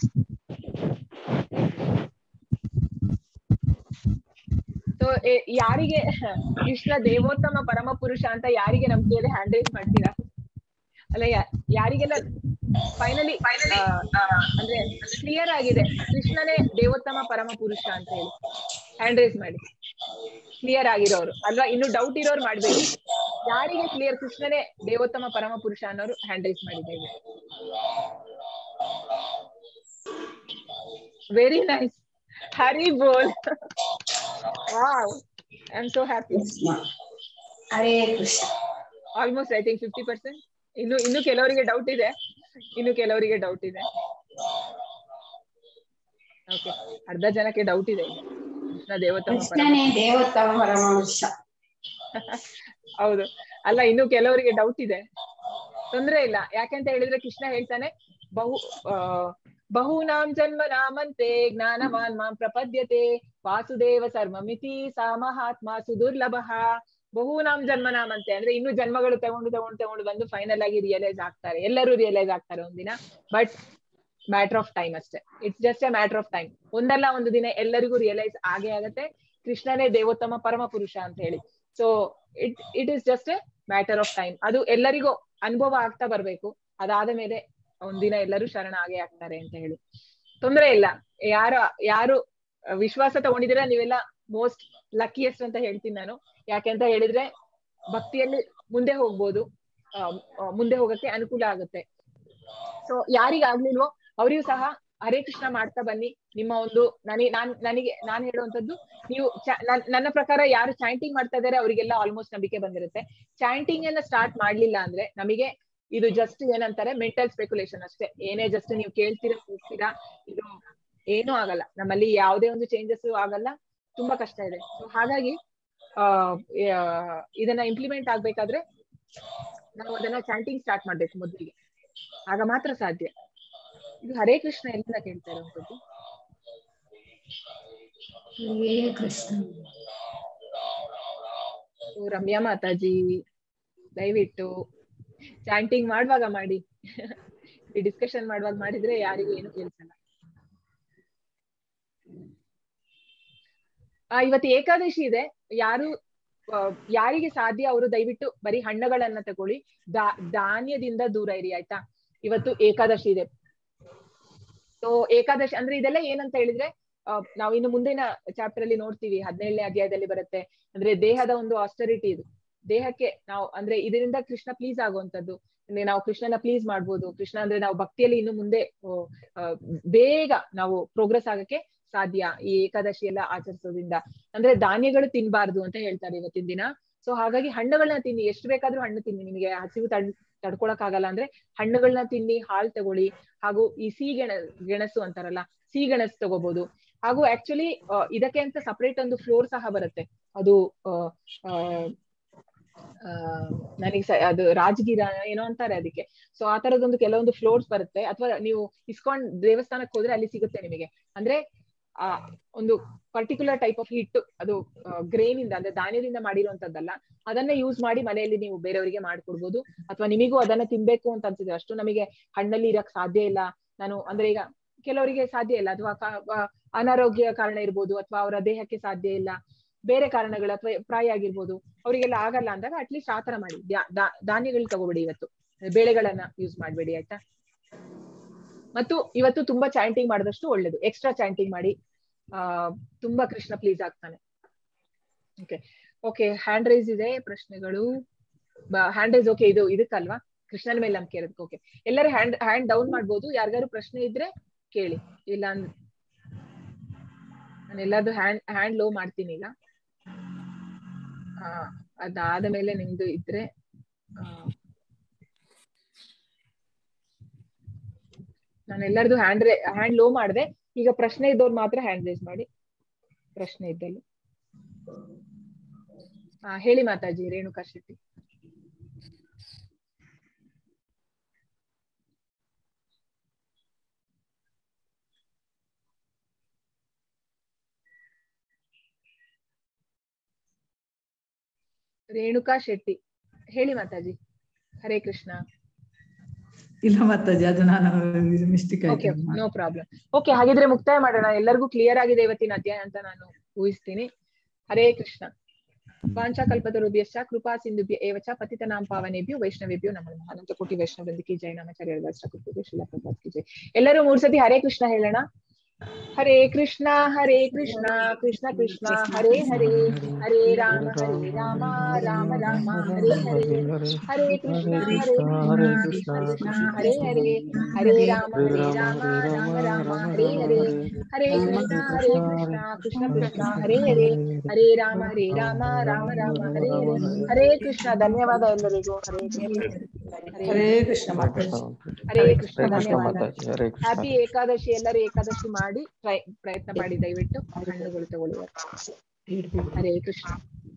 ಸೊ ಯಾರಿಗೆ ಕೃಷ್ಣ ದೇವೋತ್ತಮ ಪರಮ ಪುರುಷ ಅಂತ ಯಾರಿಗೆ ನಂಬಿಕೆ ಇದೆ ಹ್ಯಾಂಡ್ ರೈಸ್ ಮಾಡ್ತೀರಾ ಅಲ್ಲ ಯಾ- ಯಾರಿಗೆಲ್ಲ ಫೈನಲಿ ಅಂದ್ರೆ ಕ್ಲಿಯರ್ ಆಗಿದೆ ಕೃಷ್ಣನೇ ದೇವೋತ್ತಮ ಪರಮ ಪುರುಷ ಅಂತ ಹೇಳಿ ಹ್ಯಾಂಡ್ ರೈಸ್ ಮಾಡಿ ಕ್ಲಿಯರ್ ಆಗಿರೋರು ಅಲ್ವಾ ಇನ್ನು ಡೌಟ್ ಇರೋರು ಮಾಡ್ಬೇಡಿ ಯಾರಿಗೆ ಕ್ಲಿಯರ್ ಕೃಷ್ಣನೇ ದೇವೋತ್ತಮ ಪರಮ ಪುರುಷ ಅನ್ನೋರು ಹ್ಯಾಂಡ್ ರೈಸ್ ಮಾಡಿದ್ದೇವೆ very nice Hari bol wow I am so happy Hare Krishna almost I think fifty percent ಇನ್ನು ಇನ್ನು ಕೆಲವರಿಗೆ ಡೌಟ್ ಇದೆ ಇನ್ನು ಕೆಲವರಿಗೆ ಡೌಟ್ ಇದೆ ಓಕೆ ಅರ್ಧ ಜನಕ್ಕೆ ಡೌಟ್ ಇದೆ ಈಗ. ಕೃಷ್ಣ ದೇವೋತ್ತಮ ಪರಮ ಕೃಷ್ಣನೇ ದೇವೋತ್ತಮ ಪರಮಹಂಸ ಹೌದು ಅಲ್ಲ ಇನ್ನು ಕೆಲವರಿಗೆ ಡೌಟ್ ಇದೆ ತೊಂದ್ರೆ ಇಲ್ಲ ಯಾಕೆಂತ ಹೇಳಿದ್ರೆ ಕೃಷ್ಣ ಹೇಳ್ತಾನೆ ಬಹು ಆ, ಬಹೂನಾಂ ಜನ್ಮ ನಾಮಂತೆ ಜ್ಞಾನವಾನ್ ಮಾಂ ಪ್ರಪದ್ಯತೆ ವಾಸುದೇವ ಸರ್ವಮಿತಿ ಸಾ ಮಹಾತ್ಮ ಸುದುರ್ಲಭ ಬಹುನಾಂ ಜನ್ಮ ನಾಮಂತೆ ಅಂದ್ರೆ ಇನ್ನು ಜನ್ಮಗಳು ತಗೊಂಡು ತಗೊಂಡು ತಗೊಂಡು ಬಂದು ಫೈನಲ್ ಆಗಿ ರಿಯಲೈಸ್ ಆಗ್ತಾರೆ ಎಲ್ಲರೂ ರಿಯಲೈಸ್ ಆಗ್ತಾರೆ ಒಂದಿನ ಬಟ್ ಮ್ಯಾಟರ್ ಆಫ್ ಟೈಮ್ ಅಷ್ಟೇ it's just a matter of time ಒಂದಲ್ಲ ಒಂದು ದಿನ ಎಲ್ಲರಿಗೂ ರಿಯಲೈಸ್ ಆಗೇ ಆಗತ್ತೆ ಕೃಷ್ಣನೇ ದೇವೋತ್ತಮ ಪರಮ ಪುರುಷ ಅಂತ ಹೇಳಿ so it it is just a matter of time ಅದು ಎಲ್ಲರಿಗೂ ಅನುಭವ ಆಗ್ತಾ ಬರ್ಬೇಕು ಅದಾದ ಮೇಲೆ ಒಂದಿನ ಎಲ್ಲರೂ ಶರಣ ಆಗೇ ಆಗ್ತಾರೆ ಅಂತ ಹೇಳಿ ತೊಂದ್ರೆ ಇಲ್ಲ ಯಾರು ಯಾರು ವಿಶ್ವಾಸ ತಗೊಂಡಿದ್ದೀರಾ ನೀವೆಲ್ಲ ಮೋಸ್ಟ್ ಲಕ್ಕಿಯೆಸ್ಟ್ ಅಂತ ಹೇಳ್ತೀನಿ ನಾನು ಯಾಕೆಂತ ಹೇಳಿದ್ರೆ ಭಕ್ತಿಯಲ್ಲಿ ಮುಂದೆ ಹೋಗ್ಬೋದು ಆ, ಆ, ಮುಂದೆ ಹೋಗಕ್ಕೆ ಅನುಕೂಲ ಆಗುತ್ತೆ ಸೊ ಯಾರಿಗಾಗ್ಲಿಲ್ವೋ ಅವರಿಗೂ ಸಹ ಹರೇ ಕೃಷ್ಣ ಮಾಡ್ತಾ ಬನ್ನಿ ನಿಮ್ಮ ಒಂದು ನನಗೆ ನಾನ್ ನನಗೆ ನಾನ್ ಹೇಳುವಂತದ್ದು ನೀವು ಚ- ನನ್- ನನ್ನ ಪ್ರಕಾರ ಯಾರು ಚಾಂಟಿಂಗ್ ಮಾಡ್ತಾ ಇದಾರೆ ಅವರಿಗೆಲ್ಲ ಆಲ್ಮೋಸ್ಟ್ ನಂಬಿಕೆ ಬಂದಿರುತ್ತೆ ಚಾಂಟಿಂಗ್ ಅನ್ನ ಸ್ಟಾರ್ಟ್ ಮಾಡ್ಲಿಲ್ಲ ಅಂದ್ರೆ ನಮಗೆ ಇದು ಜಸ್ಟ್ ಏನಂತಾರೆ ಮೆಂಟಲ್ ಸ್ಪೆಕ್ಯುಲೇಷನ್ ಅಷ್ಟೇ ಏನೇ ಜಸ್ಟ್ ನೀವು ಕೇಳ್ತೀರಾ ಹೋಗ್ತೀರಾ ಇದು ಏನೂ ಆಗಲ್ಲ ನಮ್ಮಲ್ಲಿ ಯಾವುದೇ ಒಂದು ಚೇಂಜಸ್ ಆಗಲ್ಲ ತುಂಬಾ ಕಷ್ಟ ಇದೆ ಸೊ ಹಾಗಾಗಿ ಆ ಯಾ- ಇದನ್ನ ಇಂಪ್ಲಿಮೆಂಟ್ ಆಗ್ಬೇಕಾದ್ರೆ ನಾವು ಅದನ್ನ ಚಾಂಟಿಂಗ್ ಸ್ಟಾರ್ಟ್ ಮಾಡ್ಬೇಕು ಮೊದಲಿಗೆ ಆಗ ಮಾತ್ರ ಸಾಧ್ಯ ಇದು ಹರೇ ಕೃಷ್ಣ ಎಲ್ಲಿಂದ ಕೇಳ್ತಾ ಇರುವಂತದ್ದು ಹರೇ ಕೃಷ್ಣ ಓ, ರಮ್ಯಾ ಮಾತಾಜಿ ದಯವಿಟ್ಟು ಚಾಂಟಿಂಗ್ ಮಾಡುವಾಗ ಮಾಡಿ ಈ ಡಿಸ್ಕಷನ್ ಮಾಡುವಾಗ ಮಾಡಿದ್ರೆ ಯಾರಿಗೂ ಏನು ಕೇಳ್ಸಲ್ಲ ಆ ಇವತ್ತು ಏಕಾದಶಿ ಇದೆ ಯಾರು ಆ, ಯಾರಿಗೆ ಸಾಧ್ಯ ಅವರು ದಯವಿಟ್ಟು ಬರೀ ಹಣ್ಣುಗಳನ್ನ ತಗೊಳ್ಳಿ ದಾ ಧಾನ್ಯದಿಂದ ದೂರ ಇರಿ ಆಯ್ತಾ ಇವತ್ತು ಏಕಾದಶಿ ಇದೆ ಸೊ ಏಕಾದಶಿ ಅಂದ್ರೆ ಇದೆಲ್ಲ ಏನಂತ ಹೇಳಿದ್ರೆ ಆ, ನಾವು ಇನ್ನು ಮುಂದಿನ ಚಾಪ್ಟರ್ ಅಲ್ಲಿ ನೋಡ್ತೀವಿ ಹದಿನೇಳನೇ ಅಧ್ಯಾಯದಲ್ಲಿ ಬರುತ್ತೆ ಅಂದ್ರೆ ದೇಹದ ಒಂದು ಆಸ್ಟರಿಟಿ ಇದು ದೇಹಕ್ಕೆ ನಾವು ಅಂದ್ರೆ ಇದರಿಂದ ಕೃಷ್ಣ ಪ್ಲೀಸ್ ಆಗುವಂತದ್ದು ಅಂದ್ರೆ ನಾವು ಕೃಷ್ಣನ ಪ್ಲೀಸ್ ಮಾಡ್ಬೋದು ಕೃಷ್ಣ ಅಂದ್ರೆ ನಾವು ಭಕ್ತಿಯಲ್ಲಿ ಇನ್ನು ಮುಂದೆ ಆ, ಆ, ಬೇಗ ನಾವು ಪ್ರೋಗ್ರೆಸ್ ಆಗಕ್ಕೆ ಸಾಧ್ಯ ಈ ಏಕಾದಶಿ ಎಲ್ಲ ಆಚರಿಸೋದ್ರಿಂದ ಅಂದ್ರೆ ಧಾನ್ಯಗಳು ತಿನ್ಬಾರ್ದು ಅಂತ ಹೇಳ್ತಾರೆ ಇವತ್ತಿನ ದಿನ ಸೊ ಹಾಗಾಗಿ ಹಣ್ಣುಗಳನ್ನ ತಿನ್ನಿ ಎಷ್ಟು ಬೇಕಾದ್ರೂ ಹಣ್ಣು ತಿನ್ನಿ ನಿಮಗೆ ಹಸಿವು ತಡ್ ತಡ್ಕೊಳಕ್ ಆಗಲ್ಲ ಅಂದ್ರೆ ಹಣ್ಣುಗಳನ್ನ ತಿನ್ನಿ ಹಾಲ್ ತಗೊಳ್ಳಿ ಹಾಗೂ ಈ ಸಿಹಿ ಗೆಣ ಗೆಣಸು ಅಂತಾರಲ್ಲ ಸಿಹಿ ಗೆಣಸು ತಗೋಬಹುದು ಹಾಗೂ ಆಕ್ಚುಲಿ ಇದಕ್ಕೆ ಅಂತ ಸಪರೇಟ್ ಒಂದು ಫ್ಲೋರ್ ಸಹ ಬರುತ್ತೆ ಅದು ಆ, ಆ, ಆ, ನನಗೆ ಸ- ಅದು ರಾಜಗಿರ ಏನೋ ಅಂತಾರೆ ಅದಕ್ಕೆ ಸೊ ಆ ತರದೊಂದು ಕೆಲವೊಂದು ಫ್ಲೋರ್ಸ್ ಬರುತ್ತೆ ಅಥವಾ ನೀವು ಇಸ್ಕಾನ್ ದೇವಸ್ಥಾನಕ್ಕೆ ಹೋದ್ರೆ ಅಲ್ಲಿ ಸಿಗುತ್ತೆ ನಿಮಗೆ ಅಂದ್ರೆ ಆ ಒಂದು ಪರ್ಟಿಕ್ಯುಲರ್ ಟೈಪ್ ಆಫ್ ಹಿಟ್ಟು ಅದು ಗ್ರೇನ್ ಇಂದ ಅಂದ್ರೆ ಧಾನ್ಯದಿಂದ ಮಾಡಿರುವಂತದ್ದಲ್ಲ ಅದನ್ನ ಯೂಸ್ ಮಾಡಿ ಮನೆಯಲ್ಲಿ ನೀವು ಬೇರೆಯವರಿಗೆ ಮಾಡ್ಕೊಡ್ಬೋದು ಅಥವಾ ನಿಮಿಗೂ ಅದನ್ನ ತಿನ್ಬೇಕು ಅಂತ ಅನ್ಸಿದ್ರೆ ಅಷ್ಟು ನಮಗೆ ಹಣ್ಣಲ್ಲಿ ಇರಕ್ ಸಾಧ್ಯ ಇಲ್ಲ ನಾನು ಅಂದ್ರೆ ಈಗ ಕೆಲವರಿಗೆ ಸಾಧ್ಯ ಇಲ್ಲ ಅಥವಾ ಕ- ಆ, ಅನಾರೋಗ್ಯ ಕಾರಣ ಇರ್ಬೋದು ಅಥವಾ ಅವರ ದೇಹಕ್ಕೆ ಸಾಧ್ಯ ಇಲ್ಲ ಬೇರೆ ಕಾರಣಗಳು ಅಥವಾ ಪ್ರಾಯ ಆಗಿರ್ಬೋದು ಅವರಿಗೆಲ್ಲ ಆಗಲ್ಲ ಅಂದಾಗ ಅಟ್ಲೀಸ್ಟ್ ಆತರ ಮಾಡಿ ದ್ಯಾ- ದಾ- ಧಾನ್ಯಗಳು ತಗೋಬೇಡಿ ಇವತ್ತು ಬೇಳೆಗಳನ್ನ ಯೂಸ್ ಮಾಡ್ಬೇಡಿ ಆಯ್ತಾ ಮತ್ತು ಇವತ್ತು ತುಂಬಾ ಚಾಂಟಿಂಗ್ ಮಾಡಿದಷ್ಟು ಒಳ್ಳೇದು ಎಕ್ಸ್ಟ್ರಾ ಚಾಂಟಿಂಗ್ ಮಾಡಿ ಆ ತುಂಬಾ ಕೃಷ್ಣ ಪ್ಲೀಸ್ ಆಗ್ತಾನೆ ಓಕೆ ಓಕೆ ಹ್ಯಾಂಡ್ ರೈಸ್ ಇದೆ ಪ್ರಶ್ನೆಗಳು ಹ್ಯಾಂಡ್ ರೈಸ್ ಓಕೆ ಇದು ಇದಕ್ಕಲ್ವಾ ಕೃಷ್ಣನ ಮೇಲೆ ನಂಬಿಕೆ ಇರೋದಕ್ಕೆ ಓಕೆ ಎಲ್ಲರೂ ಹ್ಯಾಂಡ್ ಹ್ಯಾಂಡ್ ಡೌನ್ ಮಾಡ್ಬೋದು ಯಾರಿಗಾರು ಪ್ರಶ್ನೆ ಇದ್ರೆ ಕೇಳಿ ಇಲ್ಲ ಅಂದ್ ನಾನು ಎಲ್ಲಾರ್ದು ಹ್ಯಾಂಡ್ ಹ್ಯಾಂಡ್ ಲೋ ಮಾಡ್ತೀನಿ ಈಗ ಆ, ಅದಾದ ಮೇಲೆ ನಿಮ್ದು ಇದ್ರೆ ಆ, ನಾನು ಎಲ್ಲರದು ಹ್ಯಾಂಡ್ ಹ್ಯಾಂಡ್ ಲೋ ಮಾಡಿದೆ ಈಗ ಪ್ರಶ್ನೆ ಇದ್ದವ್ರು ಮಾತ್ರ ಹ್ಯಾಂಡ್ ರೈಸ್ ಮಾಡಿ ಪ್ರಶ್ನೆ ಇದ್ದಲ್ಲಿ ಹಾ ಹೇಳಿ ಮಾತಾಜಿ ರೇಣುಕಾ ಶೆಟ್ಟಿ ರೇಣುಕಾ ಶೆಟ್ಟಿ ಹೇಳಿ ಮಾತಾಜಿ ಹರೇ ಕೃಷ್ಣ ಇಲ್ಲ ಮಾತಾಜಿ ಅದು ನಾನು ಮಿಸ್ಟೇಕ್ ಓಕೆ ಆಯ್ತು ನೋ ಪ್ರಾಬ್ಲಮ್ ಓಕೆ ಹಾಗಿದ್ರೆ ಮುಕ್ತಾಯ ಮಾಡೋಣ ಎಲ್ಲರಿಗೂ ಕ್ಲಿಯರ್ ಆಗಿದೆ ಇವತ್ತಿನ ಅಧ್ಯಾಯ ಅಂತ ನಾನು ಊಹಿಸ್ತೀನಿ ಹರೇ ಕೃಷ್ಣ ವಾಂಚಾಕಲ್ಪತರುಭ್ಯಶ್ಚ ಕೃಪಾ ಸಿಂಧುಭ್ಯ ಏವಚ ಪತಿತನಾಂ ಪಾವನೇಭ್ಯೋ ವೈಷ್ಣವೇಭ್ಯೋ ನಮಃ ಅನಂತ ಕೋಟಿ ವೈಷ್ಣವೃಂದಕ್ಕೆ ಜೈ ನಮಾಚಾರ್ಯ ಕೃಪೆ ಶಿಲಾ ಪ್ರಭಾತ್ ಕಿ ಜೈ ಎಲ್ಲರೂ ಮೂರ್ ಸತಿ ಹರೇ ಕೃಷ್ಣ ಹೇಳೋಣ ಹರೇ ಕೃಷ್ಣ ಹರೇ ಕೃಷ್ಣ ಕೃಷ್ಣ ಕೃಷ್ಣ ಹರೇ ಹರೇ ಹರೇ ರಾಮ ಹರೇ ರಾಮ ರಾಮ ರಾಮ ಹರೇ ಹರೇ ಹರೇ ಕೃಷ್ಣ ಹರೇ ಕೃಷ್ಣ ಕೃಷ್ಣ ಹರೇ ಹರೇ ಹರೇ ರಾಮ ಹರೇ ರಾಮ ರಾಮ ರಾಮ ಹರೇ ಹರೇ ಹರೇ ಕೃಷ್ಣ ಹರೇ ಕೃಷ್ಣ ಕೃಷ್ಣ ಕೃಷ್ಣ ಹರೇ ಹರೇ ಹರೇ ರಾಮ ಹರೇ ರಾಮ ರಾಮ ರಾಮ ಹರೇ ಹರೇ ಹರೇ ಕೃಷ್ಣ ಧನ್ಯವಾದ ಎಲ್ಲರಿಗೂ ಹರೇ ಕೃಷ್ಣ ಹರೇ ಕೃಷ್ಣ ಮಾತಾಜಿ ಹರೇ ಕೃಷ್ಣ ಹರೇ ಕೃಷ್ಣ ಧನ್ಯವಾದ ಮಾತಾಜಿ ಹರೇ ಕೃಷ್ಣ ಹ್ಯಾಪಿ ಏಕಾದಶಿ ಎಲ್ಲರೂ ಏಕಾದಶಿ ಮಾಡಿ ಟ್ರೈ ಪ್ರಯತ್ನ ಮಾಡಿ ದಯವಿಟ್ಟು ಹಣ್ಣುಗಳು ತಗೊಳ್ಳುವ ಹರೇ ಕೃಷ್ಣ